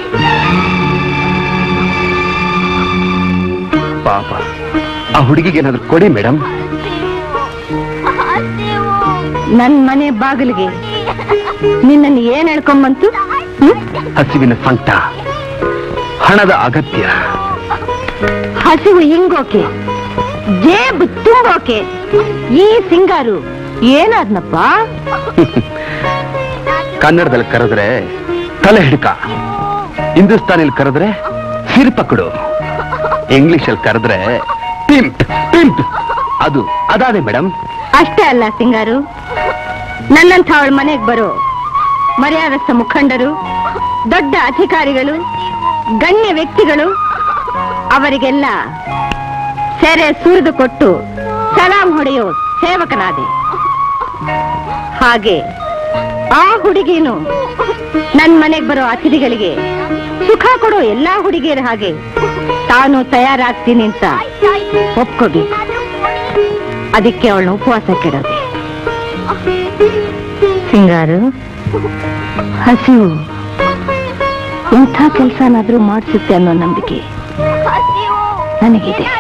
ಪಾಪ ಆ ಹುಡುಗಿಗೆ ಏನಾದ್ರು ಕೊಡಿ ಮೇಡಮ್ ಹಸಿವು ನನ್ ಮನೆ ಬಾಗಿಲಿಗೆ ನಿನ್ನನ್ನು ಏನ್ ಹೇಳ್ಕೊಂಬಂತು ಹ್ಮ್? ಹಸಿವಿನ ಸಂಕಟ ಹಣದ ಅಗತ್ಯ ಹಸಿವು ಹಿಂಗೋಕೆ ಜೇಬು ತುಂಬೋಕೆ ಈ ಸಿಂಗಾರು ಏನಾದ್ನಪ್ಪ ಕನ್ನಡದಲ್ಲಿ ಕರೆದ್ರೆ ತಲೆ ಹಿಡ್ಕ ಹಿಂದೂಸ್ತಾನಿಲ್ ಕರೆದ್ರೆ ಸಿರಿಪಕ್ಕಡು ಇಂಗ್ಲಿಷ್ ಅಲ್ಲಿ ಕರೆದ್ರೆ ಪಿಂಪ್ ಪಿಂಪ್ ಅದು ಅದಾದೆ ಮೇಡಮ್ ಅಷ್ಟೇ ಅಲ್ಲ ಸಿಂಗಾರು ನನ್ನಂಥ ಅವಳ ಮನೆಗೆ ಬರೋ ಮರ್ಯಾದಸ್ಥ ಮುಖಂಡರು ದೊಡ್ಡ ಅಧಿಕಾರಿಗಳು ಗಣ್ಯ ವ್ಯಕ್ತಿಗಳು ಅವರಿಗೆಲ್ಲ ಸೆರೆ ಸುರಿದು ಕೊಟ್ಟು ಸಲಾಂ ಹೊಡೆಯೋ ಸೇವಕನಾದೆ ಹಾಗೆ ಆ ಹುಡುಗಿನು ನನ್ ಮನೆಗೆ ಬರೋ ಅತಿಥಿಗಳಿಗೆ ಸುಖ ಕೊಡೋ ಎಲ್ಲಾ ಹುಡುಗಿಯರ ಹಾಗೆ ತಾನು ತಯಾರಾಗ್ತೀನಿ ಅಂತ ಒಪ್ಕೋಬೇಕು ಅದಕ್ಕೆ ಅವಳನ್ನ ಉಪವಾಸ ಕೆಡೋದೆ ಸಿಂಗಾರು ಹಸಿವು ಇಂಥ ಕೆಲಸನಾದ್ರೂ ಮಾಡಿಸುತ್ತೆ ಅನ್ನೋ ನಂಬಿಕೆ ನನಗಿದೆ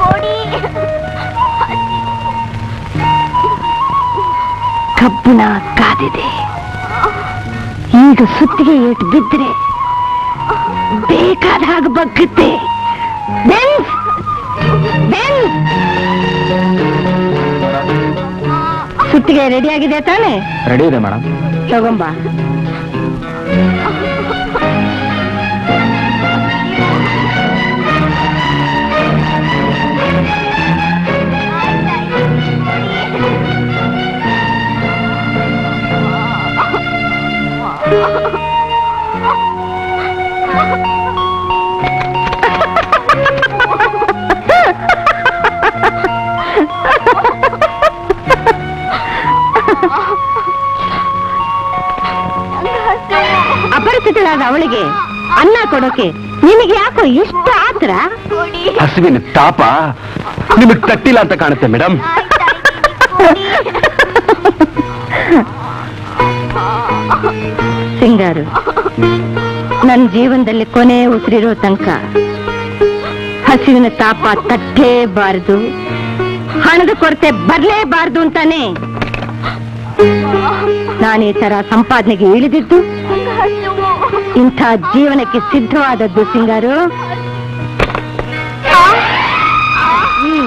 ಕಬ್ಬಿಣ ಕಾದಿದೆ ಈಗ ಸುತ್ತಿಗೆ ಏಟು ಬಿದ್ರೆ ಬೇಕಾದ ಹಾಗೆ ಬಗ್ಗುತ್ತೆ ಬೆನ್ಸ್! ಬೆನ್ಸ್! ಸುತ್ತಿಗೆ ರೆಡಿ ಆಗಿದೆ ತಾನೆ ರೆಡಿ ಇದೆ ಮೇಡಮ್ ತಗೊಂಬ ಅಪರಿಚಿತಳಾದ ಅವಳಿಗೆ ಅನ್ನ ಕೊಡೋಕೆ ನಿಮಗೆ ಯಾಕೋ ಇಷ್ಟ ಆತ್ರ ಹಸುವಿನ ತಾಪ ನಿಮಗ್ ತಟ್ಟಿಲ್ಲ ಅಂತ ಕಾಣುತ್ತೆ ಮೇಡಮ್ ಸಿಂಗಾರು ನನ್ನ ಜೀವನದಲ್ಲಿ ಕೊನೆ ಉಸಿರಿರೋ ತನಕ ಹಸಿವಿನ ತಾಪ ತಟ್ಟಲೇಬಾರದು ಹಣದ ಕೊರತೆ ಬರ್ಲೇಬಾರದು ಅಂತಾನೆ ನಾನು ಈ ತರ ಸಂಪಾದನೆಗೆ ಇಳಿದಿದ್ದು ಇಂಥ ಜೀವನಕ್ಕೆ ಸಿದ್ಧವಾದದ್ದು ಸಿಂಗಾರು ಹ್ಮ್.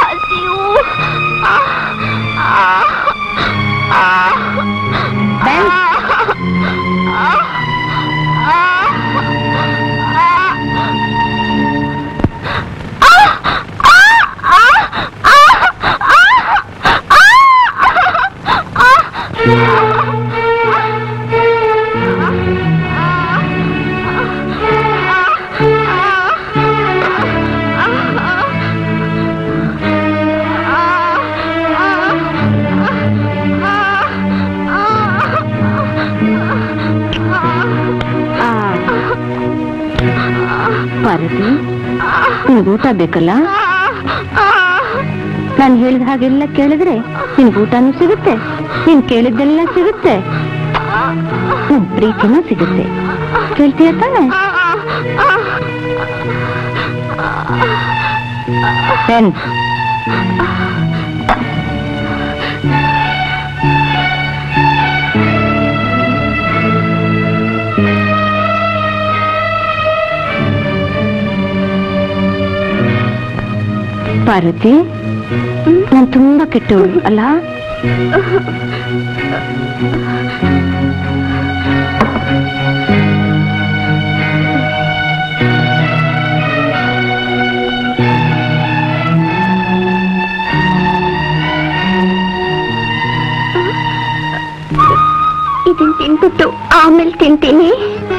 ಬೆನ್, ಆ. ಪಾರ್ವತಿ ನಿನ್ಗೆ ಊಟ ಬೇಕಲ್ಲ ನಾನು ಹೇಳಿದ ಹಾಗೆಲ್ಲ ಕೇಳಿದ್ರೆ ನಿನ್ಗೆ ಊಟನೂ ಸಿಗುತ್ತೆ ನೀನ್ ಕೇಳಿದ್ದೆಲ್ಲ ಸಿಗುತ್ತೆ ನಿನ್ ಪ್ರೀತಿನೂ ಸಿಗುತ್ತೆ ಕೇಳ್ತೀಯ ತಾನೆ ಏನ್? ಪಾರ್ವತಿ ನಾನು ತುಂಬಾ ಕೆಟ್ಟವಳು ಅಲ್ಲ ಇದನ್ ತಿನ್ಬಿಟ್ಟು ಆಮೇಲೆ ತಿಂತೀನಿ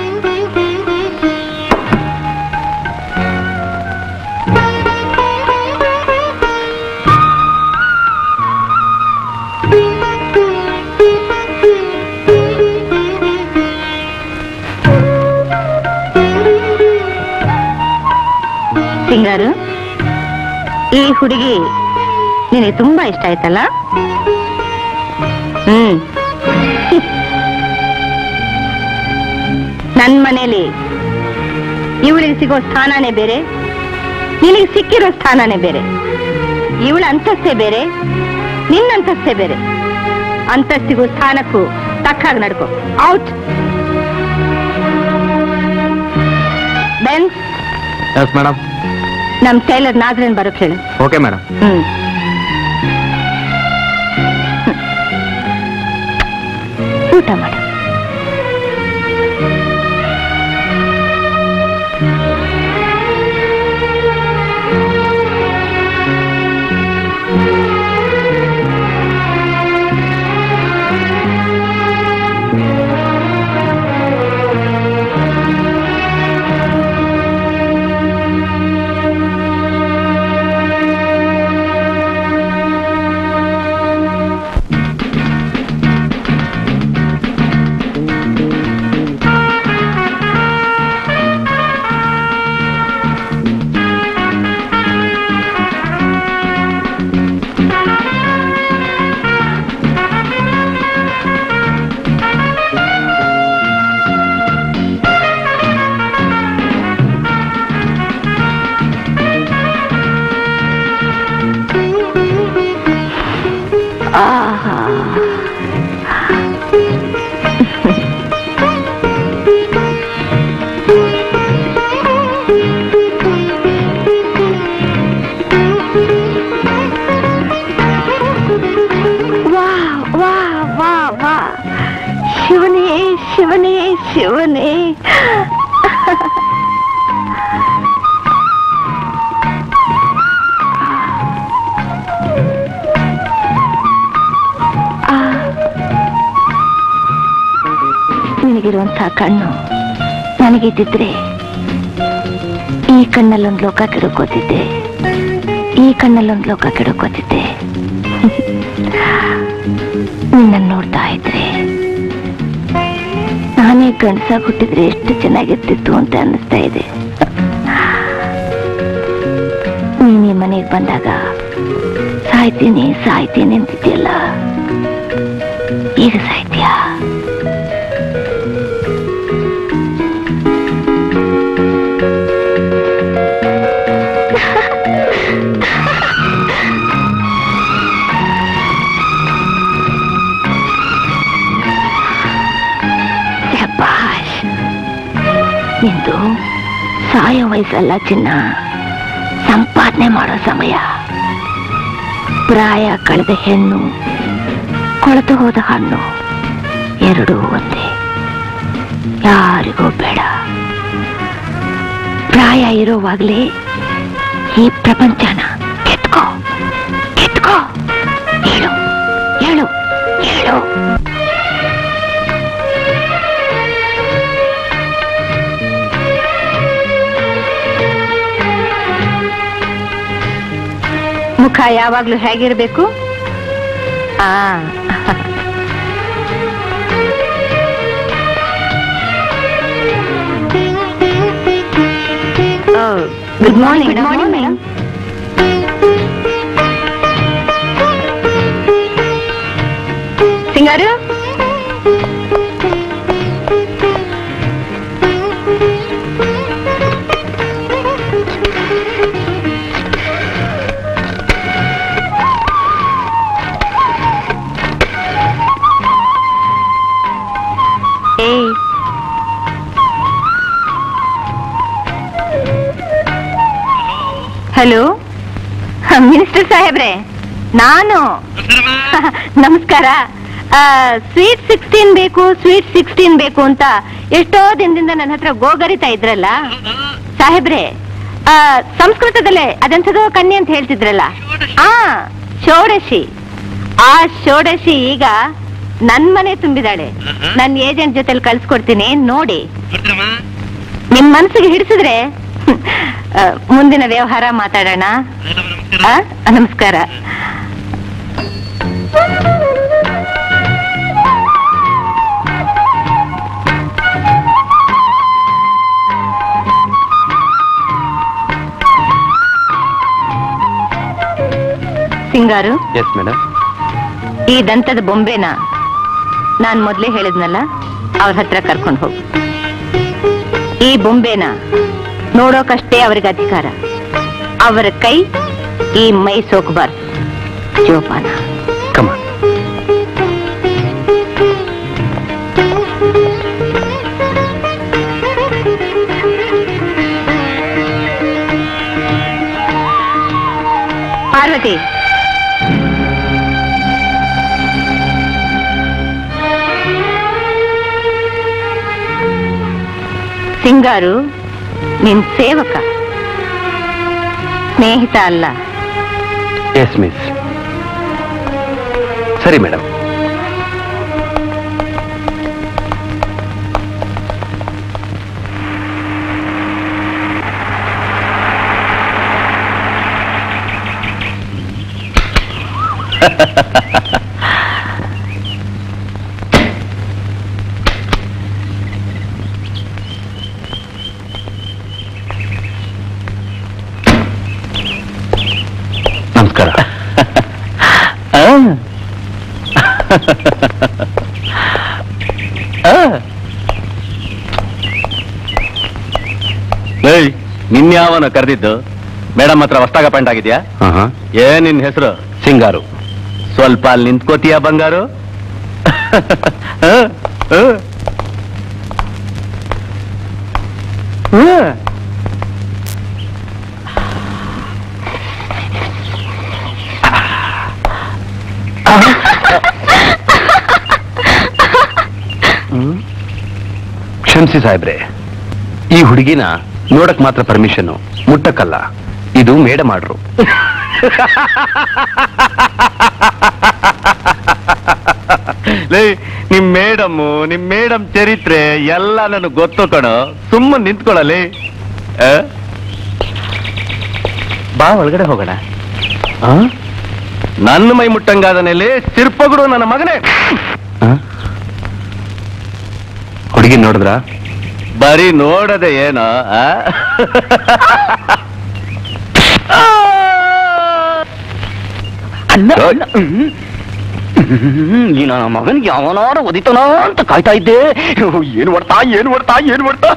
ಸಿಂಗಾರು ಈ ಹುಡುಗಿ ನಿನಗೆ ತುಂಬಾ ಇಷ್ಟ ಆಯ್ತಲ್ಲ ಹ್ಮ್ ನನ್ ಮನೇಲಿ ಇವಳಿಗೆ ಸಿಗೋ ಸ್ಥಾನನೇ ಬೇರೆ ನಿನಗೆ ಸಿಕ್ಕಿರೋ ಸ್ಥಾನನೇ ಬೇರೆ ಇವಳ ಅಂತಸ್ತೇ ಬೇರೆ ನಿನ್ನ ಅಂತಸ್ತೇ ಬೇರೆ ಅಂತಸ್ತಿಗೂ ಸ್ಥಾನಕ್ಕೂ ತಕ್ಕಾಗ ನಡ್ಕೋ ಔಟ್ ಬೆನ್ ಎಸ್ ಮೇಡಮ್ ನಮ್ ಟೈಲರ್ ನಾದ್ರೇನ್ ಬರೋಕ್ ಹೇಳು ಓಕೆ ಮೇಡಮ್ ಹ್ಮ್ ಊಟ ಮಾಡು ಆಗಿರುವಂತ ಕಣ್ಣು ನನಗಿದ್ದಿದ್ರೆ ಈ ಕಣ್ಣಲ್ಲೊಂದು ಲೋಕ ಕೆಡುಕೋತಿದ್ದೆ ಈ ಕಣ್ಣಲ್ಲೊಂದು ಲೋಕ ಕೆಡುಕೋತಿದ್ದೆ ನಿನ್ನ ನೋಡ್ತಾ ಇದ್ರೆ ನಾನೇ ಗಂಡಸಾಗಿ ಹುಟ್ಟಿದ್ರೆ ಎಷ್ಟು ಚೆನ್ನಾಗಿರ್ತಿತ್ತು ಅಂತ ಅನ್ನಿಸ್ತಾ ಇದೆ ನೀನ್ ಈ ಮನೆಗೆ ಬಂದಾಗ ಸಾಯ್ತೀನಿ ಸಾಯ್ತೀನಿ ಅಂತಿದ್ಯಲ್ಲ ಈಗ ಸಾಯ್ತೀಯಾ ಶಭಾಷ್ ನಿಂದು ಸಾಯೋ ವಯಸ್ಸಲ್ಲ ಚಿನ್ನ ಸಂಪಾದನೆ ಮಾಡೋ ಸಮಯ ಪ್ರಾಯ ಕಳೆದ ಹೆಣ್ಣು ಕೊಳೆತು ಹೋದ ಹಣ್ಣು ಎರಡೂ ಒಂದೇ ಯಾರಿಗೂ ಬೇಡ ಪ್ರಾಯ ಇರೋವಾಗ್ಲೇ ಈ ಪ್ರಪಂಚನ ಕೆತ್ಕೋ ಕೆತ್ಕೋ ಹೇಳು ಹೇಳು ಹೇಳು ಮುಖ ಯಾವಾಗ್ಲೂ ಹೇಗಿರ್ಬೇಕು ಆ good morning good morning madam Singaru ಏಯ್ ಹಲೋ ಮಿನಿಸ್ಟರ್ ಸಾಹೇಬ್ರೆ ನಾನು ನಮಸ್ಕಾರ ಸ್ವೀಟ್ ಸಿಕ್ಸ್ಟೀನ್ ಬೇಕು ಸ್ವೀಟ್ ಸಿಕ್ಸ್ಟೀನ್ ಬೇಕು ಅಂತ ಎಷ್ಟೋ ದಿನದಿಂದ ನನ್ನ ಹತ್ರ ಗೋಗರಿತಾ ಇದ್ರಲ್ಲ ಸಾಹೇಬ್ರೆ ಆ, ಸಂಸ್ಕೃತದಲ್ಲೇ ಅದೆಂಥದೋ ಕನ್ಯೆ ಅಂತ ಹೇಳ್ತಿದ್ರಲ್ಲ ಆ ಷೋಡಶಿ ಆ ಷೋಡಶಿ ಈಗ ನನ್ ಮನೆ ತುಂಬಿದಾಳೆ ನನ್ನ ಏಜೆಂಟ್ ಜೊತೆಲಿ ಕಳ್ಸ್ಕೊಡ್ತೀನಿ ನೋಡಿ ನಿಮ್ ಮನ್ಸಿಗೆ ಹಿಡಿಸಿದ್ರೆ ಆ, ಮುಂದಿನ ವ್ಯವಹಾರ ಮಾತಾಡೋಣ ಆ, ನಮಸ್ಕಾರ ಸಿಂಗಾರು ಎಸ್ ಮೇಡಮ್ ಈ ದಂತದ ಬೊಂಬೆನ ನಾನ್ ಮೊದ್ಲೇ ಹೇಳಿದ್ನಲ್ಲ ಅವ್ರ ಹತ್ರ ಕರ್ಕೊಂಡು ಹೋಗು ಈ ಬೊಂಬೆನ ನೋಡೋಕಷ್ಟೇ ಅವ್ರಿಗೆ ಅಧಿಕಾರ ಅವರ ಕೈ ಈ ಮೈ ಸೋಕಬಾರ್ದು ಜೋಪಾನ ಕಮ ಪಾರ್ವತಿ ಸಿಂಗಾರು ನಿನ್ ಸೇವಕ ಸ್ನೇಹಿತ ಅಲ್ಲ ಎಸ್ ಮಿಸ್ ಸರಿ ಮೇಡಮ್ ನಮಸ್ಕಾರ ಏಯ್ ನಿನ್ಯಾವನ ಕರೆದಿದ್ದು ಮೇಡಮ್ ಹತ್ರ ಹೊಸ್ತಾಗ ಅಪಾಯಿಂಟ್ ಆಗಿದ್ಯಾ ಏನ್ ನಿನ್ ಹೆಸರು ಸಿಂಗಾರು ಸ್ವಲ್ಪ ಅಲ್ಲಿ ನಿಂತ್ಕೋತೀಯ ಬಂಗಾರು ಹ? ಹ? ಹ? ಕ್ಷಮಿಸಿ ಸಾಹೇಬ್ರೆ ಈ ಹುಡುಗಿನ ನೋಡಕ್ ಮಾತ್ರ ಪರ್ಮಿಷನ್ ಮುಟ್ಟಕ್ಕಲ್ಲ ಇದು ಮೇಡ ಮಾಡ್ರು ಲೇ ನಿಮ್ ಮೇಡಮ್ ನಿಮ್ ಮೇಡಮ್ ಚರಿತ್ರೆ ಎಲ್ಲ ನನಗೆ ಗೊತ್ತು ಕಣೋ ಸುಮ್ಮನೆ ನಿಂತ್ಕೊಳ್ಳಲಿ ಆ? ಬಾ ಒಳಗಡೆ ಹೋಗೋಣ ಆ? ನನ್ನ ಮೈ ಮುಟ್ಟಂಗಾದನಲ್ಲಿ ಸಿರ್ಪಗುಡು ನನ್ನ ಮಗನೇ ಹುಡುಗಿ ನೋಡಿದ್ರ ಬರೀ ನೋಡದೆ ಏನೋ ಆ? ಅಲ್ಲ ಅಲ್ಲ. ಹ್ಮ್. ಹ್ಮ್, ನೀನು ನನ್ನ ಮಗನಿಗೆ ಯಾವನಾರ ಒದಿತನ ಅಂತ ಕಾಯ್ತಾ ಇದ್ದೆ ಏನ್ ಮಾಡ್ತಾ ಏನ್ ಮಾಡ್ತಾ ಏನ್ ಮಾಡ್ತಾ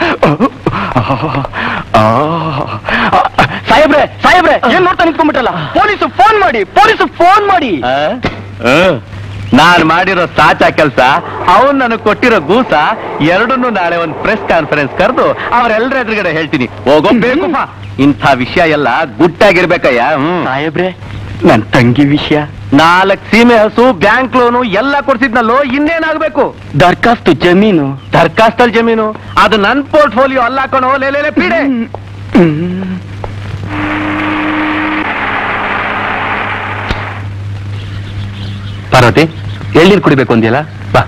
ಆ, ಸಾಹೇಬ್ರೆ ಸಾಹೇಬ್ರೆ ಏನ್ ನೋಡ್ತಾ ನಿಂತ್ಕೊಂಡ್ಬಿಟ್ಟಲ್ಲ ಪೊಲೀಸು ಫೋನ್ ಮಾಡಿ ಪೊಲೀಸು ಫೋನ್ ಮಾಡಿ ಆ? ಆ? ನಾನ್ ಮಾಡಿರೋ ಸಾಚಾ ಕೆಲಸ ಅವನ್ ನನಗ್ ಕೊಟ್ಟಿರೋ ಗೂಸ ಎರಡನ್ನೂ ನಾಳೆ ಒಂದ್ ಪ್ರೆಸ್ ಕಾನ್ಫರೆನ್ಸ್ ಕರೆದು ಅವರೆಲ್ಲರ ಎದುರುಗಡೆ ಹೇಳ್ತೀನಿ ಹೋಗೋ ಬೇಕು ಇಂಥ ವಿಷಯ ಎಲ್ಲ ಗುಟ್ಟಾಗಿರ್ಬೇಕಯ್ಯ ಹ್ಮ್ ಸಾಹೇಬ್ರೆ ನನ್ ತಂಗಿ ವಿಷಯ ನಾಲ್ಕ್ ಸೀಮೆ ಹಸು ಬ್ಯಾಂಕ್ ಲೋನು ಎಲ್ಲ ಕೊಡ್ಸಿದ್ನಲ್ಲೋ ಇನ್ನೇನಾಗ್ಬೇಕು ದರ್ಖಾಸ್ತು ಜಮೀನು ದರ್ಖಾಸ್ತಲ್ ಜಮೀನು ಅದು ನನ್ ಪೋರ್ಟ್ಫೋಲಿಯೋ ಅಲ್ಲ ಕಣೋ ಲೇ ಲೇ, ಲೇ, ಪೀಡೆ ಪಾರ್ವತಿ ಎಳ್ನೀರು ಕುಡಿಬೇಕು ಅಂದ್ಯಲ್ಲ ಬಾ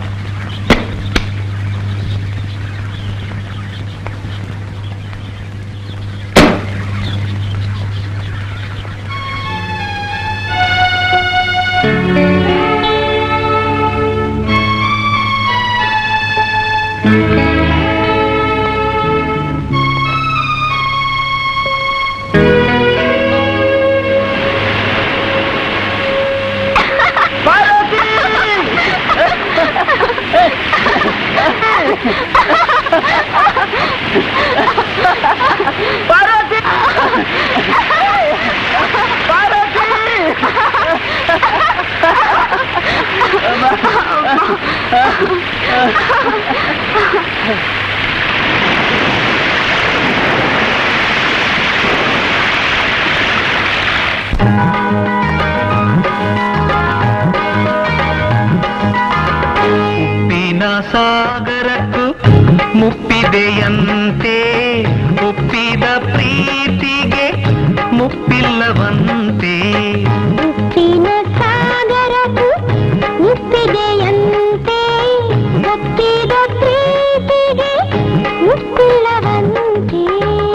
ಉಪ್ಪಿನ ಸಾಗರಕ್ಕೂ ಮುಪ್ಪಿದೆಯಂತೆ ಒಪ್ಪಿದ ಪ್ರೀತಿಗೆ ಮುಪ್ಪಿಲ್ಲವಂತೆ ಉಪ್ಪಿನ ಸಾಗರವು ಮುಪ್ಪಿದೆಯಂತೆ ಒಪ್ಪಿದ ಪ್ರೀತಿಗೆ ಮುಪ್ಪಿಲ್ಲವಂತೆ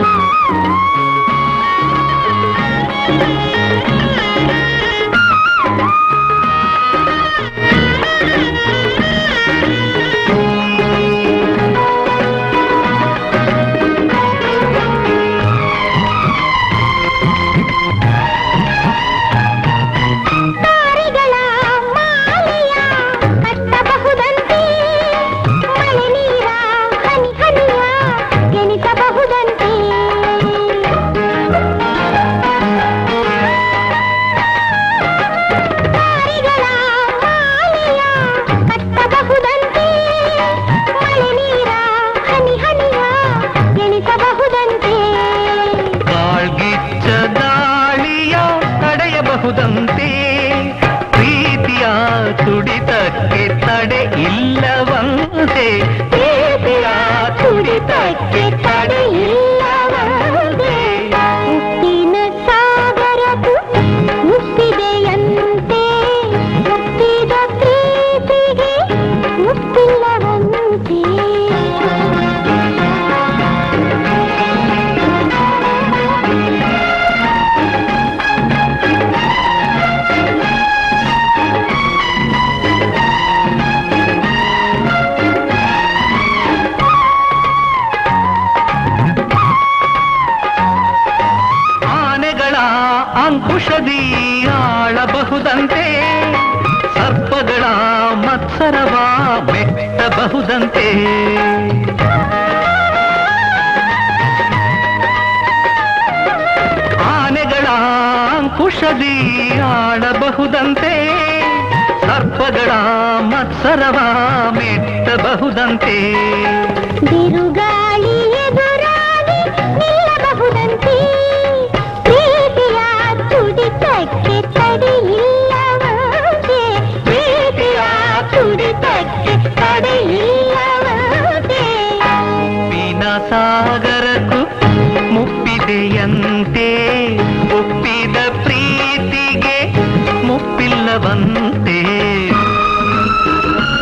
ತಾರೆಗಳ ಮಾಲೆಯ ಕಟ್ಟಬಹುದಂತೆ ಮಳೆ ನೀರ ಹನಿ ಹನಿಯ ಎಣಿಸಬಹುದಂತೆ ತಾರೆಗಳ ಮಾಲೆಯ ಕಟ್ಟಬಹುದಂತೆ ಮಳೆ ನೀರ ಹನಿ ಹನಿಯ ಎಣಿಸಬಹುದಂತೆ ಕಾಳ್ಗಿಚ್ಚ ಗಾಳಿಯ ತಡೆಯಬಹುದಂತೆ ಪ್ರೀತಿಯ ತುಡಿತಕ್ಕೆ ತಡೆ ಇಲ್ಲವಂತೆ ಪ್ರೀತಿಯ ತುಡಿತಕ್ಕೆ ತಡೆ ಇಲ್ಲವಂತೆ ಉಪ್ಪಿನ ಸಾಗರವು ಮುಪ್ಪಿದೆಯಂತೆ ಮುಪ್ಪಿದ ಪ್ರೀತಿಗೆ ಮುಪ್ಪಿಲ್ಲವಂತೆ ಆನೆಗಳ ಅಂಕುಶದಿ ಆಳಬಹುದಂತೆ ಸರ್ಪಗಳ ಮತ್ಸರವ ಮೆಟ್ಟಬಹುದಂತೆ ಆನೆಗಳ ಅಂಕುಶದಿ ಆಳಬಹುದಂತೆ ಸರ್ಪಗಳ ಮತ್ಸರವ ಮೆಟ್ಟಬಹುದಂತೆ ಬಿರುಗಾಳಿ ಎದುರಾಗಿ ನಿಲ್ಲಬಹುದಂತೆ ಪ್ರೀತಿಯ ತುಡಿತಕ್ಕೆ ತಡೆಯಿಲ್ಲವಂತೆ ಪ್ರೀತಿಯ ತುಡಿತಕ್ಕೆ ತಡೆಯಿಲ್ಲವಂತೆ ಉಪ್ಪಿನ ಸಾಗರಕ್ಕೂ ಮುಪ್ಪಿದೆಯಂತೆ ಒಪ್ಪಿದ ಪ್ರೀತಿಗೆ ಮುಪ್ಪಿಲ್ಲವಂತೆ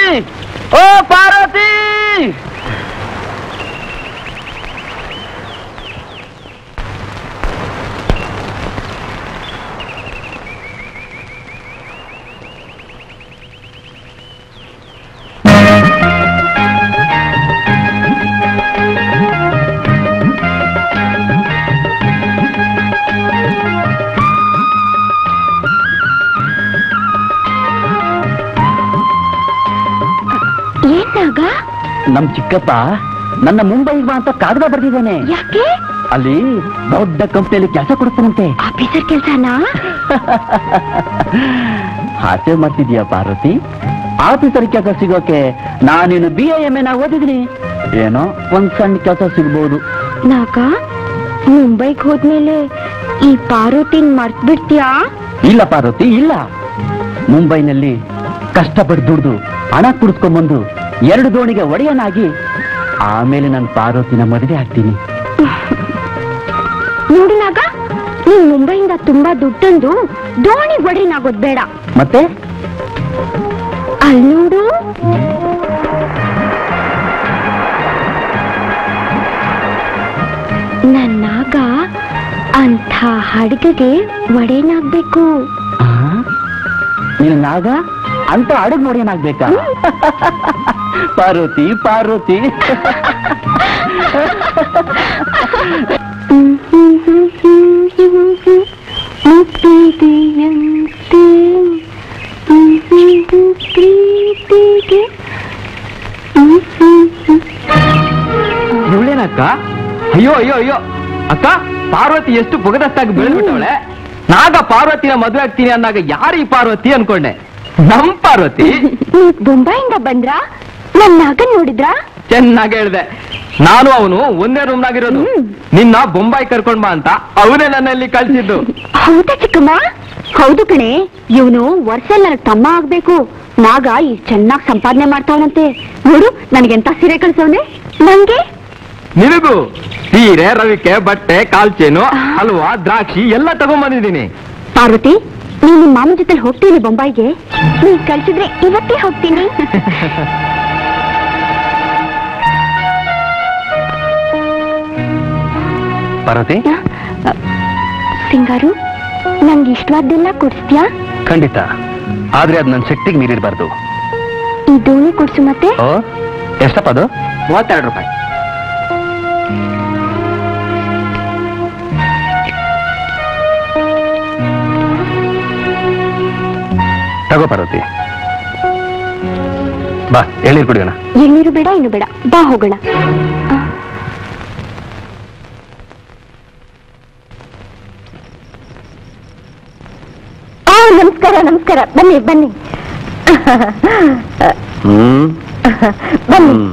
ಓ ಪಾರ್ವತಿ ಏನಾಗ ನಮ್ ಚಿಕ್ಕಪ್ಪ ನನ್ನ ಮುಂಬೈಗೆ ಬಾ ಅಂತ ಕಾಗದ ಬರ್ದಿದ್ದಾನೆ ಯಾಕೆ ಅಲ್ಲಿ ದೊಡ್ಡ ಕಂಪ್ನಿಯಲ್ಲಿ ಕೆಲಸ ಕೊಡ್ತಾನಂತೆ ಆಫೀಸರ್ ಕೆಲ್ಸನಾ ಹಾಸ್ಯ ಮಾಡ್ತಿದ್ಯಾ ಪಾರ್ವತಿ ಆಫೀಸರ್ ಕೆಲಸ ಸಿಗೋಕೆ ನಾನೇನು ಬಿ ಎ ಎಮ್ ಎ ನಾ ಓದಿದ್ದೀನಿ ಏನೋ ಒಂದ್ ಸಣ್ಣ ಕೆಲಸ ಸಿಗ್ಬೋದು ನಾಗ ಮುಂಬೈಗ್ ಹೋದ್ಮೇಲೆ ಈ ಪಾರೋಟಿನ್ ಮರ್ತ್ ಬಿಡ್ತೀಯಾ ಇಲ್ಲ ಪಾರ್ವತಿ ಇಲ್ಲ ಮುಂಬೈನಲ್ಲಿ ಕಷ್ಟಪಟ್ಟು ದುಡ್ದು ಹಣ ಕುಡಿಸ್ಕೊಂಡ್ಬಂದು ಎರಡು ದೋಣಿಗೆ ಒಡೆಯನಾಗಿ ಆಮೇಲೆ ನಾನು ಪಾರ್ವತಿನ ಮದುವೆ ಆಗ್ತೀನಿ ನೋಡಿ ನಾಗ ನೀನ್ ಮುಂಬೈಯಿಂದ ತುಂಬಾ ದುಡ್ಡಂದು ದೋಣಿ ಒಡ್ರಿನಾಗೋದ್ ಬೇಡ ಮತ್ತೆ ಅಲ್ಲಿ ನೋಡು ನನ್ನಾಗ ಅಂಥ ಹಡಗಿಗೆ ಒಡೆನಾಗ್ಬೇಕು ಆ? ನೀನು ನಾಗ ಅಂತ ಅಡುಗ್ ನೋಡೇನಾಗ್ಬೇಕಾ ಪಾರ್ವತಿ ಪಾರ್ವತಿ ಮುಟ್ಟಿದೆಯಂತೆ ಪ್ರೀತಿಗೆ ಇವಳೇನಕ್ಕ ಅಯ್ಯೋ ಅಯ್ಯೋ ಅಯ್ಯೋ ಅಕ್ಕ ಪಾರ್ವತಿ ಎಷ್ಟು ಬುಗದಷ್ಟಾಗಿ ಬೆಳೆದ್ಬಿಟ್ಟವಳೆ ನಾಗ ಪಾರ್ವತಿನ ಮದುವೆ ಆಗ್ತೀನಿ ಅಂದಾಗ ಯಾರು ಈ ಪಾರ್ವತಿ ಅನ್ಕೊಂಡೆ ನಮ್ ಪಾರ್ವತಿ ನೀವ್ ಬೊಂಬಾಯಿಂದ ಬಂದ್ರಾ ನನ್ ನಾಗನ್ ನೋಡಿದ್ರಾ ಚೆನ್ನಾಗಿ ಹೇಳ್ದೆ ನಾನು ಅವನು ಒಂದೇ ರೂಮ್ ನಾಗಿರೋದು ಹ್ಮ್. ನಿನ್ನ ಬೊಂಬಾಯಿ ಕರ್ಕೊಂಡ್ ಬಾ ಅಂತ ಅವನೇ ನನ್ನಲ್ಲಿ ಕಳ್ಸಿದ್ದು ಹೌದಾ ಚಿಕ್ಕಮ್ಮ ಹೌದು ಕಣೆ ಇವನು ವರ್ಷ ನನಗ್ ತಮ್ಮ ಆಗ್ಬೇಕು ನಾಗ ಈಗ ಚೆನ್ನಾಗ್ ಸಂಪಾದನೆ ಮಾಡ್ತಾವನಂತೆ ನೋಡು ನನಗೆಂತ ಸೀರೆ ಕಳ್ಸವ್ನೆ ನಂಗೆ ನಿನಗೂ ಸೀರೆ ರವಿಕೆ ಬಟ್ಟೆ ಕಾಲ್ಚೇನು ಹಲ್ವಾ ದ್ರಾಕ್ಷಿ ಎಲ್ಲ ತಗೊಂಬಂದಿದ್ದೀನಿ ಪಾರ್ವತಿ ನೀನ್ ನಿಮ್ ಮಾಮನ ಜೊತೆ ಹೋಗ್ತೀನಿ ಬೊಂಬಾಯಿಗೆ ನೀನ್ ಕಳ್ಸಿದ್ರೆ ಇವತ್ತೇ ಹೋಗ್ತೀನಿ ಪಾರ್ವತಿ ಅ, ಸಿಂಗಾರು ನಂಗೆ ಇಷ್ಟವಾದ್ದೆಲ್ಲ ಕೊಡಿಸ್ತೀಯಾ ಖಂಡಿತ ಆದ್ರೆ ಅದು ನನ್ನ ಶಕ್ತಿಗೆ ಮೀರಿರಬಾರ್ದು ಈ ದೋಣಿ ಕೊಡ್ಸು ಮತ್ತೆ ಓ ಎಷ್ಟಪ್ಪ ಅದು ಮೂವತ್ತೆರಡು ರೂಪಾಯಿ ತಗೋ ಪಾರ್ವತಿ ಬಾ ಎಳ್ನೀರು ಕುಡಿಯೋಣ ಎಳ್ನೀರು ಬೇಡ ಇನ್ನು ಬೇಡ ಬಾ ಹೋಗೋಣ ಆ. ಆ, ನಮಸ್ಕಾರ ನಮಸ್ಕಾರ ಬನ್ನಿ ಬನ್ನಿ ಹ್ಮ್ ಬನ್ನಿ ಹ್ಮ್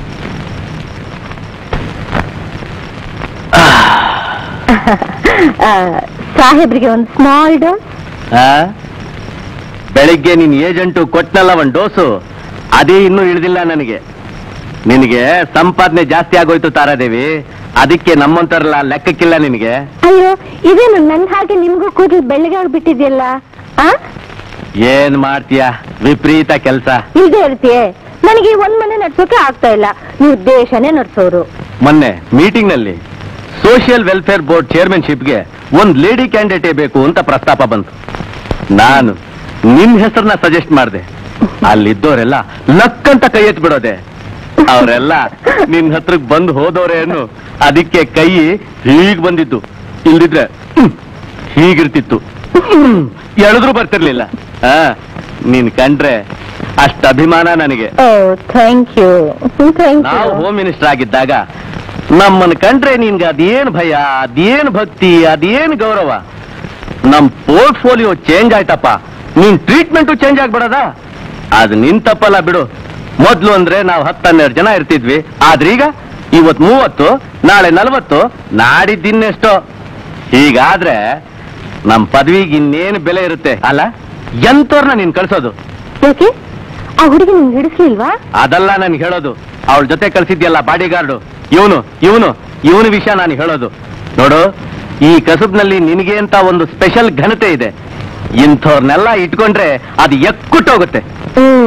ಆ, ಸಾಹೇಬ್ರಿಗೆ ಒಂದು ಸ್ಮಾಲ್ ಡೋಸ್ ಆ? ಬೆಳಿಗ್ಗೆ ನಿನ್ ಏಜೆಂಟು ಕೊಟ್ನಲ್ಲ ಒಂದ್ ಡೋಸು ಅದೇ ಇನ್ನೂ ಇಳಿದಿಲ್ಲ ನನಗೆ ನಿನಗೆ ಸಂಪಾದನೆ ಜಾಸ್ತಿ ಆಗೋಯ್ತು ತಾರಾದೇವಿ ಅದಕ್ಕೆ ನಮ್ಮಂತರಲ್ಲ ಲೆಕ್ಕಕ್ಕಿಲ್ಲ ನಿನಗೆ ಅಯ್ಯೋ ಇದೇನು ನನ್ನ ಹಾಗೆ ನಿಮ್ಗೂ ಕೂದಲು ಬೆಳ್ಳಗಾಗ್ಬಿಟ್ಟಿದೆಯಲ್ಲ ಆ ಏನ್ ಮಾಡ್ತೀಯ ವಿಪರೀತ ಕೆಲ್ಸ ಇಲ್ದೇ ಇರ್ತೀಯೇ ನನಗೆ ಈ ಒಂದ್ ಮನೆ ನಡ್ಸೋಕೆ ಆಗ್ತಾ ಇಲ್ಲ ನೀವು ದೇಶನೇ ನಡ್ಸೋರು ಮೊನ್ನೆ ಮೀಟಿಂಗ್ ನಲ್ಲಿ ಸೋಷಿಯಲ್ ವೆಲ್ಫೇರ್ ಬೋರ್ಡ್ ಚೇರ್ಮನ್ಶಿಪ್ಗೆ ಒಂದ್ ಲೇಡಿ ಕ್ಯಾಂಡಿಡೇಟ್ ಬೇಕು ಅಂತ ಪ್ರಸ್ತಾಪ ಬಂತು ನಾನು ನಿನ್ ಹೆಸರನ್ನ ಸಜೆಸ್ಟ್ ಮಾಡಿದೆ ಅಲ್ಲಿದ್ದವರೆಲ್ಲ ಲಕ್ ಅಂತ ಕೈ ಎತ್ತಿ ಬಿಡೋದೆ ಅವರೆಲ್ಲ ನಿನ್ ಹತ್ರಕ್ ಬಂದು ಹೋದವ್ರೆ ಅನ್ನು ಅದಕ್ಕೆ ಕೈ ಹೀಗ್ ಬಂದಿತ್ತು ಇಲ್ದಿದ್ರೆ ಹ್ಮ್, ಹೀಗಿರ್ತಿತ್ತು ಹ್ಮ್, ಎಳೆದ್ರು ಬರ್ತಿರ್ಲಿಲ್ಲ ಆ ನೀನ್ ಕಂಡ್ರೆ ಅಷ್ಟ ಅಭಿಮಾನ ನನಗೆ ಓ ಥ್ಯಾಂಕ್ ಯು ಥ್ಯಾಂಕ್ ನಾವು ಯು ಹೋಮ್ ಮಿನಿಸ್ಟರ್ ಆಗಿದ್ದಾಗ ನಮ್ಮನ್ನ ಕಂಡ್ರೆ ನಿನ್ಗೆ ಅದೇನ್ ಭಯ ಅದೇನ್ ಭಕ್ತಿ ಅದೇನ್ ಗೌರವ ನಮ್ ಪೋರ್ಟ್ಫೋಲಿಯೋ ಚೇಂಜ್ ಆಯ್ತಪ್ಪ ನಿನ್ ಟ್ರೀಟ್ಮೆಂಟು ಚೇಂಜ್ ಆಗ್ಬಿಡದ ಅದು ನಿನ್ ತಪ್ಪಲ್ಲ ಬಿಡು ಮೊದ್ಲು ಅಂದ್ರೆ ನಾವು ಹತ್ತನ್ನೆರಡು ಜನ ಇರ್ತಿದ್ವಿ ಆದ್ರೀಗ ಇವತ್ ಮೂವತ್ತು ನಾಳೆ ನಲವತ್ತು ನಾಡಿದ್ದಿನ್ನೆಷ್ಟೋ ಹೀಗಾದ್ರೆ ನಮ್ ಪದವಿಗೆ ಇನ್ನೇನು ಬೆಲೆ ಇರುತ್ತೆ ಅಲ್ಲ ಎಂತವ್ರನ್ನ ನೀನ್ ಕಳ್ಸೋದು ಯಾಕೆ ಆ ಹುಡುಗಿ ನಿಮ್ಗೆ ಹಿಡಿಸ್ಲಿಲ್ವಾ ಅದಲ್ಲ ನಾನು ಹೇಳೋದು ಅವಳ ಜೊತೆ ಕಳ್ಸಿದ್ಯಲ್ಲ ಬಾಡಿಗಾರ್ಡು ಇವನು ಇವನು ಇವನು ವಿಷಯ ನಾನು ಹೇಳೋದು ನೋಡು ಈ ಕಸಬ್ನಲ್ಲಿ ನಿನಗೆ ಅಂತ ಒಂದು ಸ್ಪೆಷಲ್ ಘನತೆ ಇದೆ ಇಂಥವ್ರನ್ನೆಲ್ಲ ಇಟ್ಕೊಂಡ್ರೆ ಅದು ಎಕ್ಕುಟ್ಟೋಗುತ್ತೆ ಹ್ಮ್ ನೀವು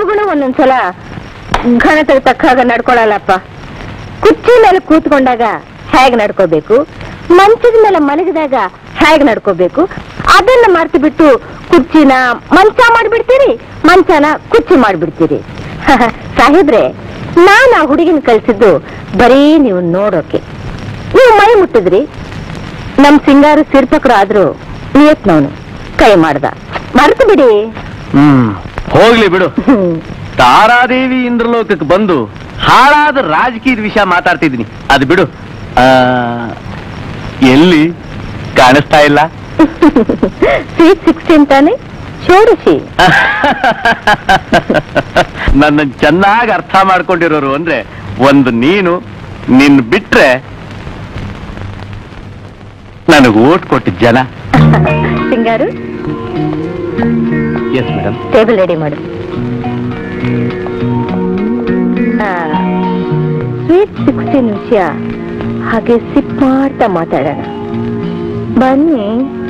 ನೀವುಗಳು ಒಂದೊಂದ್ಸಲ ಘನತೆಗೆ ತಕ್ಕಾಗ ನಡ್ಕೊಳಲ್ಲಪ್ಪ ಕುರ್ಚಿ ಮೇಲೆ ಕೂತ್ಕೊಂಡಾಗ ಹೇಗ್ ನಡ್ಕೋಬೇಕು ಮಂಚದ ಮೇಲೆ ಮಲಗಿದಾಗ ಹೇಗ್ ನಡ್ಕೋಬೇಕು ಅದನ್ನ ಮರ್ತು ಬಿಟ್ಟು ಕುರ್ಚಿನ ಮಂಚ ಮಾಡ್ಬಿಡ್ತೀರಿ ಮಂಚನ ಕುರ್ಚಿ ಮಾಡ್ಬಿಡ್ತೀರಿ ಸಾಹೇಬ್ರೆ ನಾನ್ ಆ ಹುಡುಗಿನ ಕಳ್ಸಿದ್ದು ಬರೀ ನೀವು ನೋಡೋಕೆ ನೀವು ಮೈ ಮುಟ್ಟಿದ್ರಿ ನಮ್ ಸಿಂಗಾರು ಸಿರ್ಪಕರು ಆದ್ರೂ ನಿಯತ್ನವನು ಕೈ ಮಾಡ್ದ ಮರ್ತು ಬಿಡಿ ಹ್ಮ್ ಹೋಗ್ಲಿ ಬಿಡು ಹ್ಮ್ ತಾರಾದೇವಿ ಇಂದ್ರಲೋಕಕ್ಕೆ ಬಂದು ಹಾಳಾದ ರಾಜಕೀಯದ ವಿಷಯ ಮಾತಾಡ್ತಿದ್ದೀನಿ ಅದು ಬಿಡು ಆ, ಎಲ್ಲಿ ಕಾಣಿಸ್ತಾ ಇಲ್ಲ ಸ್ವೀಟ್ ಸಿಕ್ಸ್ಟೀನ್ ತಾನೆ ಷೋಡಶಿ ನನ್ನ ಚೆನ್ನಾಗಿ ಅರ್ಥ ಮಾಡ್ಕೊಂಡಿರೋರು ಅಂದ್ರೆ ಒಂದು ನೀನು ನಿನ್ ಬಿಟ್ರೆ ನನಗೆ ಓಟ್ ಕೊಟ್ಟಿದ್ದ ಜನ Singaru yes madam table ready ಮಾಡು ಸ್ವೀಟ್ ಸಿಕ್ಸ್ಟೀನ್ ವಿಷಯ ಹಾಗೆ ಸಿಪ್ ಮಾಡ್ತಾ ಮಾತಾಡೋಣ ಬನ್ನಿ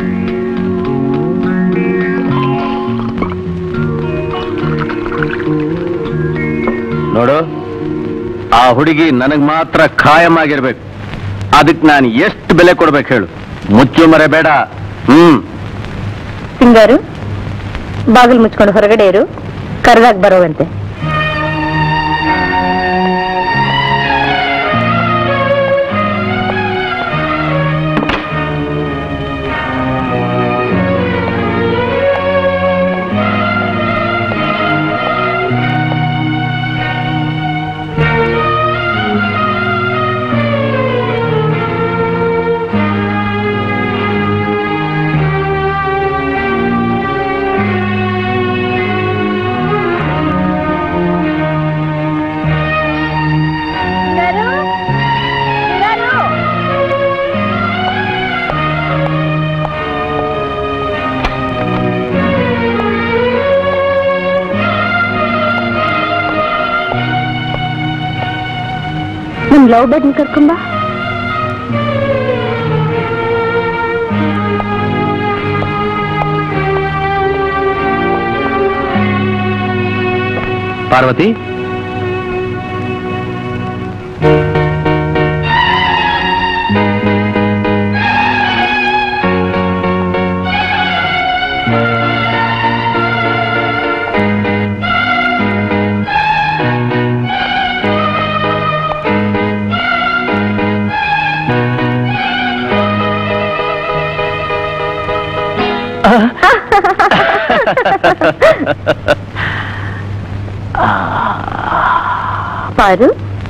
ನೋಡು ಆ ಹುಡುಗಿ ನನಗ್ ಮಾತ್ರ ಖಾಯಂ ಆಗಿರ್ಬೇಕು ಅದಕ್ಕೆ ನಾನು ಎಷ್ಟು ಬೆಲೆ ಕೊಡ್ಬೇಕು ಹೇಳು ಮುಚ್ಚು ಮರೆ ಬೇಡ ಹ್ಮ್ ಸಿಂಗಾರು ಬಾಗಿಲು ಮುಚ್ಕೊಂಡು ಹೊರಗಡೆ ಇರು ಕರೆದಾಗ ಬರೋವಂತೆ ನಮ್ ಲವ್ ಬರ್ಡ್ ಕರ್ಕೊಂಬ ಪಾರ್ವತಿ ಪಾರು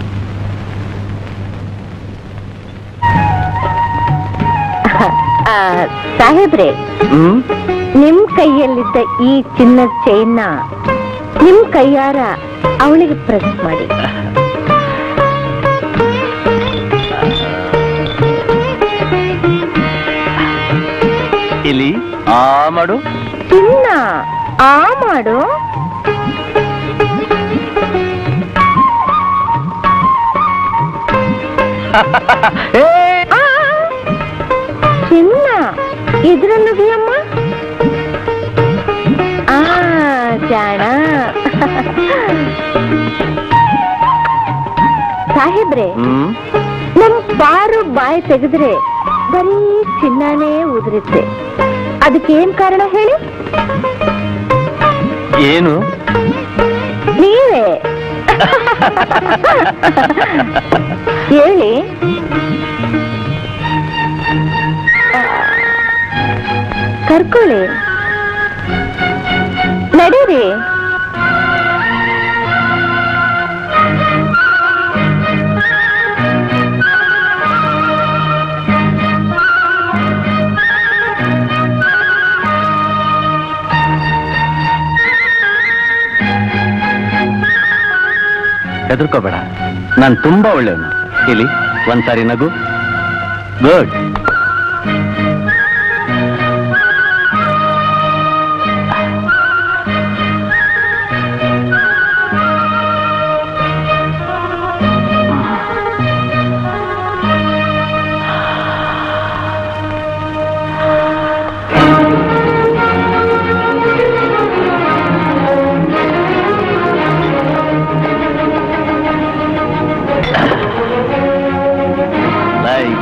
ಆ, ಸಾಹೇಬ್ರೆ ಹ್ಮ್ ನಿಮ್ ಕೈಯಲ್ಲಿದ್ದ ಈ ಚಿನ್ನದ ಚೈನ್ನ ನಿಮ್ ಕೈಯಾರ ಅವಳಿಗೆ ಪ್ರೆಸೆಂಟ್ ಮಾಡಿ ಇಲ್ಲಿ ಆ ಮಾಡು ಚಿನ್ನ ಆ ಮಾಡು ಏ, ಆ, ಚಿನ್ನ ಇದ್ರನ್ನು ಅಮ್ಮ ಆ ಜಾಣ ಸಾಹೇಬ್ರೆ ಹ್ಮ್ ನಮ್ ಪಾರು ಬಾಯಿ ತೆಗೆದ್ರೆ ಬರೀ ಚಿನ್ನನೇ ಉದುರುತ್ತೆ ಅದಕ್ಕೇನ್ ಕಾರಣ ಹೇಳಿ ಏನು ನೀವೇ ಹೇಳಿ ಕರ್ಕೊಳ್ಳಿ ನಡೀರಿ ಹೆದರ್ಕೋಬೇಡ ನಾನು ತುಂಬಾ ಒಳ್ಳೆಯವನು ಇಲ್ಲಿ ಒಂದ್ಸಾರಿ ನಗು ಗುಡ್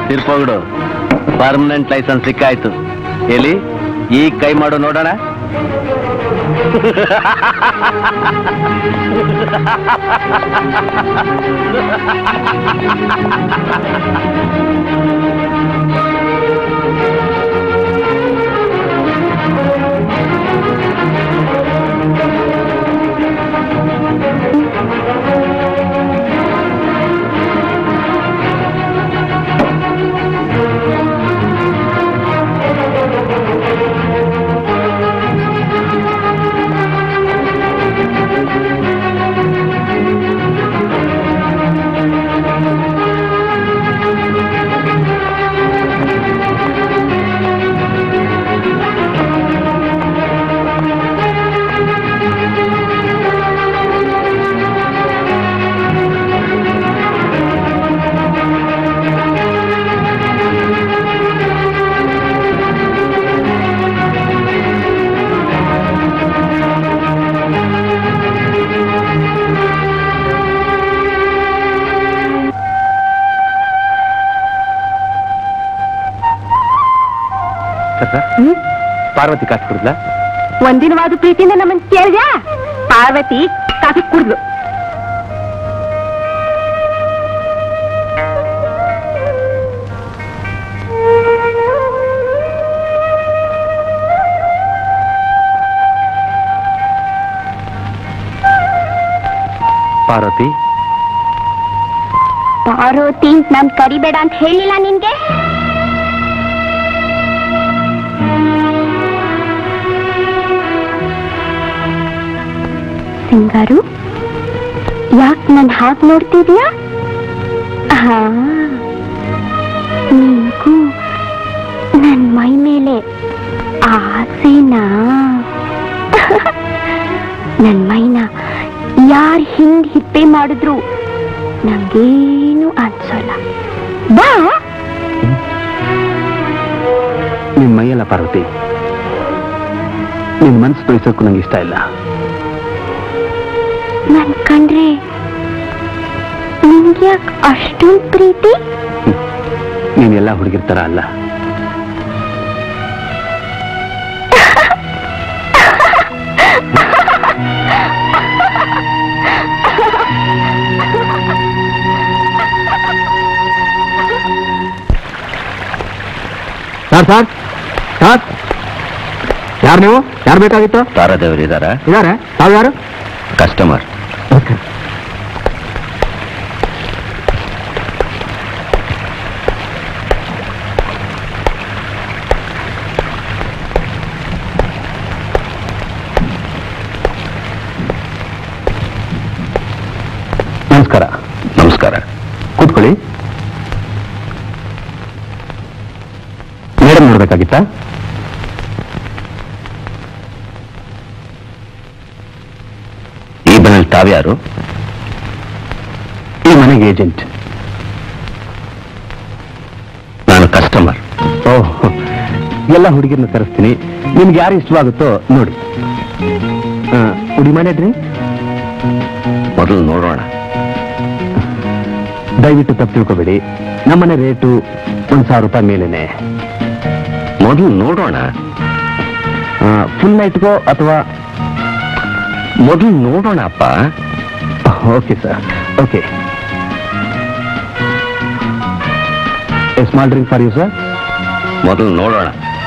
ತಿರ್ಪೋಗಡು ಪರ್ಮನೆಂಟ್ ಲೈಸೆನ್ಸ್ ಸಿಕ್ಕಾಯ್ತು ಎಲ್ಲಿ ಈಗ ಕೈ ಮಾಡು ನೋಡೋಣ ಪಾರ್ವತಿ ಕಾಸು ಕುಡಿದ್ಲಾ ಒಂದಿನವಾದ ಪ್ರೀತಿಯಿಂದ ನಮ್ಮನ್ ಕೇಳಿದ್ಯಾ ಪಾರ್ವತಿ ಕಾಫಿ ಕುಡ್ದು ಪಾರ್ವತಿ ಪಾರ್ವತಿ ನಾನ್ ಕರಿಬೇಡ ಅಂತ ಹೇಳಿಲ್ಲ ನಿನ್ಗೆ ಸಿಂಗಾರು ಯಾಕ್ ನನ್ ಹಾಗೆ ನೋಡ್ತಿದ್ಯಾ ಹಾ ನಿನ್ಗೂ ನನ್ ಮೈ ಮೇಲೆ ಆಸೆನಾ ನನ್ ಮೈನ ಯಾರ್ ಹಿಂದ್ ಹಿಪ್ಪೆ ಮಾಡಿದ್ರು ನಂಗೇನು ಅನ್ಸೋಲ್ಲ ಬಾ ನಿನ್ ಮೈಯಲ್ಲ ಪಾರ್ವತಿ ನಿನ್ ಮನ್ಸು ತೋರಿಸೋಕ್ಕೂ ನಂಗೆ ಇಷ್ಟ ಇಲ್ಲ ನನ್ ಕಂಡ್ರೆ ನಿನ್ಗ್ಯಾಕ್ ಅಷ್ಟೊಂದ್ ಪ್ರೀತಿ ನೀನ್ ಎಲ್ಲ ಹುಡುಗಿರ್ ತರ ಅಲ್ಲ ಸರ್ ಸರ್ ಸರ್ ಯಾರು ನೀವು ಯಾರು ಬೇಕಾಗಿತ್ತು ತಾರಾದೇವರು ಇದಾರ ಇದಾರೆ ತಾವು ಯಾರು ಕಸ್ಟಮರ್ ನಮಸ್ಕಾರ ನಮಸ್ಕಾರ ಕೂತ್ಕೊಳ್ಳಿ ಮೇಡಮ್ ನೋಡ್ಬೇಕಾಗಿತ್ತಾ ಈ ಮನೇಲಿ ತಾವ್ಯಾರು ಈ ಮನೆಗೆ ಏಜೆಂಟ್ ನಾನು ಕಸ್ಟಮರ್ ಓಹ್ ಎಲ್ಲ ಹುಡುಗಿರ್ನ ಕರೆಸ್ತೀನಿ ನಿಮ್ಗೆ ಯಾರು ಇಷ್ಟವಾಗುತ್ತೋ ನೋಡಿ ಉಡಿ ಮನೆ ಡ್ರಿಂಕ್ ಮೊದಲು ನೋಡೋಣ ದಯವಿಟ್ಟು ತಪ್ಪು ತಿಳ್ಕೊಬೇಡಿ ನಮ್ಮನೆ ರೇಟು ಒಂದು ಸಾವಿರ ರೂಪಾಯಿ ಮೇಲೇನೆ ಮೊದಲು ನೋಡೋಣ ಫುಲ್ ನೈಟ್ಗೋ ಅಥವಾ ಮೊದಲು ನೋಡೋಣ ಅಪ್ಪ okay sir okay small drink for you sir ಮೊದಲು ನೋಡೋಣ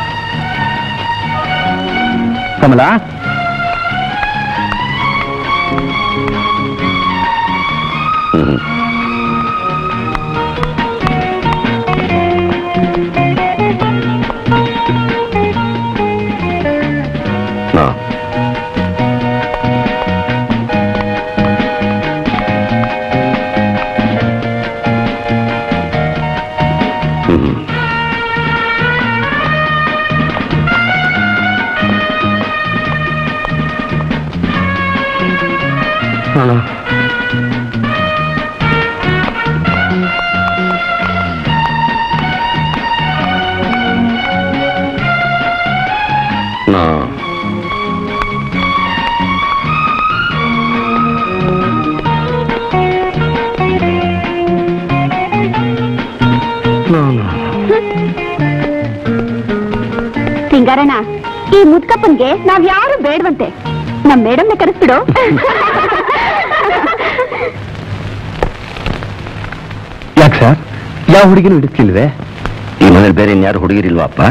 ಕಮಲಾ ಹ್ಮ್ ಹಾ. ಹ್ಮ್ ಹಲೋ ನಾ No, no. ಈ ಮುದ್ಕಪ್ಪನ್ಗೆ ನಾವ್ ಯಾರು ಬೇಡವಂತೆ ನಮ್ ಮೇಡಮ್ನ ಕರೆಸ್ಬಿಡು ಯಾಕೆ ಸರ್ ಯಾವ ಹುಡುಗಿನೂ ಹಿಡಿಸ್ಲಿಲ್ವೇ ಈ ಮನೇಲಿ ಬೇರೆ ಇನ್ಯಾರು ಹುಡುಗಿರಿಲ್ವಾ ಅಪ್ಪ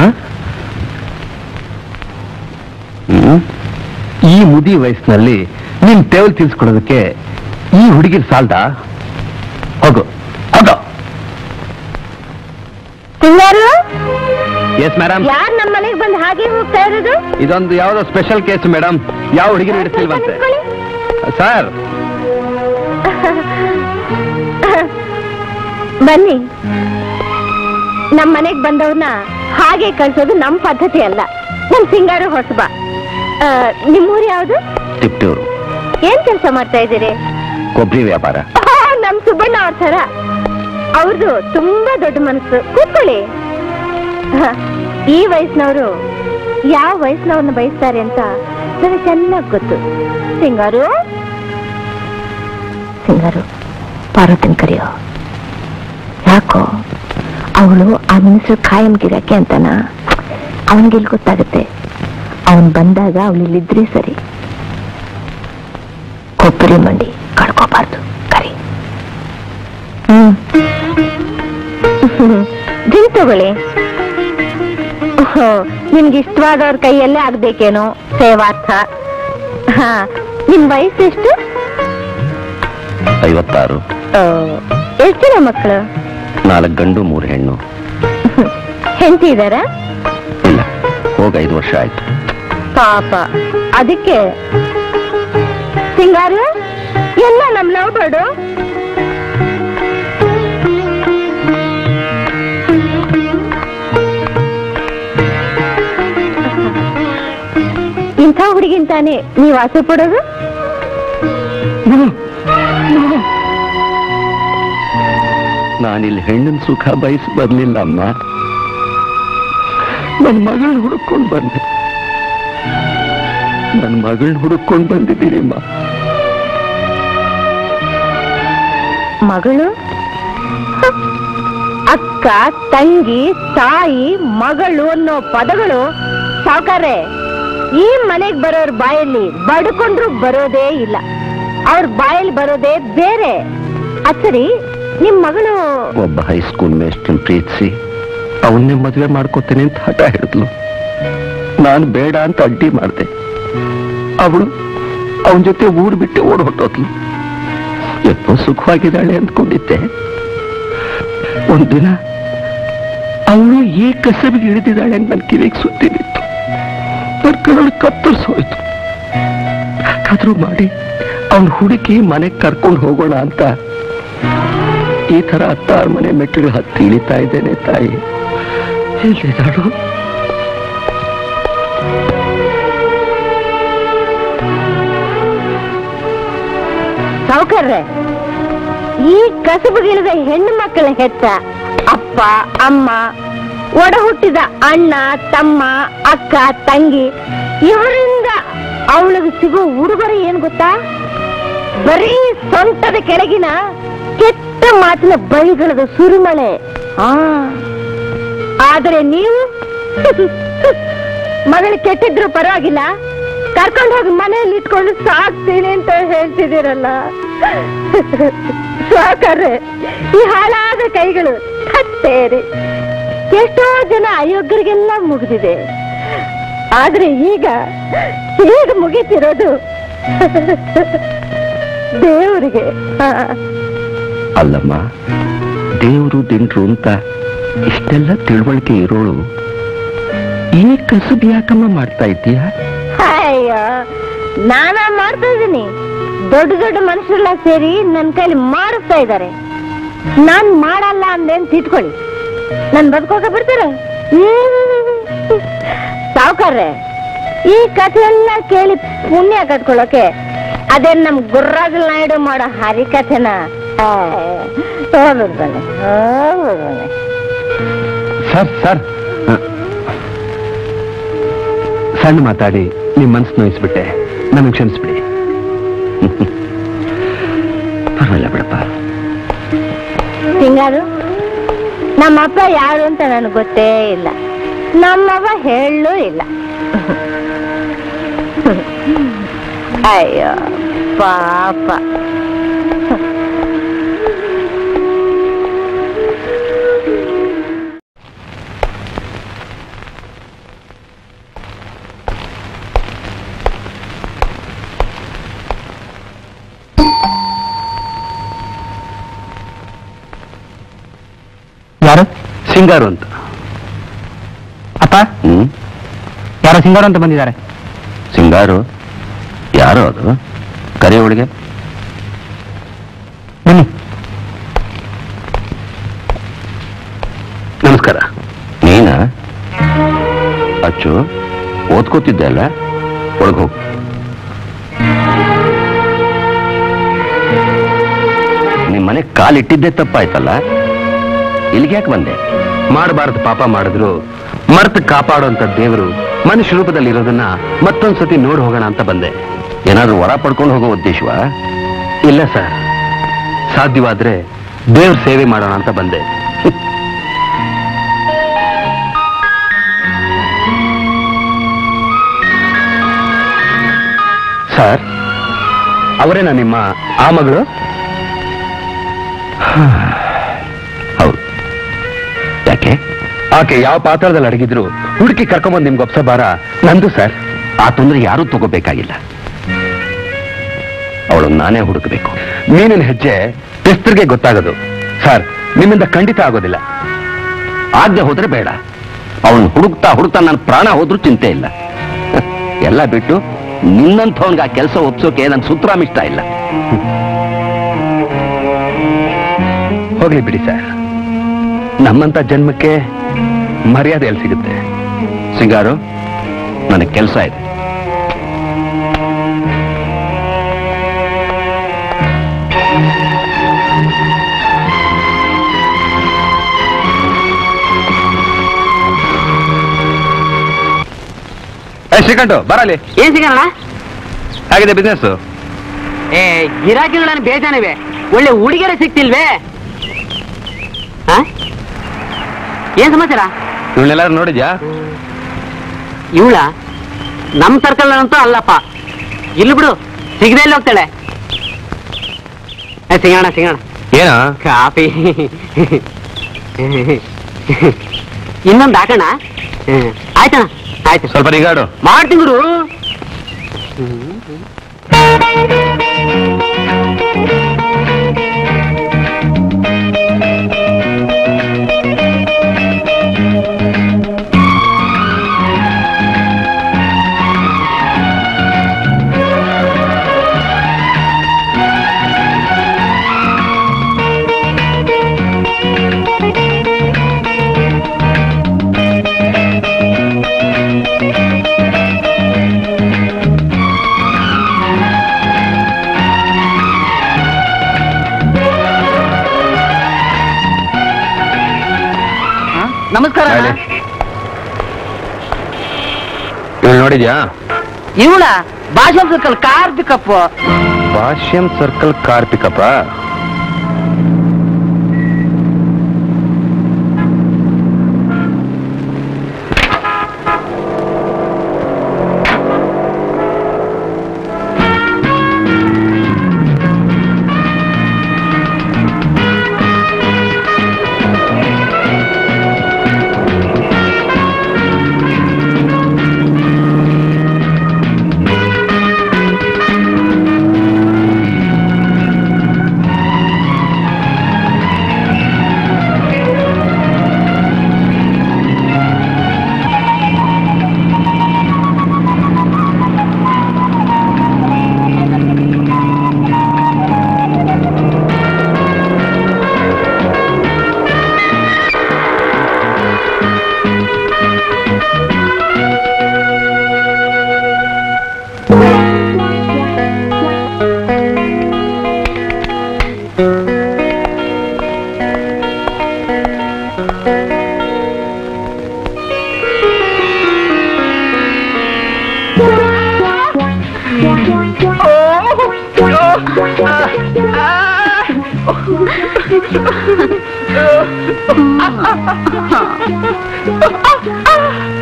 ಹ್ಮ್ ಈ ಮುದಿ ವಯಸ್ಸಿನಲ್ಲಿ ನಿನ್ ಟೇವಲ್ ತೀರ್ಸ್ಕೊಡೋದಕ್ಕೆ ಈ ಹುಡುಗಿರ್ ಸಾಲ್ದ ಹೋಗು ಹೋಗು ಸಿಂಗಾರು ಎಸ್ ಮೇಡಮ್ ಯಾರ್ ನಮ್ಮ ಮನೆಗೆ ಬಂದು ಹಾಗೆ ಹೋಗ್ತಾ ಇರೋದು ಇದೊಂದು ಯಾವ್ದೋ ಸ್ಪೆಷಲ್ ಕೇಸ್ ಮೇಡಮ್ ಯಾವ ಹುಡುಗಿನ ಹಿಡಿಸ್ಲಿಲ್ವಂತೆ ನಿಂತ್ಕೊಳ್ಳಿ. ಸರ್ ಬನ್ನಿ ನಮ್ ಮನೆಗ್ ಬಂದವ್ರನ್ನ ಹಾಗೆ ಕಳ್ಸೋದು ನಮ್ ಪದ್ಧತಿ ಅಲ್ಲ ನಮ್ ಸಿಂಗಾರು ಹೊಸಬ ಆ, ನಿಮ್ಮೂರು ಯಾವ್ದು ತಿಪ್ಟೂರು ಏನ್ ಕೆಲಸ ಮಾಡ್ತಾ ಇದ್ದೀರಿ ಕೊಬ್ಬರಿ ವ್ಯಾಪಾರ ಆ, ನಮ್ ಸುಬ್ಬಣ್ಣ ಅವ್ರ ತರ ಅವ್ರದ್ದು ತುಂಬಾ ದೊಡ್ಡ ಮನಸ್ಸು ಕೂತ್ಕೊಳ್ಳಿ ಹ, ಈ ವಯಸ್ಸಿನವರು ಯಾವ ವಯಸ್ಸಿನವ್ರನ್ನ ಬಯಸ್ತಾರೆ ಅಂತ ನನಗೆ ಚೆನ್ನಾಗ್ ಗೊತ್ತು ಸಿಂಗಾರು ಸಿಂಗಾರು ಪಾರ್ವತಿನ ಕರೆಯೋ ಯಾಕೋ ಅವಳು ಆ ಮನಸ್ಸು ಖಾಯಂ ಗಿರಕ್ಕೆ ಅಂತನ ಅವನಿಗೆ ಗೊತ್ತಾಗುತ್ತೆ ಅವನ್ ಬಂದಾಗ ಅವಳು ಇಲ್ಲಿದ್ರೆ ಸರಿ ಕೊಬ್ಬರಿ ಮಂಡಿ ಕಳ್ಕೋಬಾರ್ದು ಕರಿ ಹ್ಮ್ ಡ್ರಿಂಕ್ ತಗೊಳ್ಳಿ ನಿಮ್ಗೆ ಇಷ್ಟವಾದವ್ರ ಕೈಯಲ್ಲೇ ಆಗ್ಬೇಕೇನೋ ಸೇವಾರ್ಥ ಹಾ ನಿಮ್ ವಯಸ್ಸೆಷ್ಟು ಐವತ್ತಾರು ಎಷ್ಟು ಜನ ಮಕ್ಕಳು ನಾಲ್ಕು ಗಂಡು ಮೂರು ಹೆಣ್ಣು ಹೆಂಡತಿ ಇದಾರ ಇಲ್ಲ ಹೋಗ ಐದು ವರ್ಷ ಆಯ್ತು ಪಾಪ ಅದಕ್ಕೆ ಸಿಂಗಾರು ಎಲ್ಲ ನಮ್ ಲವ್ ಬರ್ಡು ಇಂಥ ಹುಡುಗಿಂತಾನೆ ನೀವು ಆಸೆ ಪಡೋದು ನಾನಿಲ್ಲಿ ಹೆಣ್ಣಿನ ಸುಖ ಬಯಸಿ ಬರ್ಲಿಲ್ಲ ಅಮ್ಮ ನನ್ನ ಮಗಳನ್ನ ಹುಡುಕೊಂಡು ಬಂದೆ ನನ್ನ ಮಗಳನ್ನ ಹುಡುಕೊಂಡು ಬಂದಿದ್ದೀನಿ ಅಮ್ಮ ಮಗಳು ಹ. ಅಕ್ಕ ತಂಗಿ ತಾಯಿ ಮಗಳು ಅನ್ನೋ ಪದಗಳು ಸಾವುಕಾರೆ ಈ ಮನೆಗ್ ಬರೋರ್ ಬಾಯಲ್ಲಿ ಬಡ್ಕೊಂಡ್ರು ಬರೋದೇ ಇಲ್ಲ ಅವ್ರ ಬಾಯಲ್ಲಿ ಬರೋದೇ ಬೇರೆ ಅಚ್ಚರಿ ನಿಮ್ ಮಗಳು ಒಬ್ಬ ಹೈಸ್ಕೂಲ್ ಮೇಸ್ಟ್ರನ್ ಪ್ರೀತಿಸಿ ಅವನ್ನೇ ಮದುವೆ ಮಾಡ್ಕೋತೇನೆ ಅಂತ ಹಠ ಹಿಡಿದ್ಲು ನಾನು ಬೇಡ ಅಂತ ಅಡ್ಡಿ ಮಾಡಿದೆ ಅವಳು ಅವನ ಜೊತೆ ಊರು ಬಿಟ್ಟು ಓಡ್ ಹೊಟ್ಟೋದ್ಲು ಎಪ್ಪೋ ಸುಖವಾಗಿದ್ದಾಳೆ ಅಂದ್ಕೊಂಡಿದ್ದೆ ಒಂದಿನ ಅವಳು ಈ ಕಸಬಿಗೆ ಇಳಿದಿದ್ದಾಳೆ ಅಂತ ನನ್ನ ಕಿವಿಗೆ ಸುದ್ದಿ ಬಿತ್ತು ನನ್ನ ಕಣ್ಣಲ್ಲಿ ಕತ್ತರಿಸೋಯ್ತು ಯಾಕಾದ್ರೂ ಮಾಡಿ ಅವನ ಹುಡುಕಿ ಮನೆಗೆ ಕರ್ಕೊಂಡು ಹೋಗೋಣ ಅಂತ ಈ ತರ ಹತ್ತಾರು ಮನೆ ಮೆಟ್ಟಿಲು ಹತ್ತಿ ಇಳಿತಾ ಇದ್ದೇನೆ ತಾಯಿ ಎಲ್ಲಿದ್ದಾಳು ಸಾವುಕಾರ್ರೆ ಈ ಕಸಬುಗಿಳಿದ ಹೆಣ್ಣು ಮಕ್ಕಳ ಹೆತ್ತ ಅಪ್ಪ ಅಮ್ಮ ಒಡ ಹುಟ್ಟಿದ ಅಣ್ಣ ತಮ್ಮ ಅಕ್ಕ ತಂಗಿ ಇವರಿಂದ ಅವಳಿಗೆ ಸಿಗೋ ಉಡುಗೊರೆ ಏನ್ ಗೊತ್ತಾ ಬರೀ ಸೊಂಟದ ಕೆಳಗಿನ ಕೆಟ್ಟ ಮಾತಿನ ಬೈಗಳದ ಸುರಿಮಳೆ ಆ ಆದ್ರೆ ನೀವು ಮಗಳು ಕೆಟ್ಟಿದ್ರು ಪರವಾಗಿಲ್ಲ ಕರ್ಕೊಂಡು ಹೋಗಿ ಮನೆಯಲ್ಲಿ ಇಟ್ಕೊಂಡು ಸಾಕ್ತೀನಿ ಅಂತ ಹೇಳ್ತಿದ್ದೀರಲ್ಲ ಸಾಕಾರೆ ಈ ಹಾಳಾದ ಕೈಗಳು ಹತ್ತೇರಿ ಎಷ್ಟೋ ಜನ ಅಯೋಗ್ಯರಿಗೆಲ್ಲ ಮುಗಿದಿದೆ ಆದ್ರೆ ಈಗ ಈಗ ಮುಗಿತಿರೋದು ದೇವರಿಗೆ ಅಲ್ಲಮ್ಮ ದೇವರು ದಿಂಡ್ರು ಅಂತ ಇಷ್ಟೆಲ್ಲ ತಿಳುವಳಿಕೆ ಇರೋಳು ಈ ಕಸಬ್ ಯಾಕಮ್ಮ ಮಾಡ್ತಾ ಇದ್ದೀಯಾ ಅಯ್ಯೋ ನಾನಾ ಮಾಡ್ತಾ ಇದ್ದೀನಿ ದೊಡ್ಡ ದೊಡ್ಡ ಮನುಷ್ಯರೆಲ್ಲ ಸೇರಿ ನನ್ನ ಕೈಲಿ ಮಾಡಿಸ್ತಾ ಇದ್ದಾರೆ ನಾನ್ ಮಾಡಲ್ಲ ಅಂದೇನ್ ತಿಟ್ಕೊಳ್ಳಿ ನನ್ ಬದುಕೋಕ ಬಿಡ್ತಾರೆ ಸಾವುಕಾರ್ರೆ ಈ ಕಥೆಯೆಲ್ಲ ಕೇಳಿ ಪುಣ್ಯ ಕಟ್ಕೊಳ್ಳೋಕೆ ಅದೇನ್ ನಮ್ ಗುರ್ರಾಜಲ್ ನಾಯ್ಡು ಮಾಡೋ ಹರಿ ಕಥೆನ ಹೋಗ್ಬಿಡ್ತಾನೆ ಹೋಗ್ಬಿಡ್ತಾನೆ ಸರ್ ಸರ್ ಹ. ಸಣ್ಣ ಮಾತಾಡಿ ನಿಮ್ ಮನ್ಸು ನೋಯಿಸ್ಬಿಟ್ಟೆ ನನಗೆ ಕ್ಷಮಿಸ್ಬಿಡಿ ಪರವಾಗಿಲ್ಲ ಬಿಡಪ್ಪ ಸಿಂಗಾರು ನಮ್ಮಪ್ಪ ಯಾರು ಅಂತ ನನಗೆ ಗೊತ್ತೇ ಇಲ್ಲ ನಮ್ಮವ್ವ ಹೇಳೂ ಇಲ್ಲ ಅಯ್ಯೋ ಪಾಪ ಯಾರು ಸಿಂಗಾರು ಅಂತ ಅಪ್ಪ ಹ್ಮ್ ಯಾರೋ ಸಿಂಗಾರು ಅಂತ ಬಂದಿದ್ದಾರೆ ಸಿಂಗಾರು ಯಾರು ಅದು ಕರಿ ಹುಡುಗೆ ಬನ್ನಿ ನಮಸ್ಕಾರ ನೀನ ಅಚ್ಚು ಓದ್ಕೋತಿದ್ದೆ ಅಲ್ಲ ಒಳಗೆ ಹೋಗು ನಿಮ್ಮ ಮನೆ ಕಾಲಿಟ್ಟಿದ್ದೆ ತಪ್ಪಾಯ್ತಲ್ಲ ಇಲ್ಲಿಗೆ ಯಾಕೆ ಬಂದೆ ಮಾಡಬಾರದು ಪಾಪ ಮಾಡಿದ್ರು ಮರ್ತು ಕಾಪಾಡುವಂತ ದೇವರು ಮನುಷ್ಯ ರೂಪದಲ್ಲಿ ಇರೋದನ್ನ ಮತ್ತೊಂದ್ಸತಿ ನೋಡಿ ಹೋಗೋಣ ಅಂತ ಬಂದೆ ಏನಾದ್ರೂ ವರ ಪಡ್ಕೊಂಡು ಹೋಗೋ ಉದ್ದೇಶವಾ ಇಲ್ಲ ಸರ್ ಸಾಧ್ಯವಾದ್ರೆ ದೇವ್ರ ಸೇವೆ ಮಾಡೋಣ ಅಂತ ಬಂದೆ ಸರ್ ಅವರೇನಾ ನಿಮ್ಮ ಆ ಮಗಳು ಹೌದು ಯಾಕೆ ಆಕೆ ಯಾವ ಪಾತ್ರದಲ್ಲಿ ಅಡಗಿದ್ರು ಹುಡುಕಿ ಕರ್ಕೊಂಬಂದು ನಿಮ್ಗೆ ಒಪ್ಸ ಬಾರ ನಂದು ಸರ್ ಆ ತೊಂದರೆ ಯಾರೂ ತಗೋಬೇಕಾಗಿಲ್ಲ ಅವಳು ನಾನೇ ಹುಡುಕಬೇಕು ಮೀನಿನ ಹೆಜ್ಜೆ ಬೆಸ್ತರಿಗೆ ಗೊತ್ತಾಗೋದು ಸರ್ ನಿಮ್ಮಿಂದ ಖಂಡಿತ ಆಗೋದಿಲ್ಲ ಆಗದೆ ಹೋದ್ರೆ ಬೇಡ ಅವನು ಹುಡುಕ್ತಾ ಹುಡುಕ್ತಾ ನನ್ನ ಪ್ರಾಣ ಹೋದ್ರೂ ಚಿಂತೆ ಇಲ್ಲ ಎಲ್ಲ ಬಿಟ್ಟು ನಿನ್ನಂಥವನ್ಗೆ ಆ ಕೆಲಸ ಒಪ್ಸೋಕೆ ನನ್ನ ಸುತ್ತರಾಮ್ ಇಷ್ಟ ಇಲ್ಲ ಹೋಗ್ಲಿ ಬಿಡಿ ಸರ್ ನಮ್ಮಂತ ಜನ್ಮಕ್ಕೆ ಮರ್ಯಾದೆ ಎಲ್ಲಿ ಸಿಗುತ್ತೆ ಸಿಂಗಾರು ನನಗೆ ಕೆಲಸ ಇದೆ ಏ ಶ್ರೀಕಂಠು ಬರಲಿ ಏನ್ ಸಿಗೋಣ ಹೇಗಿದೆ ಬಿಸ್ನೆಸ್ ಏ ಗಿರಾಕಿಗಳನ್ನ ಬೇಜಾನಿವೆ ಒಳ್ಳೆ ಹುಡುಗಿಯರ ಸಿಕ್ತಿಲ್ವೇ ಆ? ಏನ್ ಸಮಾಚಾರ ಇವನ್ನೆಲ್ಲಾರು ನೋಡಿದ್ಯಾ ಇವಳ ನಮ್ ಸರ್ಕಲ್ ಅಂತೂ ಅಲ್ಲಪ್ಪ ಇಲ್ಲಿ ಬಿಡು ಸಿಗದೆ ಇಲ್ಲಿ ಹೋಗ್ತಾಳೆ ಏ, ಸಿಗೋಣ ಸಿಗೋಣ ಏನ ಕಾಫಿ ಇನ್ನೊಂದು ಹಾಕೋಣ ಹ್ಮ್. ಆಯ್ತಣ್ಣ ಆಯ್ತು ಸ್ವಲ್ಪ ನಿಗಾಡು ಮಾಡ್ತೀನಿ ಗುರು ನಮಸ್ಕಾರ ಹೇಳಿ. ಇವಳು ನೋಡಿದ್ಯಾ ಇವಳ Bhasha circle car pickup Bhashyam circle ಕಾರ್ಪಿಕಪ್ಪ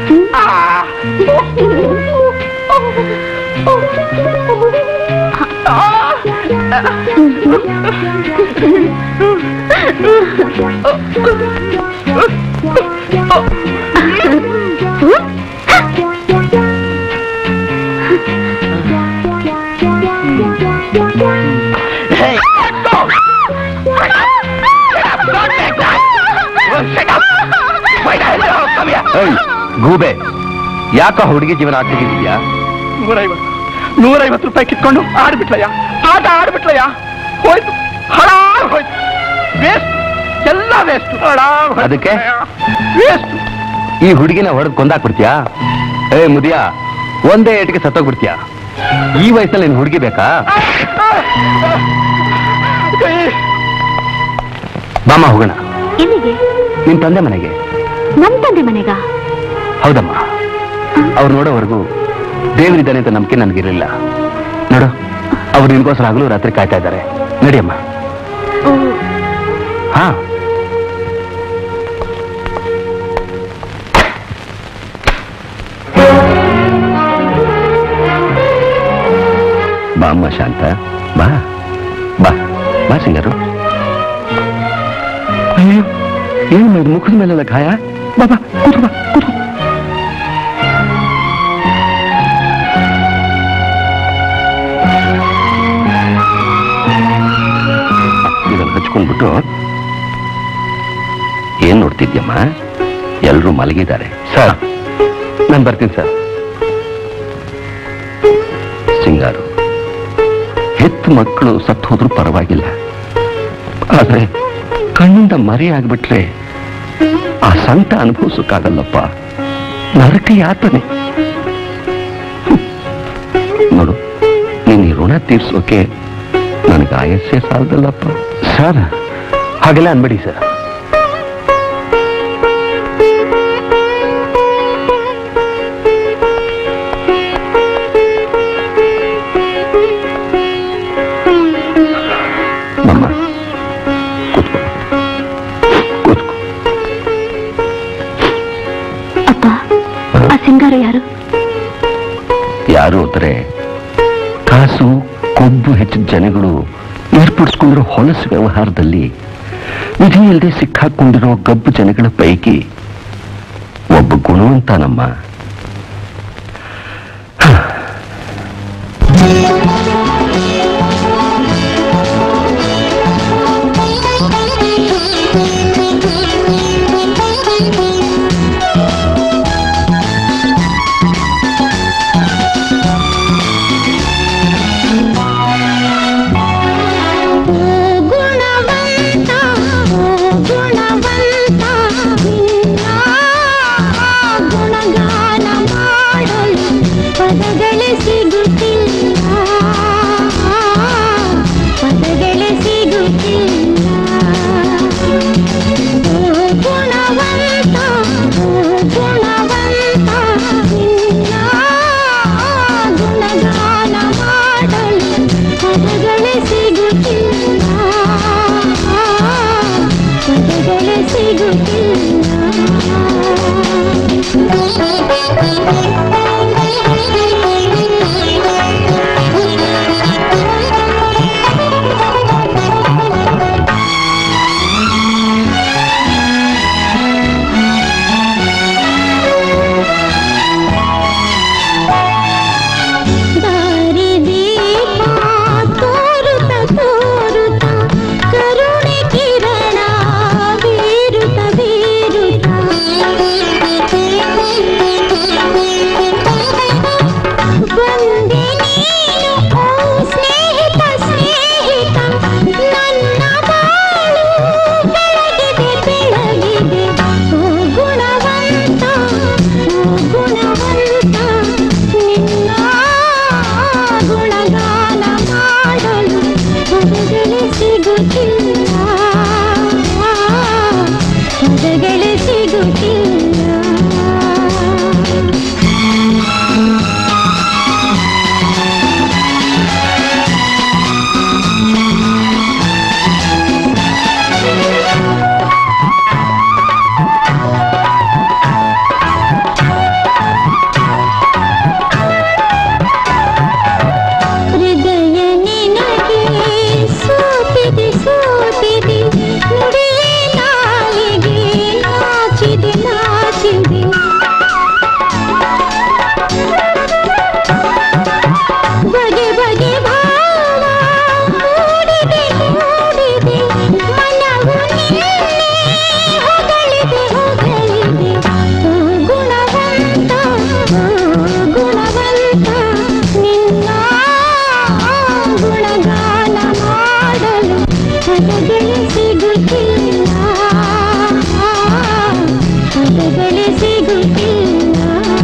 ಏಯ್, ಗೂಬೆ ಯಾಕ ಹುಡುಗಿ ಜೀವನ ಆಡ್ತಿದ್ಯಾ ನೂರೈವತ್ತು ನೂರೈವತ್ತು ರೂಪಾಯಿ ಕಿತ್ಕೊಂಡು ಆಡ್ಬಿಟ್ಲಯ್ಯ ಆಟ ಆಡ್ಬಿಟ್ಲಯ್ಯ ಹೋಯ್ತು ಹಳಾಗ್ ಹೋಯ್ತು ವೇಸ್ಟ್ ಎಲ್ಲ ವೇಸ್ಟ್ ಅದಕ್ಕೆ? ವೇಸ್ಟ್ ಈ ಹುಡುಗಿನ ಹೊಡೆದು ಕೊಂದಾಕ್ಬಿಡ್ತೀಯಾ ಏ ಮುದಿಯ ಒಂದೇ ಏಟಿಗೆ ಸತ್ತೋಗ್ಬಿಡ್ತೀಯಾ ಈ ವಯಸ್ಸಲ್ಲಿ ನಿನ್ ಹುಡುಗಿ ಬೇಕಾ ಬಾಮ ಹೋಗೋಣ ಎಲ್ಲಿಗೆ ನಿನ್ ತಂದೆ ಮನೆಗೆ ನಮ್ ತಂದೆ ಮನೆಗ ಹೌದಮ್ಮ ಅವ್ರು ನೋಡೋವರೆಗೂ ದೇವರಿದ್ದಾನೆ ಅಂತ ನಂಬಿಕೆ ನನಗಿರಲಿಲ್ಲ ನೋಡು ಅವ್ರು ನಿನ್ಗೋಸ್ಕರ ಹಗಲು ರಾತ್ರಿ ಕಾಯ್ತಾ ಇದ್ದಾರೆ ನಡಿಯಮ್ಮ ಹಾ ಬಾ ಅಮ್ಮ ಶಾಂತ ಬಾ ಬಾ ಬಾ ಸಿಂಗರು ಅಯ್ಯೋ ಏನು ಇದು ಮುಖದ ಮೇಲೆಲ್ಲ ಗಾಯ ಬಾ ಬಾ ಕೂತು ಬಾ ಕೂತು ಇದನ್ನು ಹಚ್ಕೊಂಡ್ಬಿಟ್ಟು ಏನ್ ನೋಡ್ತಿದ್ಯಮ್ಮ ಎಲ್ರೂ ಮಲಗಿದ್ದಾರೆ ಸರ್ ನಾನು ಬರ್ತೀನಿ ಸರ್ ಸಿಂಗಾರು ಹೆತ್ತು ಮಕ್ಕಳು ಸತ್ತು ಹೋದ್ರೂ ಪರವಾಗಿಲ್ಲ ಆದ್ರೆ ಕಣ್ಣಿಂದ ಮರಿ ಆಗ್ಬಿಟ್ರೆ ಆ ಸಂತ ಅನುಭವಿಸಕ್ಕಾಗಲ್ಲಪ್ಪ ನರಕ ಯಾತನೆ ಹ್ಮ್. ನೋಡು ನೀನ್ ಈ ಋಣ ತೀರ್ಸೋಕೆ ನನಗೆ ಆಯಸ್ಸೇ ಸಾಲದಲ್ಲಪ್ಪ ಸರ್ ಹಾಗೆಲ್ಲ ಅನ್ಬೇಡಿ ಸರ್ ಮಮ್ಮ ಕೂತ್ಕೋ ಕೂತ್ಕೋ ಅಪ್ಪ ಆ ಸಿಂಗಾರ ಯಾರು ಯಾರು ಅಂದ್ರೆ ಕಾಸು ಕೊಬ್ಬು ಹೆಚ್ಚಿದ ಜನಗಳು ಏರ್ಪಡಿಸ್ಕೊಂಡಿರೋ ಹೊಲಸು ವ್ಯವಹಾರದಲ್ಲಿ ವಿಧಿ ಇಲ್ಲದೆ ಸಿಕ್ಕಾಕೊಂಡಿರೋ ಗಬ್ಬು ಜನಗಳ ಪೈಕಿ ಒಬ್ಬ ಗುಣವಂತನಮ್ಮ ಗುಣವಂತ ಗುಣವಂತ ಗುಣಗಾನ ಮಾಡಲು ಪದಗಳೇ ಸಿಗುತ್ತಿಲ್ಲ ಪದಗಳೇ ಸಿಗುತ್ತಿಲ್ಲ ಗುಣವಂತ ಗುಣವಂತ ಗುಣಗಾನ ಮಾಡಲು ಪದಗಳೇ ಸಿಗುತ್ತಿಲ್ಲ ಪದಗಳೇ ದಾರಿ ದೀಪ ತೋರುತ್ತ ತೋರುತ್ತ ಕರುಣೆ ಕಿರಣ ಬೀರುತ್ತ ಬೀರುತ್ತ ಬಂದೆ ನೀನು ಓ ಸ್ನೇಹಿತ ಸ್ನೇಹಿತ ನನ್ನ ಬಾಳು ಬೆಳಗಿದೆ ಬೆಳಗಿದೆ ಓ ಗುಣವಂತ ಓ ಗುಣವಂತ ನಿನ್ನ ಗುಣಗಾನ ಮಾಡಲು ಪದಗಳೇ ಸಿಗುತ್ತಿಲ್ಲ ಪದಗಳೇ ಸಿಗುತ್ತಿಲ್ಲ ಪದಗಳೇ ಸಿಗುತ್ತಿಲ್ಲ ಪದಗಳೇ ಸಿಗುತ್ತಿಲ್ಲ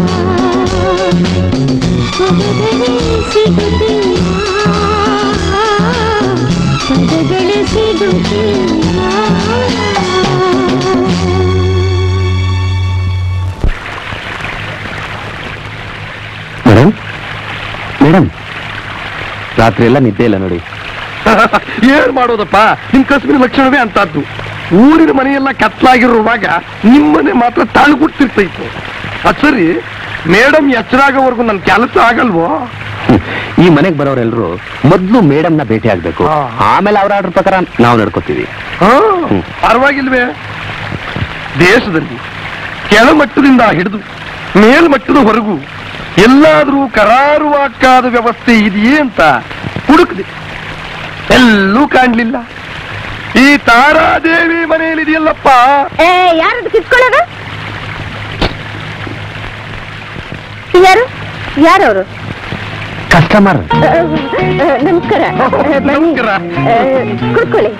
ಪದಗಳೇ ಸಿಗುತ್ತಿಲ್ಲ ಪದಗಳೇ ಸಿಗುತ್ತಿಲ್ಲ ಮೇಡಮ್ ಮೇಡಮ್ ರಾತ್ರಿ ಎಲ್ಲ ನಿದ್ದೆ ಇಲ್ಲ ನೋಡಿ ಏನ್ ಮಾಡೋದಪ್ಪ ನಿಮ್ ಕಸುಬಿನ ಲಕ್ಷಣವೇ ಅಂತದ್ದು ಊರಿನ ಮನೆಯೆಲ್ಲ ಕತ್ಲಾಗಿರುವಾಗ ನಿಮ್ಮನೆ ಮಾತ್ರ ತಾಳ್ಗುಡ್ತಿರ್ತೈತು ಅದ್ ಸರಿ ಮೇಡಮ್ ಎಚ್ಚರಾಗೋವರೆಗೂ ನನ್ ಕೆಲಸ ಆಗಲ್ವೋ ಈ ಮನೆಗೆ ಬರೋರೆಲ್ಲರೂ ಮೊದ್ಲು ಮೇಡಮ್ನ ಭೇಟಿ ಆಗ್ಬೇಕು ಹಾ. ಆಮೇಲೆ ಅವ್ರ ಆರ್ಡರ್ ಪ್ರಕಾರ ನಾವು ನಡ್ಕೋತೀವಿ ಹಾ, ಪರವಾಗಿಲ್ವೇ ದೇಶದಲ್ಲಿ ಕೆಳಮಟ್ಟದಿಂದ ಹಿಡಿದು ಮೇಲ್ಮಟ್ಟದವರೆಗೂ ಎಲ್ಲಾದ್ರೂ ಕರಾರುವಾಕ್ಕಾದ ವ್ಯವಸ್ಥೆ ಇದೆಯೇ ಅಂತ ಹುಡುಕ್ದೆ ಎಲ್ಲೂ ಕಾಣ್ಲಿಲ್ಲ ಈ ತಾರಾದೇವಿ ಮನೆಯಲ್ಲಿದೆಯಲ್ಲಪ್ಪ ಏ ಯಾರದು ಕಿತ್ಕೊಳ್ಳೋದು ಯಾರು ಯಾರವರು ಕಸ್ಟಮರ್ ನಮಸ್ಕಾರ ಆ, ಬನ್ನಿ ನಮಸ್ಕಾರ. ಆ, ಕೂತ್ಕೊಳ್ಳಿ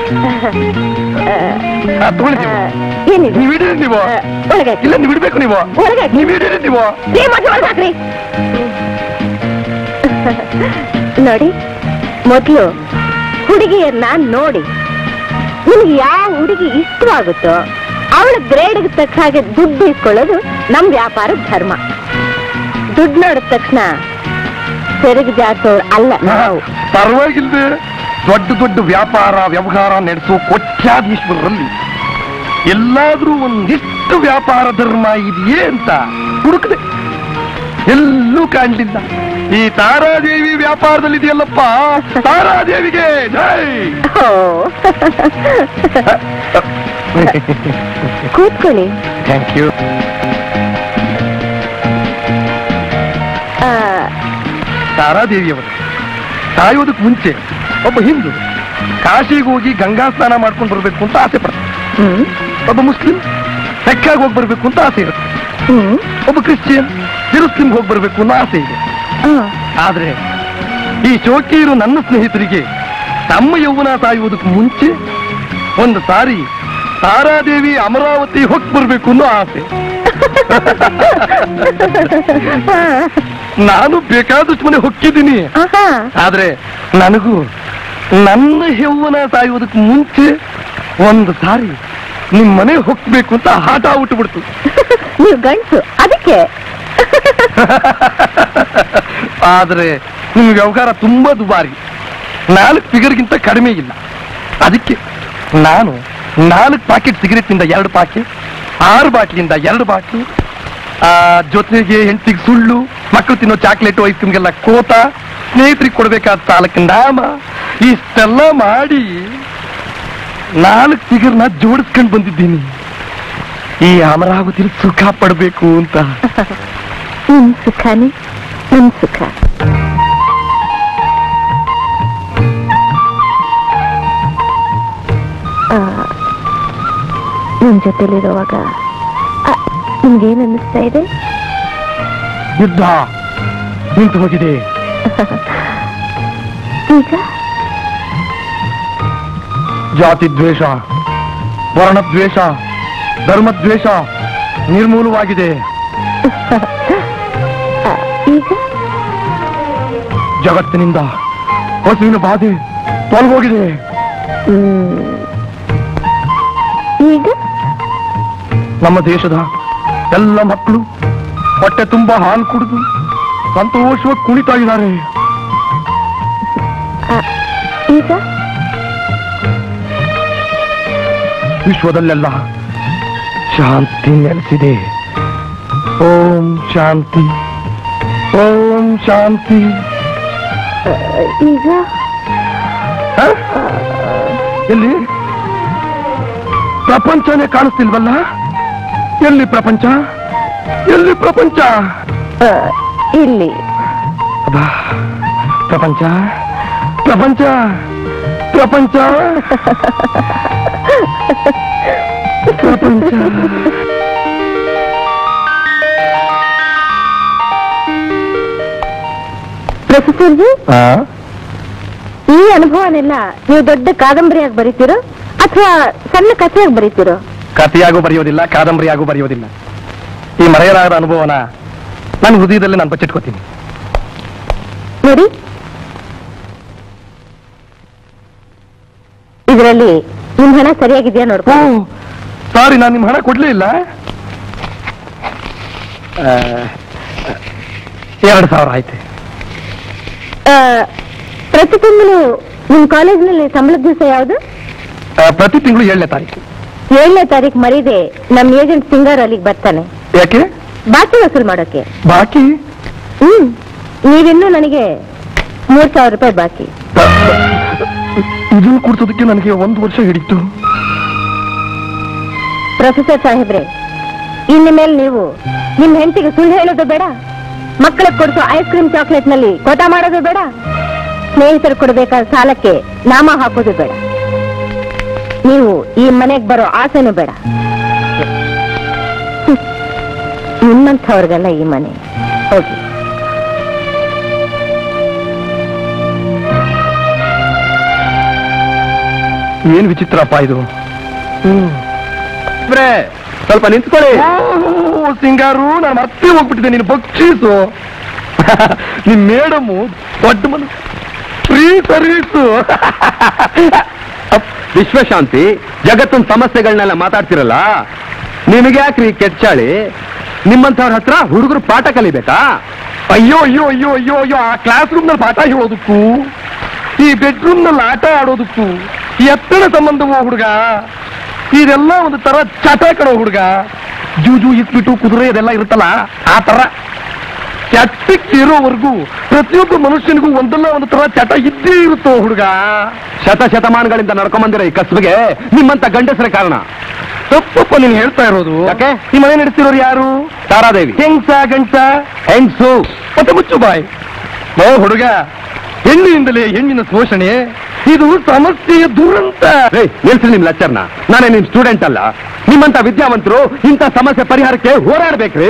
ಆ, ತಗೊಳ್ಳಿ ಆ, ನೀವು. ಏನಿದೆ ನೀವ್ ಇಡೀರಿ ನೀವು ಆ, ಒಳಗಾಕಿ ಇಲ್ಲ ನೀವು ಇಡ್ಬೇಕು ನೀವು ಒಳಗಾಕಿ ನೀವ್ ಇಡೀರಿ ನೀವು ಏ ಮತ್ತೆ ಒಳಗಾಕ್ರಿ ನೋಡಿ ಮೊದಲು ಹುಡುಗಿಯನ್ನ ನೋಡಿ ನಿಮ್ಗೆ ಯಾವ ಹುಡುಗಿ ಇಷ್ಟವಾಗುತ್ತೋ ಅವಳ ಗ್ರೇಡ್ಗೆ ತಕ್ಕ ಹಾಗೆ ದುಡ್ಡು ಇಸ್ಕೊಳ್ಳೋದು ನಮ್ ವ್ಯಾಪಾರದ ಧರ್ಮ ದುಡ್ಡು ನೋಡಿದ ತಕ್ಷಣ ಸೆರಗು ಜಾತೋಳು ಅಲ್ಲ ನಾವು ಪರವಾಗಿಲ್ವೇ ದೊಡ್ಡ ದೊಡ್ಡ ವ್ಯಾಪಾರ ವ್ಯವಹಾರ ನಡೆಸೋ ಕೋಟ್ಯಾಧೀಶ್ವರರಲ್ಲಿ ಎಲ್ಲಾದ್ರೂ ಒಂದಿಷ್ಟು ವ್ಯಾಪಾರ ಧರ್ಮ ಇದೆಯೇ ಅಂತ ಹುಡುಕದೆ ಎಲ್ಲೂ ಕಾಣ್ಲಿಲ್ಲ ಈ ತಾರಾದೇವಿ ವ್ಯಾಪಾರದಲ್ಲಿ ಇದೆಯಲ್ಲಪ್ಪ ತಾರಾದೇವಿಗೆ ಜೈ ಓ. ಕೂತ್ಕೊಳ್ಳಿ ಥ್ಯಾಂಕ್ ಯು ಆ, ತಾರಾದೇವಿಯವರು ಸಾಯೋದಕ್ಕೆ ಮುಂಚೆ ಒಬ್ಬ ಹಿಂದೂ ಕಾಶಿಗೆ ಹೋಗಿ ಗಂಗಾ ಸ್ನಾನ ಮಾಡ್ಕೊಂಡು ಬರ್ಬೇಕು ಅಂತ ಆಸೆ ಪಡ್ತಾರೆ ಹ್ಮ್ ಒಬ್ಬ ಮುಸ್ಲಿಂ ಮೆಕ್ಕಾಗಿ ಹೋಗಿ ಬರ್ಬೇಕು ಅಂತ ಆಸೆ ಇರುತ್ತೆ ಹ್ಮ್ ಒಬ್ಬ ಕ್ರಿಶ್ಚಿಯನ್ ಜೆರುಸಲಿಂ ಹೋಗಿ ಬರ್ಬೇಕು ಅನ್ನೋ ಆಸೆ ಇದೆ ಆ. ಆದ್ರೆ ಈ ಚೌಕಿಯರು ನನ್ನ ಸ್ನೇಹಿತರಿಗೆ ತಮ್ಮ ಯೌವನ ಸಾಯುವುದಕ್ಕೆ ಮುಂಚೆ ಒಂದು ಸಾರಿ ತಾರಾದೇವಿ ಅಮರಾವತಿ ಹೋಗಿ ಬರ್ಬೇಕು ಅನ್ನೋ ಆಸೆ ನಾನು ಬೇಕಾದಷ್ಟು ಮನೆ ಹೊಕ್ಕಿದ್ದೀನಿ ಆಹಾ. ಆದ್ರೆ ನನಗೂ ನನ್ನ ಯೌವನ ಸಾಯುವುದಕ್ಕೆ ಮುಂಚೆ ಒಂದು ಸಾರಿ ನಿಮ್ ಮನೆ ಹೋಗ್ಬೇಕು ಅಂತ ಆಟ ಬಿಡ್ತು ನೀವು ಗಂಟು ಅದಕ್ಕೆ ಆದ್ರೆ ನಿಮ್ ವ್ಯವಹಾರ ತುಂಬಾ ದುಬಾರಿ ನಾಲ್ಕು ಫಿಗರ್ಗಿಂತ ಕಡಿಮೆ ಇಲ್ಲ ಅದಕ್ಕೆ ನಾನು ನಾಲ್ಕು ಪ್ಯಾಕೆಟ್ ಸಿಗರೆಟ್ ನಿಂದ ಎರಡು ಪ್ಯಾಕೆಟ್ ಆರು ಬಾಟ್ಲಿಂದ ಎರಡು ಬಾಟ್ಲು ಆ ಜೊತೆಗೆ ಹೆಂಡತಿಗೆ ಸುಳ್ಳು ಮಕ್ಕಳು ತಿನ್ನೋ ಚಾಕ್ಲೇಟ್ ಐಸ್ ಕ್ರೀಮ್ಗೆಲ್ಲ ಕೋತ ಸ್ನೇಹಿತರಿಗೆ ಕೊಡ್ಬೇಕಾದ ಸಾಲಕ್ಕೆ ನಾಮ ಇಷ್ಟೆಲ್ಲ ಮಾಡಿ ನಾಲ್ಕು ಫಿಗರ್ನ ಜೋಡಿಸ್ಕೊಂಡು ಬಂದಿದ್ದೀನಿ ಈ ಅಮರಾವತಿಲಿ ಸುಖ ಪಡ್ಬೇಕು ಅಂತ ನಿಮ್ ಸುಖನೇ ನಮ್ ಸುಖ ಆ, ನಿಮ್ ಜೊತೆಲಿರುವಾಗ ಆ, ನಿಮ್ಗೇನ್ ಅನ್ನಿಸ್ತಾ ಇದೆ ಯುದ್ಧ ನಿಂತು ಹೋಗಿದೆ ಈಗ ಜಾತಿ ದ್ವೇಷ ವರ್ಣದ್ವೇಷ ಧರ್ಮದ್ವೇಷ ನಿರ್ಮೂಲವಾಗಿದೆ ಆ, ಈಗ ಜಗತ್ತಿನಿಂದ ಹಸುವಿನ ಬಾಧೆ ತೊಲಗೋಗಿದೆ ಹ್ಮ್. ಈಗ ನಮ್ಮ ದೇಶದ ಎಲ್ಲ ಮಕ್ಕಳು ಹೊಟ್ಟೆ ತುಂಬಾ ಹಾಲು ಕುಡಿದು ಸಂತೋಷವಾಗಿ ಕುಣಿತಾ ಇದ್ದಾರೆ ಆ, ಈಗ ವಿಶ್ವದಲ್ಲೆಲ್ಲ ಶಾಂತಿ ನೆಲೆಸಿದೆ ಓಂ ಶಾಂತಿ ಓಂ ಶಾಂತಿ ಆ, ಈಗ ಹ? ಎಲ್ಲಿ ಪ್ರಪಂಚನೇ ಕಾಣಿಸ್ತಿಲ್ವಲ್ಲ ಎಲ್ಲಿ ಪ್ರಪಂಚ ಎಲ್ಲಿ ಪ್ರಪಂಚ ಆ, ಇಲ್ಲಿ ಅಬ್ಬಾ, ಪ್ರಪಂಚ ಪ್ರಪಂಚ ಪ್ರಪಂಚ ಪ್ರಪಂಚ ಪ್ರೊಫೆಸರ್ ಜಿ ಈ ಅನುಭವನೆಲ್ಲ ನೀವು ದೊಡ್ಡ ಕಾದಂಬರಿಯಾಗಿ ಬರೀತಿರೋ ಅಥವಾ ಸಣ್ಣ ಕಥೆಯಾಗಿ ಬರೀತಿರೋ ಕಥೆಯಾಗೂ ಬರೆಯೋದಿಲ್ಲ ಕಾದಂಬರಿಯಾಗೂ ಬರೆಯೋದಿಲ್ಲ ಈ ಮರೆಯಲಾಗದ ಅನುಭವನ ನನ್ನ ಹೃದಯದಲ್ಲಿ ನಾನು ಬಚ್ಚಿಟ್ಕೋತೀನಿ ನೋಡಿ ಇದರಲ್ಲಿ ನಿಮ್ ಹಣ ಸರಿಯಾಗಿದೆಯಾ ನೋಡ್ಕೊ ಸಾರಿ ನಾನು ನಿಮ್ಮ ಹಣ ಕೊಡ್ಲೇ ಇಲ್ಲ ಎರಡು ಸಾವಿರ ಆಯ್ತು ಆ, ಪ್ರತಿ ತಿಂಗಳು ನಿಮ್ ಕಾಲೇಜಿನಲ್ಲಿ ಸಂಬಳದ ದಿವಸ ಯಾವುದು ಆ, ಪ್ರತಿ ತಿಂಗಳು ಏಳನೇ ತಾರೀಕು ಏಳನೇ ತಾರೀಕು ಮರೀದೆ ನಮ್ ಏಜೆಂಟ್ ಸಿಂಗರ್ ಅಲ್ಲಿಗೆ ಬರ್ತಾನೆ ಯಾಕೆ ಬಾಕಿ ವಸೂಲ್ ಮಾಡೋಕೆ ಬಾಕಿ ಹ್ಮ್ ನೀವಿನ್ನೂ ನನಗೆ ಮೂರ್ ಸಾವಿರ ರೂಪಾಯಿ ಬಾಕಿ ಇದನ್ನು ಕೊಡ್ಸೋದಕ್ಕೆ ನನಗೆ ಒಂದು ವರ್ಷ ಹಿಡಿತು ಪ್ರೊಫೆಸರ್ ಸಾಹೇಬ್ರೆ ಇನ್ನು ಮೇಲೆ ನೀವು ನಿಮ್ ಹೆಂಡತಿಗೆ ಸುಳ್ಳು ಹೇಳೋದು ಬೇಡ ಮಕ್ಕಳಿಗೆ ಕೊಡಿಸೋ ಐಸ್ ಕ್ರೀಮ್ ಚಾಕ್ಲೇಟ್ ನಲ್ಲಿ ಕೊಟ ಮಾಡೋದು ಬೇಡ ಸ್ನೇಹಿತರು ಕೊಡಬೇಕಾದ ಸಾಲಕ್ಕೆ ನಾಮ ಹಾಕೋದು ಬೇಡ ನೀವು ಈ ಮನೆಗೆ ಬರೋ ಆಸೆನೂ ಬೇಡ ಹ್ಮ್. ನಿಮ್ಮಂಥವ್ರಿಗೆಲ್ಲ ಈ ಮನೆ ಹೋಗಿ ಏನ್ ವಿಚಿತ್ರಪ್ಪ ಇದು ಸ್ವಲ್ಪ ನಿಂತ್ಕೊಳ್ಳಿ ಓ, ಸಿಂಗಾರು ನಾನು ಮತ್ತೆ ಹೋಗ್ಬಿಟ್ಟಿದ್ದೆ ನೀನು ಬಕ್ಷೀಸು ನಿಮ್ ಮೇಡಮು ದೊಡ್ಡ ಮನ ಫ್ರೀ ಸರ್ವೀಸು ವಿಶ್ವಶಾಂತಿ ಜಗತ್ತಿನ ಸಮಸ್ಯೆಗಳನ್ನೆಲ್ಲ ಮಾತಾಡ್ತಿರಲ್ಲ ನಿಮಗೆ ಯಾಕ್ರಿ ಕೆಚ್ಚಾಳಿ ನಿಮ್ಮಂಥವ್ರ ಹತ್ರ ಹುಡುಗರು ಪಾಠ ಕಲಿಬೇಕಾ ಅಯ್ಯೋ ಅಯ್ಯೋ ಅಯ್ಯೋ ಅಯ್ಯೋ ಅಯ್ಯೋ ಆ ಕ್ಲಾಸ್ ರೂಮ್ ನಲ್ಲಿ ಪಾಠ ಹೇಳೋದಕ್ಕೂ ಈ ಬೆಡ್ರೂಮ್ ನಲ್ಲಿ ಆಟ ಆಡೋದಕ್ಕೂ ಈ ಎತ್ತಡ ಸಂಬಂಧವೋ ಹುಡುಗ ಇದೆಲ್ಲ ಒಂದು ತರ ಚಟ ಕಣೋ ಹುಡುಗ ಜೂಜು ಇಸ್ಬಿಟ್ಟು ಕುದುರೆ ಇದೆಲ್ಲ ಇರುತ್ತಲ್ಲ ಆ ತರ ಚಟಕ್ಕೆ ಇರೋವರೆಗೂ ಪ್ರತಿಯೊಬ್ಬ ಮನುಷ್ಯನಿಗೂ ಒಂದಲ್ಲ ಒಂದು ತರ ಚಟ ಇದ್ದೇ ಇರುತ್ತೋ ಹುಡುಗ ಶತ ಶತಮಾನಗಳಿಂದ ನಡ್ಕೊಂಬಂದಿರೋ ಈ ಕಸಬಿಗೆ ನಿಮ್ಮಂತ ಗಂಡಸರ ಕಾರಣ ತಪ್ಪಪ್ಪ ನೀನು ಹೇಳ್ತಾ ಇರೋದು ಯಾಕೆ? ಈ ಮನೆ ನಡೆಸ್ತಿರೋರು ಯಾರು ತಾರಾದೇವಿ ಹೆಂಗ್ಸ ಗಂಟ ಹೆಂಗ್ಸು ಮತ್ತೆ ಮುಚ್ಚು ಬಾಯ್ ಓ ಹುಡುಗ ಹೆಣ್ಣಿನಿಂದಲೇ ಹೆಣ್ಣಿನ ಶೋಷಣೆ ಇದು ಸಮಸ್ಯೆಯ ದುರಂತ ಏಯ್, ನಿಲ್ಸಿ ನಿಮ್ ಲೆಕ್ಚರ್ನ ನಾನೇ ನಿಮ್ ಸ್ಟೂಡೆಂಟ್ ಅಲ್ಲ ನಿಮ್ಮಂತ ವಿದ್ಯಾವಂತರು ಇಂಥ ಸಮಸ್ಯೆ ಪರಿಹಾರಕ್ಕೆ ಹೋರಾಡ್ಬೇಕ್ರಿ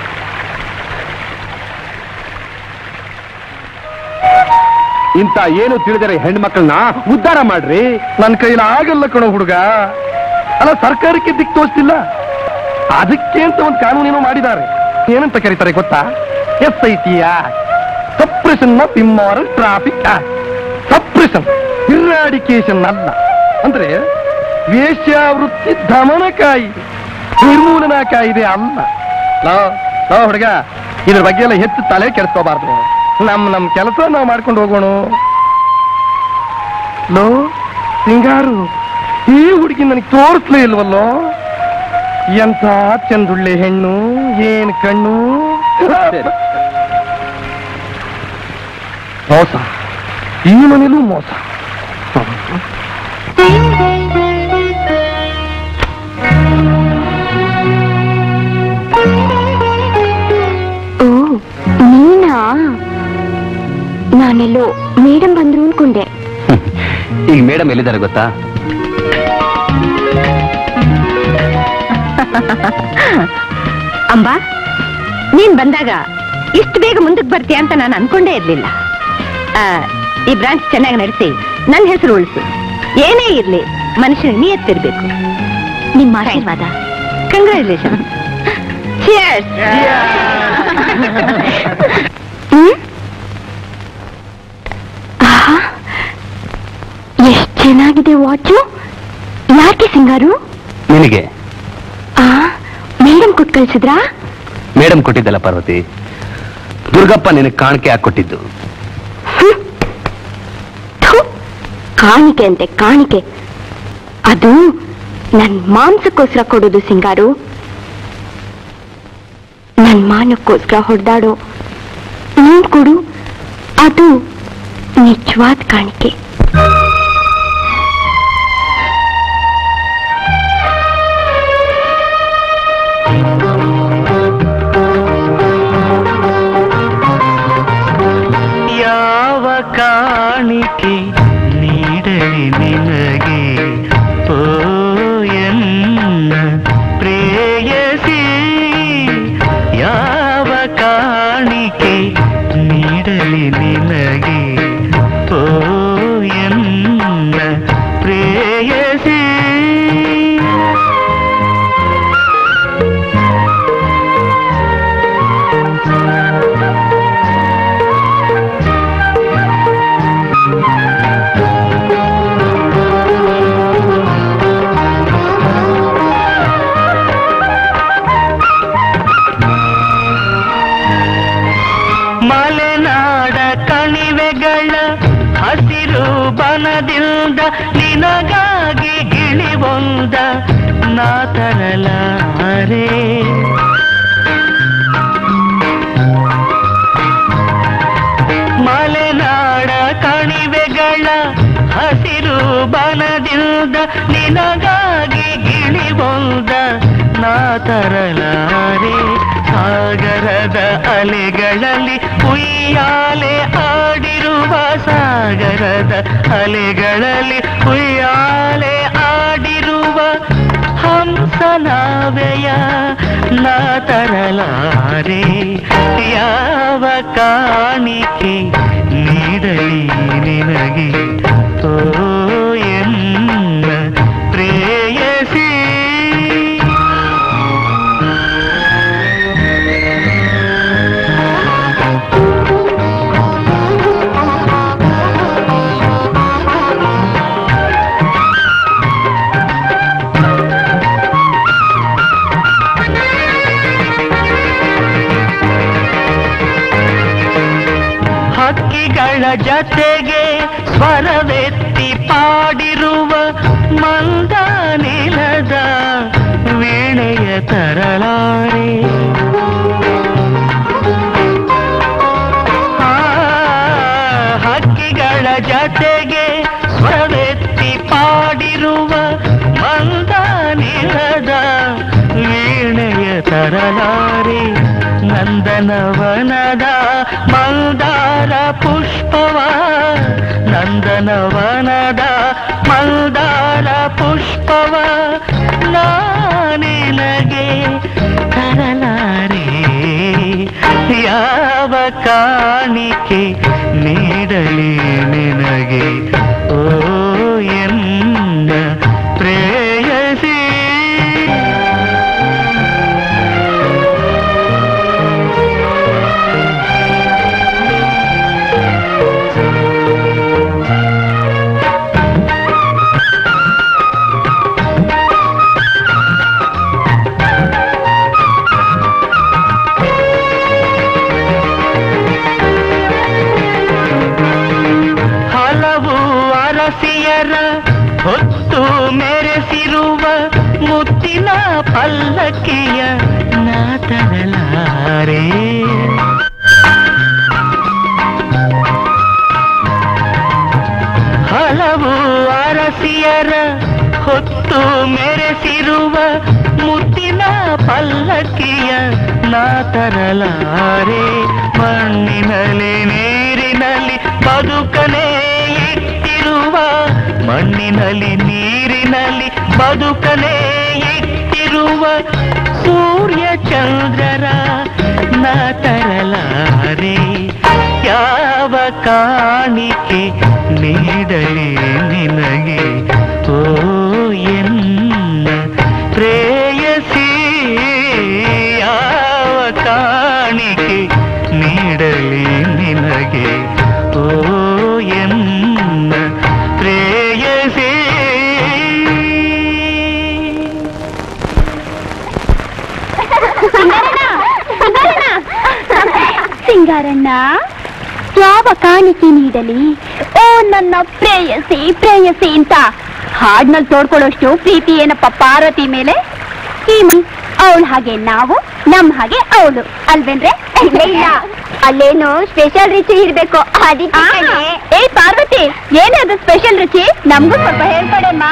ಇಂಥ ಏನು ತಿಳಿದರೆ ಹೆಣ್ಮಕ್ಳನ್ನ ಉದ್ಧಾರ ಮಾಡ್ರಿ ನನ್ನ ಕೈಲಿ ಆಗಲ್ಲ ಕಣೋ ಹುಡುಗ ಅಲ್ಲ ಸರ್ಕಾರಕ್ಕೆ ದಿಕ್ ತೋರಿಸ್ತಿಲ್ಲ ಅದಕ್ಕೆ ಅಂತ ಒಂದು ಕಾನೂನೇನೋ ಮಾಡಿದ್ದಾರೆ ಏನಂತ ಕರೀತಾರೆ ಗೊತ್ತಾ S I T suppression of immoral traffic suppression eradication ಅಲ್ಲ ಅಂದ್ರೆ ವೇಶ್ಯಾವೃತ್ತಿ ದಮನ ಕಾಯಿದೆ ನಿರ್ಮೂಲನಾ ಕಾಯಿದೆ ಅಲ್ಲ ಲೋ ಲೋ ಹುಡುಗ ಇದ್ರ ಬಗ್ಗೆ ಎಲ್ಲ ಹೆಚ್ಚು ತಲೆ ಕೆಡಿಸ್ಕೋಬಾರ್ದು ನಮ್ ನಮ್ ಕೆಲಸ ನಾವು ಮಾಡ್ಕೊಂಡು ಹೋಗೋಣ ಲೋ ಸಿಂಗಾರು ಈ ಹುಡುಗಿ ನನಗೆ ತೋರಿಸ್ಲೇ ಇಲ್ವಲ್ಲೋ ಎಂತ ಚಂದುಳ್ಳೆ ಹೆಣ್ಣು ಏನ್ ಕಣ್ಣು ಮೋಸ ಈ ಮನೇಲೂ ಮೋಸ ಓ ನೀನಾ ನಾನೆಲ್ಲೋ ಮೇಡಮ್ ಬಂದ್ರು ಅನ್ಕೊಂಡೆ ಈಗ ಮೇಡಮ್ ಎಲ್ಲಿದ್ದಾರೆ ಗೊತ್ತಾ ಅಂಬಾ ನೀನ್ ಬಂದಾಗ ಇಷ್ಟು ಬೇಗ ಮುಂದಕ್ಕೆ ಬರ್ತೀಯ ಅಂತ ನಾನು ಅನ್ಕೊಂಡೇ ಇರ್ಲಿಲ್ಲ ಆ, ಈ ಬ್ರಾಂಚ್ ಚೆನ್ನಾಗಿ ನಡೆಸಿ ನನ್ನ ಹೆಸರು ಉಳಿಸು ಏನೇ ಇರ್ಲಿ ಮನುಷ್ಯನಿಗೆ ನಿಯತ್ತಿರ್ಬೇಕು ನಿಮ್ಮ ಆಶೀರ್ವಾದ ಕಂಗ್ರ್ಯಾಚುಲೇಷನ್ ಹ್ಮ್? ಆಹಾ, ಎಷ್ಟ್ ಚೆನ್ನಾಗಿದೆ ವಾಚು ಯಾಕೆ ಸಿಂಗಾರು ನಿನಗೆ ಆ ಮೇಡಮ್ ಕೊಟ್ಟು ಕಳ್ಸಿದ್ರಾ ಮೇಡಮ್ ಕೊಟ್ಟಿದ್ದಲ್ಲ ಪಾರ್ವತಿ ದುರ್ಗಪ್ಪ ನಿನಗೆ ಕಾಣಿಕೆ ಹಾಕೊಟ್ಟಿದ್ದು ಹ್ಮ್. ಥು, ಕಾಣಿಕೆ ಅಂತೆ ಕಾಣಿಕೆ ಅದು ನನ್ ಮಾಂಸಕ್ಕೋಸ್ಕರ ಕೊಡೋದು ಸಿಂಗಾರು ನನ್ ಮಾನಕ್ಕೋಸ್ಕರ ಹೊಡೆದಾಡೋ ನೀನ್ ಕೊಡು ಅದು ನಿಜವಾದ ಕಾಣಿಕೆ ಯಾವ ಕಾಣಿಕೆ ನೀಡಲಿ ನಿನಗೆ ಓ ಎನ್ನ ಪ್ರೇಯಸಿ ಯಾವ ಕಾಣಿಕೆ ನೀಡಲಿ ನಿನಗೆ ಓ ಪ್ರೇಯಸಿ ಮಲೆನಾಡ ಕಣಿವೆಗಳ ಹಸಿರು ಬನದಿಂದ ನಿನಗಾಗಿ ಗಿಳಿವೊಂದ ನಾ ತರಲಾರೆ ಮಲೆನಾಡ ಕಣಿವೆಗಳ ಹಸಿರು ಬನದಿಂದ ನಿನಗಾಗಿ ಗಿಳಿಬೊಂದ ನಾ ತರಲಾರೆ ಸಾಗರದ ಅಲೆಗಳಲ್ಲಿ ಉಯ್ಯಾಲೆ ಆಡಿರುವ ಸಾಗರದ ಅಲೆಗಳಲ್ಲಿ ಉಯ್ಯಾಲೆ ಆಡಿರುವ ಹಂಸನಾವೆಯ ನಾ ತರಲಾರೆ ಯಾವ ಕಾಣಿಕೆ ನೀಡಲಿ ನಿನಗೆ ಓ ಎನ್ನ ಪ್ರೇಯಸಿ ಹಕ್ಕಿಗಳ ಜತೆಗೆ ಸ್ವರವೆತ್ತಿ ಪಾಡಿರುವ ಮಂದ ನಿಲದ ವೀಣೆಯ ತರಲಾರೆ ಆ, ಹಕ್ಕಿಗಳ ಜತೆಗೆ ಸ್ವರವೆತ್ತಿ ಪಾಡಿರುವ ಮಂದ ನಿಲದ ವೀಣೆಯ ತರಲಾರೆ ನಂದನವನದ ಮಂದಾರ ಪುಷ್ಪವ ನಂದನವನದ ಮಂದಾರ ಪುಷ್ಪವ ನಾನಿನಗೆ ತರಲಾರೆ ಯಾವ ಕಾಣಿಕೆ ನೀಡಲಿ ನಿನಗೆ ಓ ಎನ್ನ ಪ್ರೇಯಸಿ ಹಲವು ಅರಸಿಯರ ಹೊತ್ತು ಮೆರೆಸಿರುವ ಮುತ್ತಿನ ಪಲ್ಲಕ್ಕಿಯ ನಾ ತರಲಾರೆ ಹಲವು ಅರಸಿಯರ ಹೊತ್ತು ಮೆರೆಸಿರುವ ಮುತ್ತಿನ ಪಲ್ಲಕ್ಕಿಯ ನಾ ತರಲಾರೆ ಮಣ್ಣಿನಲ್ಲಿ ನೀರಿನಲ್ಲಿ ಬದುಕನೇ ಇಟ್ಟಿರುವ ಮಣ್ಣಿನಲ್ಲಿ ನೀರಿನಲ್ಲಿ ಬದುಕನೇ ಇಟ್ಟಿರುವ ಸೂರ್ಯ ಚಂದ್ರರ ನಾ ತರಲಾರೆ ಯಾವ ಕಾಣಿಕೆ ನೀಡಲಿ ನಿನಗೆ ಓ ಎನ್ನ ಪ್ರೇಯಸಿ ಯಾವ ಕಾಣಿಕೆ ನೀಡಲಿ ನಿನಗೆ ಓ ಎನ್ನ ಪ್ರೇಯಸಿ ಸಿಂಗಾರಣ್ಣ ಯಾವ ಕಾಣಿಕೆ ನೀಡಲಿ ಓ ನನ್ನ ಪ್ರೇಯಸಿ ಪ್ರೇಯಸಿ ಅಂತ ಹಾಡ್ನಲ್ಲಿ ತೋಡ್ಕೊಳ್ಳೋಷ್ಟು ಪ್ರೀತಿ ಏನಪ್ಪ ಪಾರ್ವತಿ ಮೇಲೆ ಈ ಅವಳು ಹಾಗೆ ನಾವು ನಮ್ ಹಾಗೆ ಅವಳು ಅಲ್ವೇನ್ರೆ ಇಲ್ಲ ಅಲ್ಲೇನು ಸ್ಪೆಷಲ್ ರುಚಿ ಇರ್ಬೇಕು ಅದಕ್ಕೆ ಏ ಪಾರ್ವತಿ ಏನದು ಸ್ಪೆಷಲ್ ರುಚಿ ನಮ್ಗೂ ಸ್ವಲ್ಪ ಹೇಳ್ಕೊಡಮ್ಮ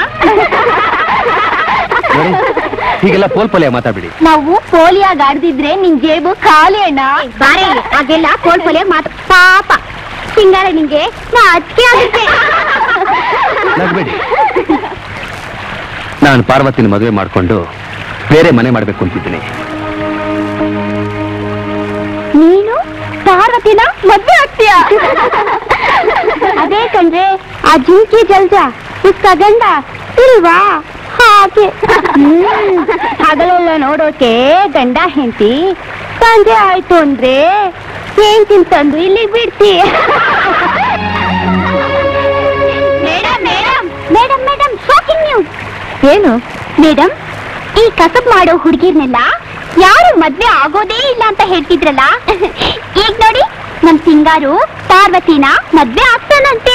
ಹೀಗೆಲ್ಲ ಪೋಲ್ ಪಲ್ಯ ಮಾತಾಡ್ಬಿಡಿ ನಾವು ಪೋಲಿಯಾಗ ಆಡ್ದಿದ್ರೆ ನಿನ್ ಜೇಬು ಖಾಲಿ ಅಣ್ಣ ಬಾರೆ ಅದೆಲ್ಲ ಕೋಲ್ ಪೋಲಿಯಾಗ ಮಾತು ಪಾಪ ಸಿಂಗಾರ ನಿಂಗೆ ನಾ ಅದಕ್ಕೆ ಆಗುತ್ತೆ ನಗ್ಬೇಡಿ ನಾನು ಪಾರ್ವತಿನ ಮದುವೆ ಮಾಡ್ಕೊಂಡು ಬೇರೆ ಮನೆ ಮಾಡ್ಬೇಕು ಅಂತಿದ್ದೀನಿ ನೀನು ಪಾರ್ವತಿನ ಮದ್ವೆ ಆಗ್ತೀಯ ಅದೇ ಕಣ್ರೆ ಆ ಜಿಂಕಿ ಜಲ್ಜ ಉಸ್ಕ ಗಂಡ ಇಲ್ವಾ ಹಾಗೆ ಹಗಲೆಲ್ಲ ನೋಡೋಕೆ ಗಂಡ ಹೆಂಡತಿ ಸಂಜೆ ಆಯ್ತು ಅಂದ್ರೆ ಹೆಂಡತಿನ ತಂದು ಇಲ್ಲಿಗೆ ಬಿಡ್ತಿ madam madam madam madam shocking news ಏನು ಮೇಡಮ್ ಈ ಕಸಬ್ ಮಾಡೋ ಹುಡುಗಿರ್ನೆಲ್ಲ ಯಾರು ಮದ್ವೆ ಆಗೋದೇ ಇಲ್ಲ ಅಂತ ಹೇಳ್ತಿದ್ರಲ್ಲ ಈಗ ನೋಡಿ ನಮ್ ಸಿಂಗಾರು ಪಾರ್ವತಿನ ಮದ್ವೆ ಆಗ್ತಾನಂತೆ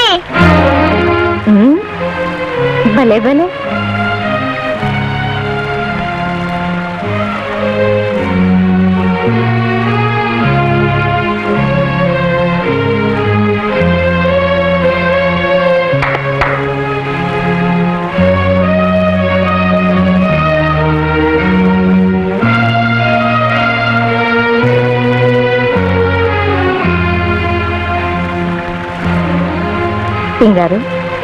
ಬಲೆ ಬಲೆ ಸಿಂಗಾರು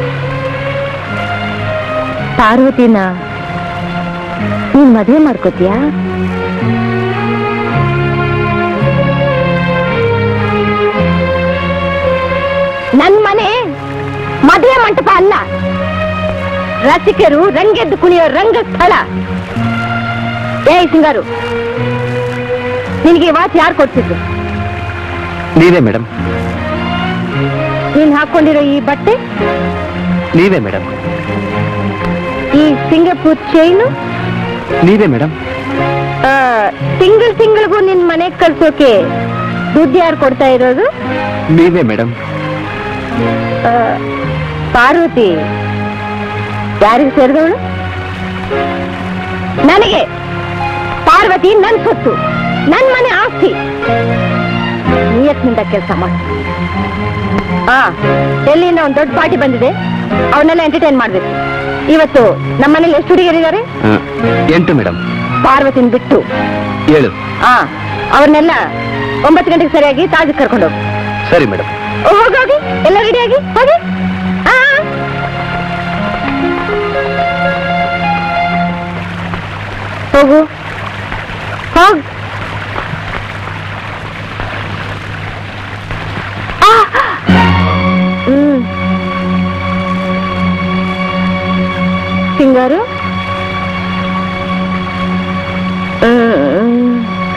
ಪಾರ್ವತಿನ ನೀನ್ ಮದುವೆ ಮಾಡ್ಕೋತೀಯಾ ನನ್ ಮನೆ ಮದುವೆ ಮಂಟಪ ಅಲ್ಲ ರಸಿಕರು ರಂಗೆದ್ದು ಕುಣಿಯೋ ರಂಗಸ್ಥಳ ಏಯ್ ಸಿಂಗಾರು ನಿನಗೆ ಈ ವಾಚ್ ಯಾರು ಕೊಡ್ತಿದ್ರು ನೀವೇ ಮೇಡಮ್ ನೀನ್ ಹಾಕೊಂಡಿರೋ ಈ ಬಟ್ಟೆ ನೀವೇ ಮೇಡಮ್ ಈ ಸಿಂಗಪೂರ್ ಚೈನು ನೀವೇ ಮೇಡಮ್ ತಿಂಗಳು ತಿಂಗಳಿಗೂ ನಿನ್ ಮನೆಗ್ ಕಳ್ಸೋಕೆ ದುಡ್ಡು ಯಾರು ಕೊಡ್ತಾ ಇರೋದು ನೀವೇ ಮೇಡಮ್ ಆ, ಪಾರ್ವತಿ ಯಾರಿಗೆ ಸೇರಿದವಳು ನನಗೆ ಪಾರ್ವತಿ ನನ್ ಸೊತ್ತು ನನ್ ಮನೆ ಆಸ್ತಿ ನಿಯತ್ನಿಂದ ಕೆಲಸ ಮಾಡಿ ಆ ಎಲ್ಲಿಂದ ಒಂದು ದೊಡ್ಡ ಪಾರ್ಟಿ ಬಂದಿದೆ ಅವನ್ನೆಲ್ಲ ಎಂಟರ್ಟೈನ್ ಮಾಡ್ಬೇಕು ಇವತ್ತು ನಮ್ಮನೇಲಿ ಎಷ್ಟು ಹುಡುಗಿಯರಿದ್ದಾರೆ ಎಂಟು ಮೇಡಮ್ ಪಾರ್ವತಿನ ಬಿಟ್ಟು ಏಳು ಆ ಅವ್ರನ್ನೆಲ್ಲ ಒಂಬತ್ತು ಗಂಟೆಗೆ ಸರಿಯಾಗಿ ತಾಜ್ ಕರ್ಕೊಂಡು ಹೋಗು ಸರಿ ಮೇಡಮ್ ಹೋಗಿ ಹೋಗಿ ಎಲ್ಲ ರೆಡಿಯಾಗಿ ಹೋಗಿ ಆ. ಹೋಗು ಹೋಗ್ ಆ. ಹ್ಮ್ ಸಿಂಗಾರು ಹ್ಮ್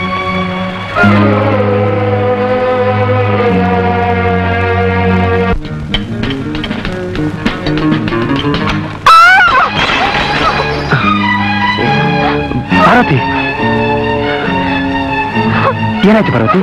ಪಾರ್ವತಿ ಏನಾಯ್ತು ಪಾರ್ವತಿ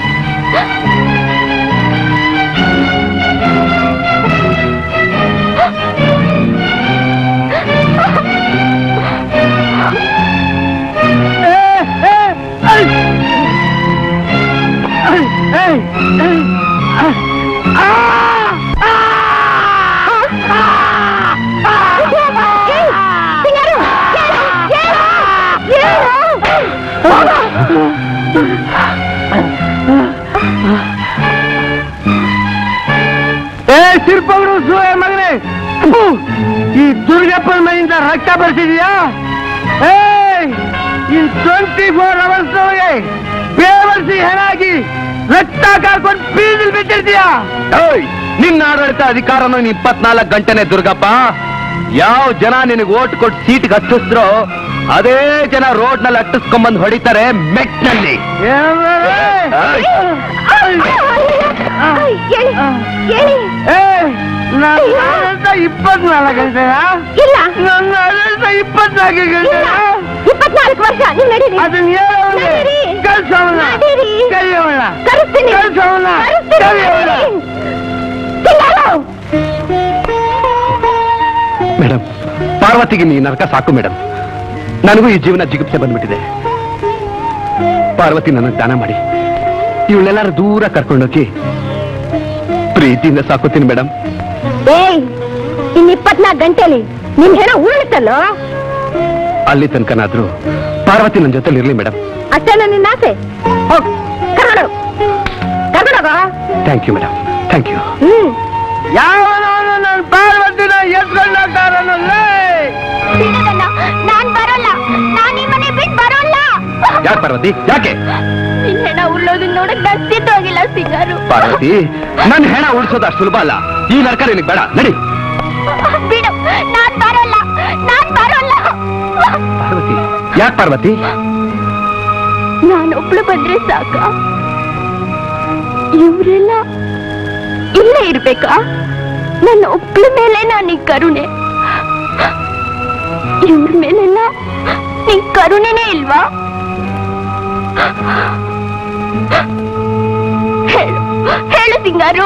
ಏ ಸಿರ್ಪಗಳು ಸೂಯ ಮಗನೇ ಥು, ಈ ದುರ್ಗಪ್ಪನ ಮನೆಯಿಂದ ರಕ್ತ ಬರ್ತಿದ್ಯಾ ಏ ಈ ಟ್ವೆಂಟಿ ಫೋರ್ ಅವರ್ಸ್ ಒಳಗೆ ಬೇವರ್ಸಿ ಹೆಣಾಗಿ ರಕ್ತ ಕಾಕೊಂಡು ಬೀದಿಲ್ ಬಿಟ್ಟಿರ್ತೀಯಾ ಏಯ್ ನಿನ್ನ ಆಡಳಿತ ಅಧಿಕಾರನ ನೀನ್ ಇಪ್ಪತ್ನಾಲ್ಕು ಗಂಟೆನೆ ದುರ್ಗಪ್ಪ ಯಾವ ಜನ ನಿನಗೆ ಓಟ್ ಕೊಟ್ಟು ಸೀಟ್ಗೆ ಹಚ್ಚಿಸ್ರೋ ಅದೇ ಜನ ರೋಡ್ ನಲ್ಲಿ ಅಟ್ಟಿಸ್ಕೊಂಬಂದ್ ಹೊಡಿತಾರೆ ಮೆಟ್ನಲ್ಲಿ ಹೇಳಿ ಹೇಳಿ ಏ ನನ್ನ ಆಡಳಿತ ಇಪ್ಪತ್ನಾಲ್ಕು ಗಂಟೆಯ ಇಲ್ಲ ನನ್ನ ಆಡಳಿತ ಇಪ್ಪತ್ನಾಲ್ಕು ಇಲ್ಲ ಗಂಟೆಯ ಇಪ್ಪತ್ನಾಲ್ಕು ವರ್ಷ ನೀವು ನಡೀರಿ ಅದನ್ನ ಹೇಳೋಣ ನಡೀರಿ. ಕಳ್ಸೋಣ ನಡೀರಿ. ಕರೆಯೋಣ ಕರೆಸ್ತೀನಿ ಕಳ್ಸೋಣ ಕರೆಸ್ತೀನಿ. ಕರೆಯೋಣ ಸಿಂಗಾರು! ಮೇಡಮ್ ಪಾರ್ವತಿಗೆ ನೀ ನರಕ ಸಾಕು ಮೇಡಮ್ ನನಗೂ ಈ ಜೀವನ ಜಿಗುಪ್ಸೆ ಬಂದ್ಬಿಟ್ಟಿದೆ ಪಾರ್ವತಿ ನನಗೆ ದಾನ ಮಾಡಿ ಇವಳೆಲ್ಲರೂ ದೂರ ಕರ್ಕೊಂಡೋಗಿ ಪ್ರೀತಿಯಿಂದ ಸಾಕುತ್ತೀನಿ ಮೇಡಮ್ ಏಯ್ ಇನ್ ಇಪ್ಪತ್ನಾಲ್ಕು ಗಂಟೆಲಿ ನಿಮ್ ಹೆಣ ಉರುಳುತ್ತಲ್ಲೋ ಅಲ್ಲಿ ತನಕನಾದ್ರೂ ಪಾರ್ವತಿ ನನ್ನ ಜೊತೆಲಿ ಇರ್ಲಿ ಮೇಡಮ್ ಅಷ್ಟೇನ ನಿನ್ನ ಆಸೆ ಹೋಗ್ ಕರ್ಕೊಂಡು ಕರ್ಕೊಂಡೋಗ thank you madam thank you ಹ್ಮ್ ಯಾವನವನು ನನ್ನ ಪಾರ್ವತಿನ ಎತ್ಕೊಂಡೋಗ್ತಾರನಲ್ಲೇ ನಾನ್ ಬರೋಲ್ಲ ನಾನ್ ಈ ಮನೆ ಬಿಟ್ಟು ಬರೋಲ್ಲ ಯಾಕೆ ಪಾರ್ವತಿ ಯಾಕೆ ನಿನ್ ಹೆಣ ಉಳ್ಳೋದನ್ನ ನೋಡಕ್ ನಸ್ತಿತ್ತು ಹೋಗಿಲ್ಲ ಸಿಂಗಾರು ಪಾರ್ವತಿ ನನ್ನ ಹೆಣ ಉಳಿಸೋದು ಅಷ್ಟು ಸುಲಭ ಅಲ್ಲ ಈ ನರಕ ನಿನಗೆ ಬೇಡ ನಡಿ ಬಿಡು ಯಾಕೆ ಪಾರ್ವತಿ ನಾನೊಬ್ಳು ಬಂದ್ರೆ ಸಾಕ ಇವರೆಲ್ಲ ಇಲ್ಲೇ ಇರ್ಬೇಕಾ ನನ್ನ ಒಬ್ಳ ಮೇಲೆ ನಾನು ಕರುಣೆ ಇವ್ರ ಮೇಲೆಲ್ಲ ನಿನ್ ಕರುಣೆನೇ ಇಲ್ವಾ ಹೇಳು ಹೇಳು ಸಿಂಗಾರು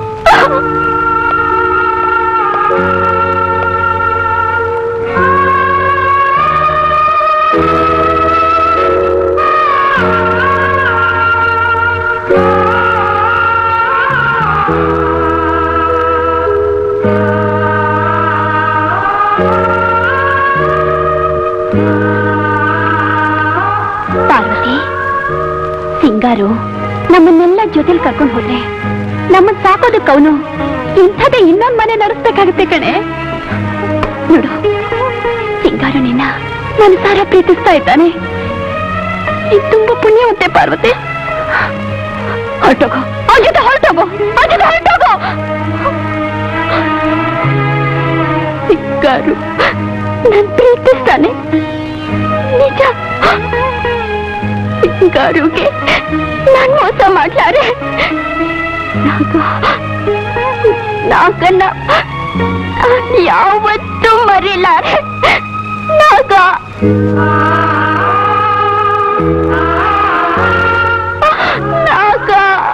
ಪಾರ್ವತಿ ಸಿಂಗಾರು ನಮ್ಮನ್ನೆಲ್ಲ ಜೊತೆಲಿ ಕರ್ಕೊಂಡು ಹೋದ್ರೆ ನಮ್ಮನ್ ಸಾಕೋದಕ್ಕೆ ಅವನು ಇಂಥದೇ ಇನ್ನೊಂದ್ ಮನೆ ನಡೆಸ್ಬೇಕಾಗುತ್ತೆ ಕಣೆ ನೋಡು ಸಿಂಗಾರು ನಿನ್ನ ನನ್ನ ಸಾರ ಪ್ರೀತಿಸ್ತಾ ಇದ್ದಾನೆ ನೀನ್ ತುಂಬಾ ಪುಣ್ಯವಂತೆ ಪಾರ್ವತಿ ಹೊರಟೋಗೋ ಅವ್ನ ಜೊತೆ ಹೊರಟೋಗೋ ಅವ್ನ ಜೊತೆ ಹೊರಟೋಗೋ ಸಿಂಗಾರು ನನ್ ಪ್ರೀತಿಸ್ತಾನೆ ನಿಜ ಸಿಂಗಾರುಗೆ ನಾನ್ ಮೋಸ ಮಾಡ್ಲಾರೆ ನಾಗ ನಾಗನ್ನ ನಾನ್ ಯಾವತ್ತೂ ಮರಿಲಾರೆ ನಾಗ ನಾಗ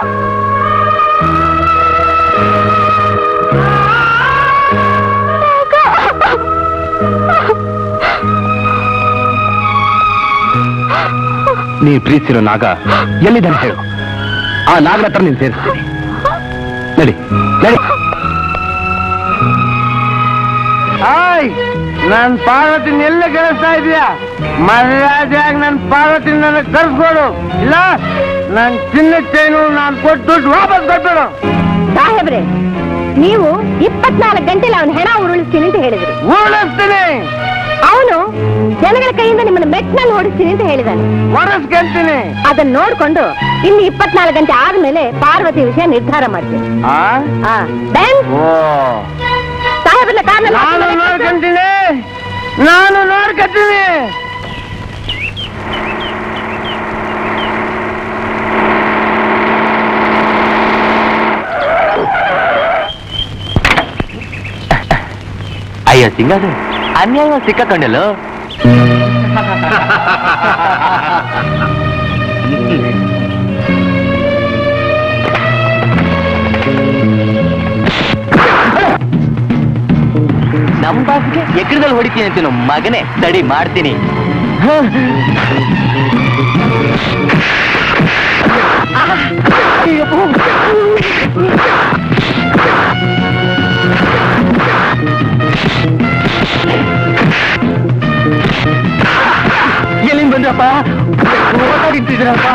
ನೀ ಪ್ರೀತಿಸಿರೋ ನಾಗ ಎಲ್ಲಿದ್ದಾನೆ ಹೇಳು ಆ ನಾಗನ ಹತ್ರ ನೀನು ಸೇರಿಸ್ತೀನಿ ನಡಿ ನಡಿ ಆಯ್ ನನ್ ಪಾರ್ವತಿನ ಎಲ್ಲ ಗೆಲ್ಲಿಸ್ತಾ ಇದೀಯಾ ಮರ್ಯಾದೆಯಾಗಿ ನನ್ ಪಾರ್ವತಿ ನನಗೆ ಕರ್ಸ್ಕೊಡು ಇಲ್ಲ ನನ್ ಚಿನ್ನ ಚೈನು ನಾನ್ ಕೊಟ್ಟು ದುಡ್ಡು ವಾಪಸ್ ಕೊಟ್ಬಿಡು ಸಾಹೇಬ್ರೆ ನೀವು ಇಪ್ಪತ್ನಾಲ್ಕು ಗಂಟೆಲಿ ಅವನ ಹೆಣ ಉರುಳಿಸ್ತೀನಿ ಅಂತ ಹೇಳಿದ್ರಿ ಉರುಳಿಸ್ತೀನಿ ಅವನು ಜನಗಳ ಕೈಯಿಂದ ನಿಮ್ಮನ್ನ ಮೆಟ್ನಲ್ಲಿ ಓಡಿಸ್ತೀನಿ ಅಂತ ಹೇಳಿದಾನೆ ಒರೆಸ್ಕೊಂತೀನಿ ಅದನ್ನ ನೋಡ್ಕೊಂಡು ಇನ್ನು ಇಪ್ಪತ್ನಾಲ್ಕು ಗಂಟೆ ಆದ್ಮೇಲೆ ಪಾರ್ವತಿ ವಿಷಯ ನಿರ್ಧಾರ ಮಾಡ್ತೀನಿ ಆ ಆ, ಬೆನ್ ಓ ಸಾಹೇಬ್ರನ್ನ ಕಾರ್ನಲ್ಲಿ ನಾನು ಹಾಕ್ತೀನಿ. ನೋಡ್ಕೊಂತೀನಿ ನಾನು ನೋಡ್ಕೊತೀನಿ ಅಯ್ಯೋ ಸಿಂಗಾರು ಅನ್ಯಾಯ ಸಿಕ್ಕಕೊಂಡಲು ನಮ್ ಬಾಸ್ಗೆ ಎಕರದಲ್ಲಿ ಹೊಡಿತೀನಿ ಅಂತೀನು ಮಗನೇ ತಡಿ ಮಾಡ್ತೀನಿ ಎಲ್ಲಿಂದ ಬಂದ್ರಪ್ಪ ಓಡಾಡಿಟ್ಟಿದ್ರಪ್ಪ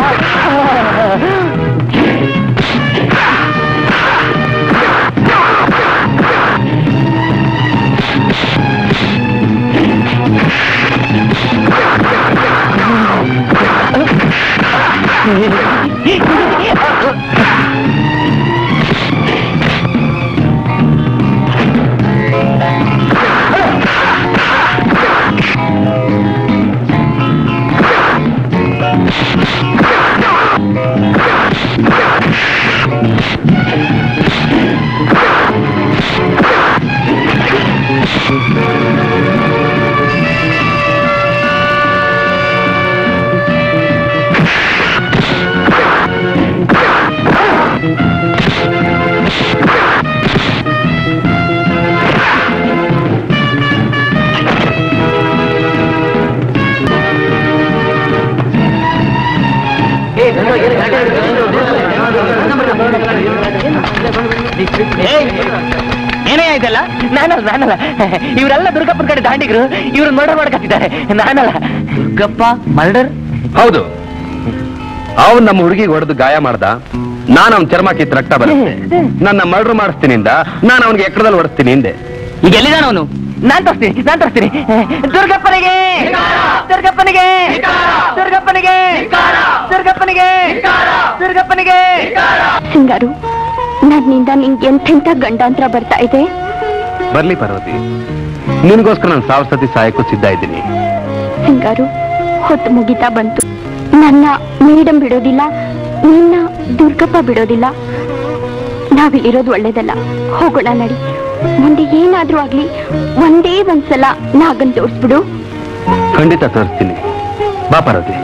ಏನೇ ಇದೆಲ್ಲ ನಾನಲ್ಲ ನಾನಲ್ಲ ಇವರೆಲ್ಲ ದುರ್ಗಪ್ಪನ ಕಡೆ ದಾಂಡಿಗರು ಇವ್ರು ಮರ್ಡರ್ ಮಾಡ್ಕತ್ತಿದ್ದಾರೆ ನಾನಲ್ಲ ದುರ್ಗಪ್ಪ ಮರ್ಡರ್ ಹೌದು ಅವನ್ ನಮ್ಮ ಹುಡುಗಿಗೆ ಹೊಡೆದು ಗಾಯ ಮಾಡ್ದ ನಾನು ಅವನ್ ಚರ್ಮ ಕಿತ್ತು ರಕ್ತ ಬರುತ್ತೆ ನನ್ನ ಮರ್ಡರ್ ಮಾಡಿಸ್ತೀನಿ ಇಂದ ನಾನು ಅವನಿಗೆ ಎಕ್ಕಡದಲ್ಲಿ ಹೊಡಿಸ್ತೀನಿ ಹಿಂದೆ ಈಗ ಎಲ್ಲಿದಾನ ಅವನು ನಾನ್ ತೋರಿಸ್ತೀನಿ ನಾನ್ ತೋರಿಸ್ತೀನಿ ದುರ್ಗಪ್ಪನಿಗೆ ದುರ್ಗಪ್ಪನಿಗೆ ದುರ್ಗಪ್ಪನಿಗೆ ದುರ್ಗಪ್ಪನಿಗೆ ದುರ್ಗಪ್ಪನಿಗೆ ಸಿಂಗಾರು ನನ್ನಿಂದ ನಿಂಗೆ ಎಂತೆಂಥ ಗಂಡಾಂತರ ಬರ್ತಾ ಇದೆ ಬರ್ಲಿ ಪಾರ್ವತಿ ನಿನಗೋಸ್ಕರ ನಾನು ಸಾವಿರ ಸತಿ ಸಾಯಕ್ಕೂ ಸಿದ್ಧ ಇದ್ದೀನಿ ಸಿಂಗಾರು ಹೊತ್ತು ಮುಗಿತಾ ಬಂತು ನನ್ನ ಮೇಡಮ್ ಬಿಡೋದಿಲ್ಲ ನಿನ್ನ ದುರ್ಗಪ್ಪ ಬಿಡೋದಿಲ್ಲ ನಾವಿಲ್ಲಿರೋದು ಒಳ್ಳೇದಲ್ಲ ಹೋಗೋಣ ನಡಿ ಮುಂದೆ ಏನಾದ್ರೂ ಆಗ್ಲಿ ಒಂದೇ ಒಂದ್ಸಲ ನಾಗನ್ ತೋರಿಸ್ಬಿಡು ಖಂಡಿತ ತೋರಿಸ್ತೀನಿ ಬಾ ಪಾರ್ವತಿ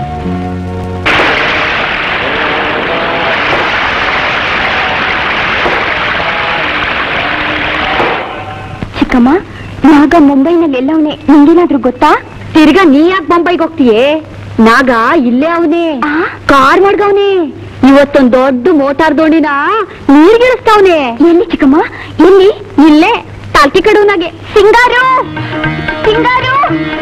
ಚಿಕ್ಕಮ್ಮ ನಾಗ ಮುಂಬೈನಲ್ಲಿ ಎಲ್ಲವನೇ ನಿಂಗೇನಾದ್ರೂ ಗೊತ್ತಾ ತಿರ್ಗಾ ನೀ ಯಾಕೆ ಮುಂಬೈಗೆ ಹೋಗ್ತೀಯೇ ನಾಗ ಇಲ್ಲೇ ಅವನೇ ಕಾರ್ ಮಾಡ್ಗವನೆ ಇವತ್ತೊಂದ್ ದೊಡ್ಡ ಮೋಟಾರ್ ದೋಣಿನ ನೀರ್ಗಿಳಿಸ್ತಾವನೆ ಎಲ್ಲಿ ಚಿಕ್ಕಮ್ಮ ಎಲ್ಲಿ ಇಲ್ಲೇ ತಾಲ್ತಿ ಕಡುವನಾಗೆ ಸಿಂಗಾರು ಸಿಂಗಾರು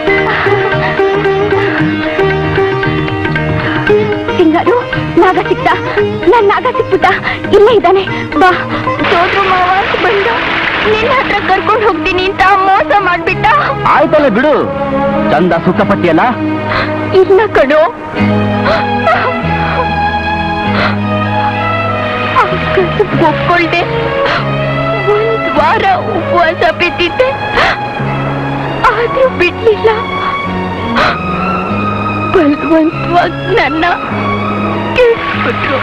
ಸಿಂಗಾರು ನಾಗ ಸಿಕ್ತ ನನ್ ನಾಗ ಸಿಕ್ಬಿಟ್ಟ ಇಲ್ಲೇ ಇದ್ದಾನೆ ಬಾ ಸೋದ್ರು ಮಾವ ಅಂತ ಬಂದ ನಿನ್ನ ಹತ್ರ ಕರ್ಕೊಂಡು ಹೋಗ್ತೀನಿ ಅಂತ ಮೋಸ ಮಾಡ್ಬಿಟ್ಟ ಆಯ್ತಲ್ಲ ಬಿಡು ಚಂದ ಸುಖಪಟ್ಟಿಯಲ್ಲ ಇಲ್ಲ ಕಣೋ ಒಪ್ಕೊಳ್ದೆ ಒಂದ್ ವಾರ ಉಪವಾಸ ಬಿದ್ದಿದ್ದೆ ಆದ್ರೂ ಬಿಡ್ಲಿಲ್ಲ ಬಲವಂತವಾಗಿ ನನ್ನ ಕೆಡ್ಸ್ಬಿಟ್ರು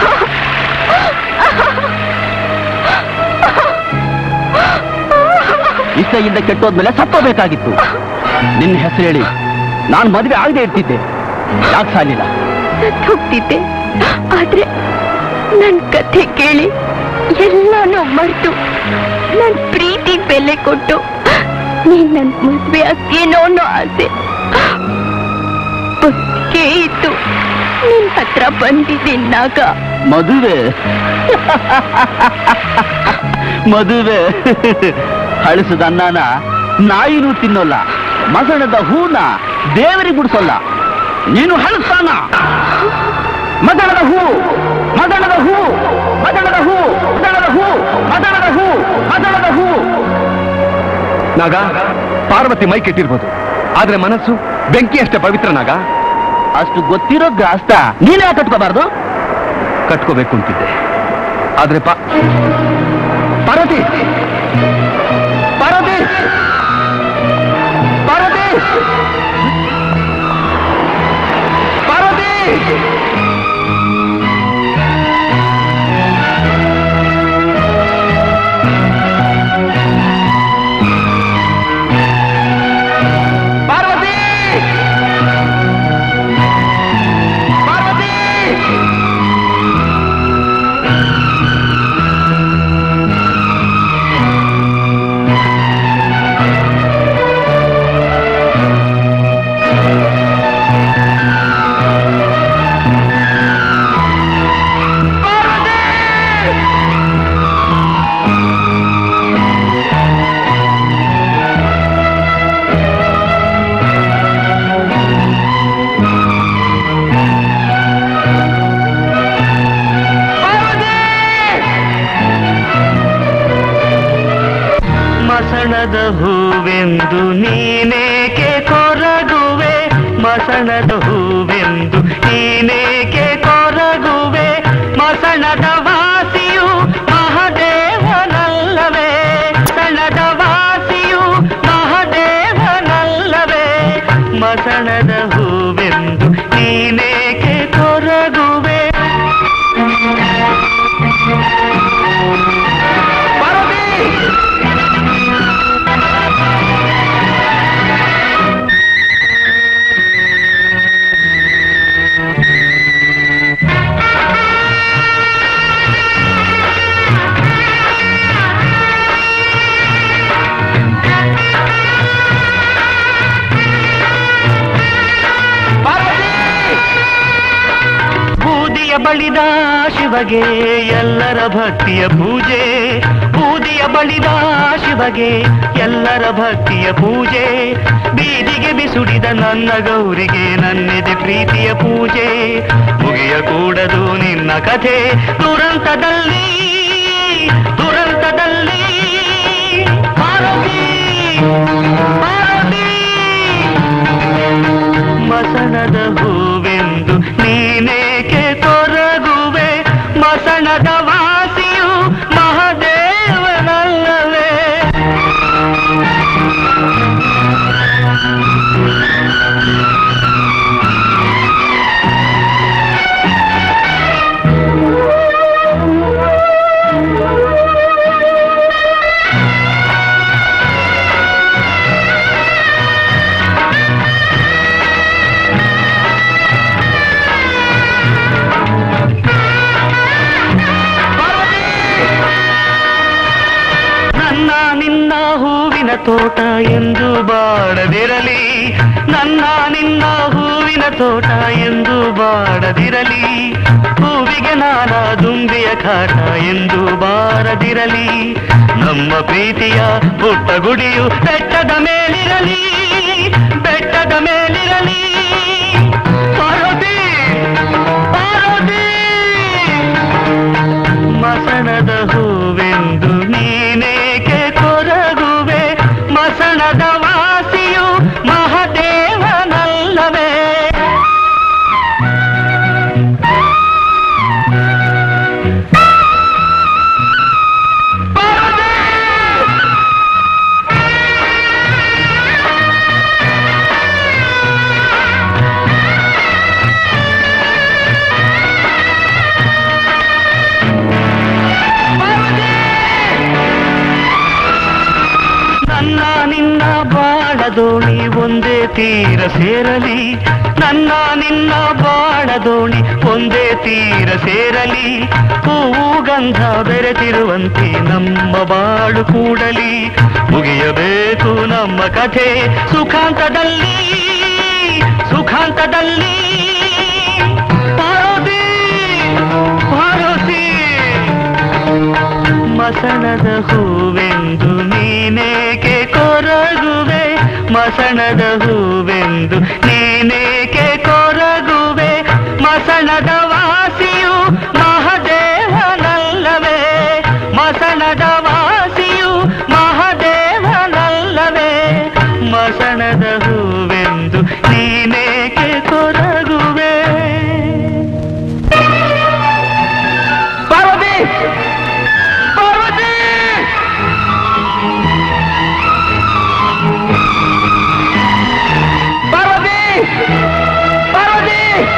ಇಷ್ಟದಿಂದ ಕೆಟ್ಟೋದ್ಮೇಲೆ ಸತ್ತೋಬೇಕಾಗಿತ್ತು ನಿನ್ನ ಹೆಸರು ಹೇಳಿ ನಾನು ಮದುವೆ ಆಗದೆ ಇರ್ತಿದ್ದೆ ಯಾಕೆ ಸಾಲಿಲ್ಲ ಸತ್ತು ಹೋಗ್ತಿದ್ದೆ ಆದ್ರೆ ನನ್ ಕಥೆ ಕೇಳಿ ಎಲ್ಲಾನು ಮರೆತು ನನ್ ಪ್ರೀತಿ ಬೆಲೆ ಕೊಟ್ಟು ನೀನ್ ನನ್ ಮದ್ವೆ ಆಗ್ತೀನೋ ಅನ್ನೋ ಆಸೆ ಬದುಕೇ ಇತ್ತು ನಿನ್ ಹತ್ರ ಬಂದಿದ್ದೀನಾಗ ಮದುವೆ ಮದುವೆ ಹಳಿಸದ ಅನ್ನನ ನಾಯಿನೂ ತಿನ್ನೋಲ್ಲ ಮಸಣದ ಹೂನ ದೇವರಿಗೆ ಗುಡಿಸೋಲ್ಲ ನೀನು ಹಳಸ್ತಾನ ಮದಣದ ಹೂ ಮದಣದ ಹೂ ಮದಣದ ಹೂ ಮದಣದ ಹೂ ಮದಣದ ಹೂ ಮದಣದ ಹೂ ನಾಗ ಪಾರ್ವತಿ ಮೈ ಕೆಟ್ಟಿರ್ಬೋದು ಆದ್ರೆ ಮನಸ್ಸು ಬೆಂಕಿ ಅಷ್ಟೇ ಪವಿತ್ರ ನಾಗ ಅಷ್ಟು ಗೊತ್ತಿರೋ ಗ್ರಾಸ್ತ ನೀನೇ ಕಟ್ಕೋಬಾರ್ದು ಕಟ್ಕೋಬೇಕು ಅಂತಿದ್ದೆ ಆದ್ರೆ ಪಾ ಪಾರ್ವತಿ ಪಾರ್ವತಿ ಪಾರ್ವತಿ ಪಾರ್ವತಿ ಪಾರ್ವತಿ ಪಾರ್ವತಿ ಮಸಣದ ಹೂವೆಂದು ನೀನೇಕೆ ಕೊರಗುವೆ ಮಸಣದ ಹೂವೆಂದು ನೀನೇಕೆ ಕೊರಗುವೆ ಮಸಣದ ವಾಸಿಯು ಮಹದೇವನಲ್ಲವೇ ಮಸಣದ ವಾಸಿಯು ಮಹದೇವನಲ್ಲವೇ ಮಸಣದ ಹೂವೆಂದು ನೀನೇಕೆ ಕೊರಗುವೆ ಬೂದಿಯ ಬಳಿದ ಶಿವಗೆ ಎಲ್ಲರ ಭಕ್ತಿಯ ಪೂಜೆ ಬೂದಿಯ ಬಳಿದ ಶಿವಗೆ ಎಲ್ಲರ ಭಕ್ತಿಯ ಪೂಜೆ ಬೀದಿಗೆ ಬಿಸುಡಿದ ನನ್ನ ಗೌರಿಗೆ ನನ್ನೆದೆ ಪ್ರೀತಿಯ ಪೂಜೆ ಮುಗಿಯ ಕೂಡದು ನಿನ್ನ ಕಥೆ ದುರಂತದಲ್ಲಿ ದುರಂತದಲ್ಲಿ ಪಾರ್ವತಿ, ಪಾರ್ವತಿ. ಮಸಣದ ಹೂವೆಂದು ನೀನೇಕೆ ತೊರಗುವೆ ಮಸಣದ ವಾಸಿಯು ಮಹದೇವನಲ್ಲವೇ ತೋಟ ಎಂದು ಬಾಡದಿರಲಿ ನನ್ನ ನಿನ್ನ ಹೂವಿನ ತೋಟ ಎಂದು ಬಾಡದಿರಲಿ ಹೂವಿಗೆ ನಾನ ದುಂಬಿಯ ಕಾಟ ಎಂದು ಬಾರದಿರಲಿ ನಮ್ಮ ಪ್ರೀತಿಯ ಪುಟ್ಟ ಗುಡಿಯು ಬೆಟ್ಟದ ಮೇಲಿರಲಿ ಬೆಟ್ಟದ ಮೇಲಿರಲಿ ಪಾರ್ವತಿ ಪಾರ್ವತಿ ಮಸಣದ ಹೂವೆಂದು ನೀನೇಕೆ ಕೊರಗುವೆ ಮಸಣದ ವಾಸಿಯು ಮಹದೇವನಲ್ಲವೇ ನನ್ನ ನಿನ್ನ ಬಾಳ ದೋಣಿ ಒಂದೇ ತೀರ ಸೇರಲಿ ನನ್ನ ನಿನ್ನ ಬಾಳ ದೋಣಿ ಒಂದೇ ತೀರ ಸೇರಲಿ ಹೂವು ಗಂಧ ಬೆರೆತಿರುವಂತೆ ನಮ್ಮ ಬಾಳು ಕೂಡಲಿ ಮುಗಿಯಬೇಕು ನಮ್ಮ ಕಥೆ ಸುಖಾಂತದಲ್ಲಿ ಸುಖಾಂತದಲ್ಲಿ ಪಾರ್ವತಿ ಪಾರ್ವತಿ ಮಸಣದ ಹೂವೆಂದು ನೀನೇಕೆ ಕೊರಗುವೆ ಮಸಣದ ಹೂವೆಂದು ನೀನೇಕೆ ಕೊರಗುವೆ ಮಸಣದ ವಾಸಿಯು ಮಹದೇವನಲ್ಲವೇ ಮಸಣದ ವಾಸಿಯು ಮಹದೇವನಲ್ಲವೇ ಮಸಣದ ಹೂವೆಂದು ನೀನೇಕೆ ಕೊರಗುವೆ ಪಾರ್ವತಿ ಪಾರ್ವತಿ ಪಾರ್ವತಿ ಪಾರ್ವತಿ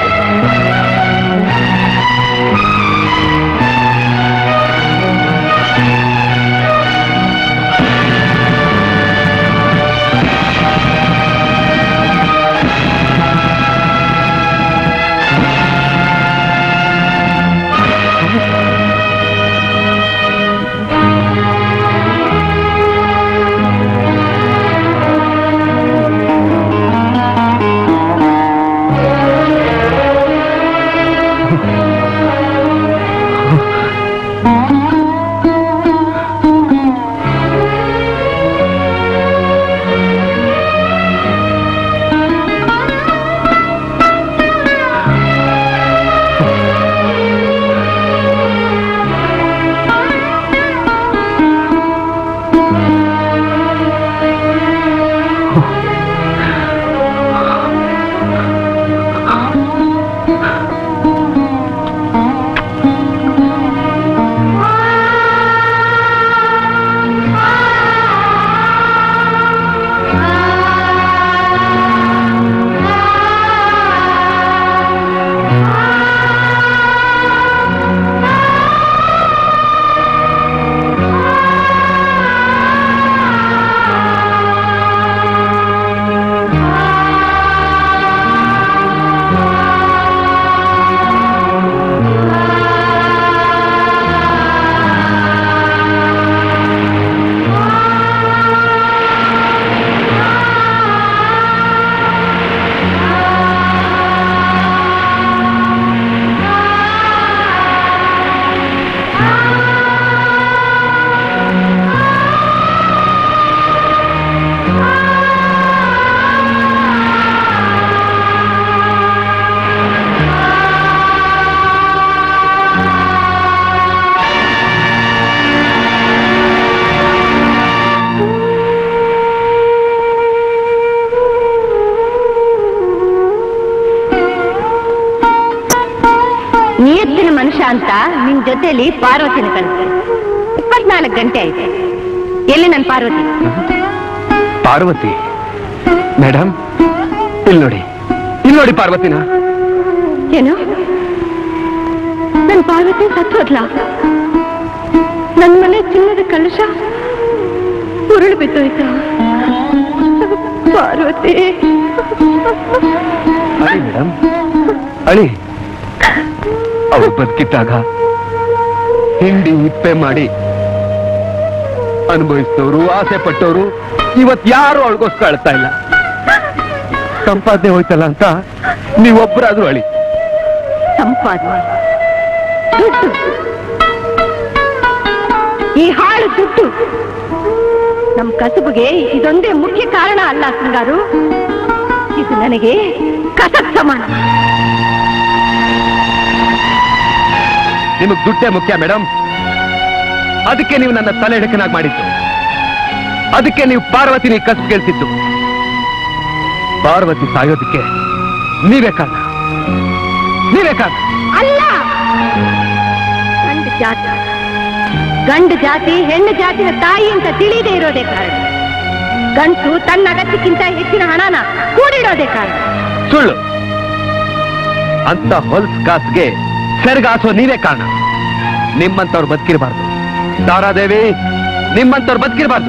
ನಿಯತ್ತಿನ ಮನುಷ್ಯ ಅಂತ ನಿನ್ ಜೊತೆಲಿ ಪಾರ್ವತಿನ ಕಳಿಸ್ತಾರೆ ಇಪ್ಪತ್ನಾಲ್ಕು ಗಂಟೆ ಆಯ್ತು ಎಲ್ಲಿ ನನ್ ಪಾರ್ವತಿ ಪಾರ್ವತಿ ಮೇಡಮ್ ಇಲ್ಲಿ ನೋಡಿ ಇಲ್ಲಿ ನೋಡಿ ಪಾರ್ವತಿನ ಏನು ನನ್ ಪಾರ್ವತಿ ಸತ್ತೋದ್ಲ ನನ್ ಮನೆ ಚಿನ್ನದ ಕಲಶ ಉರುಳು ಬಿದ್ದೋಯ್ತು ಪಾರ್ವತಿ ಅಳಿ ಮೇಡಮ್ ಅಳಿ ಅವಳು ಬದುಕಿದ್ದಾಗ ಹಿಂಡಿ ಹಿಪ್ಪೆ ಮಾಡಿ ಅನುಭವಿಸಿದವರು ಆಸೆ ಪಟ್ಟವರು ಇವತ್ ಯಾರು ಅವಳಿಗೋಸ್ಕರ ಅಳ್ತಾ ಇಲ್ಲ ಸಂಪಾದನೆ ಹೋಯ್ತಲ್ಲ ಅಂತ ನೀವೊಬ್ಬರಾದ್ರೂ ಅಳಿ ಸಂಪಾದನೆ ದುಡ್ಡು ಈ ಹಾಳು ದುಡ್ಡು ನಮ್ ಕಸುಬಿಗೆ ಇದೊಂದೇ ಮುಖ್ಯ ಕಾರಣ ಅಲ್ಲ ಸಿಂಗಾರು ಇದು ನನಗೆ ಕಸಕ್ ಸಮಾನ ನಿಮಗ್ ದುಡ್ಡೇ ಮುಖ್ಯ ಮೇಡಮ್ ಅದಕ್ಕೆ ನೀವು ನನ್ನ ತಲೆ ಹಿಡಕನಾಗಿ ಮಾಡಿದ್ದು ಅದಕ್ಕೆ ನೀವು ಪಾರ್ವತಿನ ಕಸು ಕೇಳ್ತಿದ್ದು ಪಾರ್ವತಿ ಸಾಯೋದಕ್ಕೆ ನೀವೇ ಕಾರಣ ನೀವೇ ಕಾರಣ ಅಲ್ಲ ಗಂಡು ಜಾತಿ ಗಂಡು ಜಾತಿ ಹೆಣ್ಣು ಜಾತಿಯ ತಾಯಿ ಅಂತ ತಿಳಿದೇ ಇರೋದೇ ಕಾರಣ ಗಂಟು ತನ್ನ ಅಗತ್ಯಕ್ಕಿಂತ ಹೆಚ್ಚಿನ ಹಣನ ಕೂಡಿಡೋದೇ ಕಾರಣ ಸುಳ್ಳು ಅಂತ ಹೊಲ್ಸ್ ಕಾಸ್ಗೆ ಸೆರ್ಗಾಸೋ ನೀವೇ ಕಾರಣ ನಿಮ್ಮಂತವ್ರು ಬದುಕಿರಬಾರ್ದು ತಾರಾದೇವಿ ನಿಮ್ಮಂತವ್ರು ಬದುಕಿರಬಾರ್ದು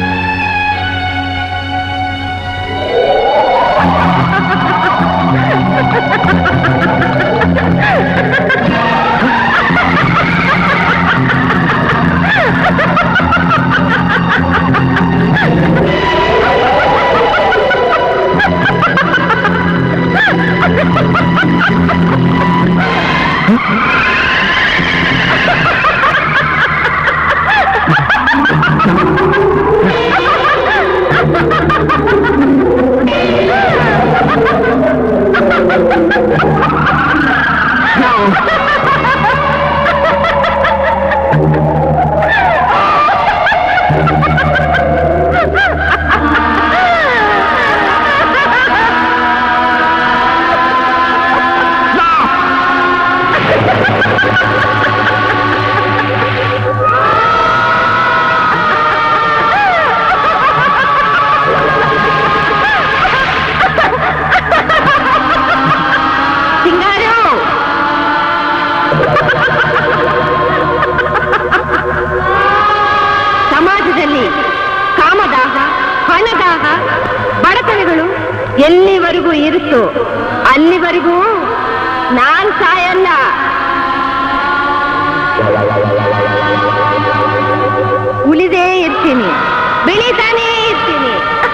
ಸಿಂಗಾರು ಸಮಾಜದಲ್ಲಿ ಕಾಮದಾಹ ಹಣದಾಹ ಬಡತನಗಳು ಎಲ್ಲಿವರೆಗೂ ಇರುತ್ತೋ ಅಲ್ಲಿವರೆಗೂ ನಾನ್ ಸಾಯಲ್ಲ ಉಳಿದೇ ಇರ್ತೀನಿ ಬೆಳೀತಾನೇ ಇರ್ತೀನಿ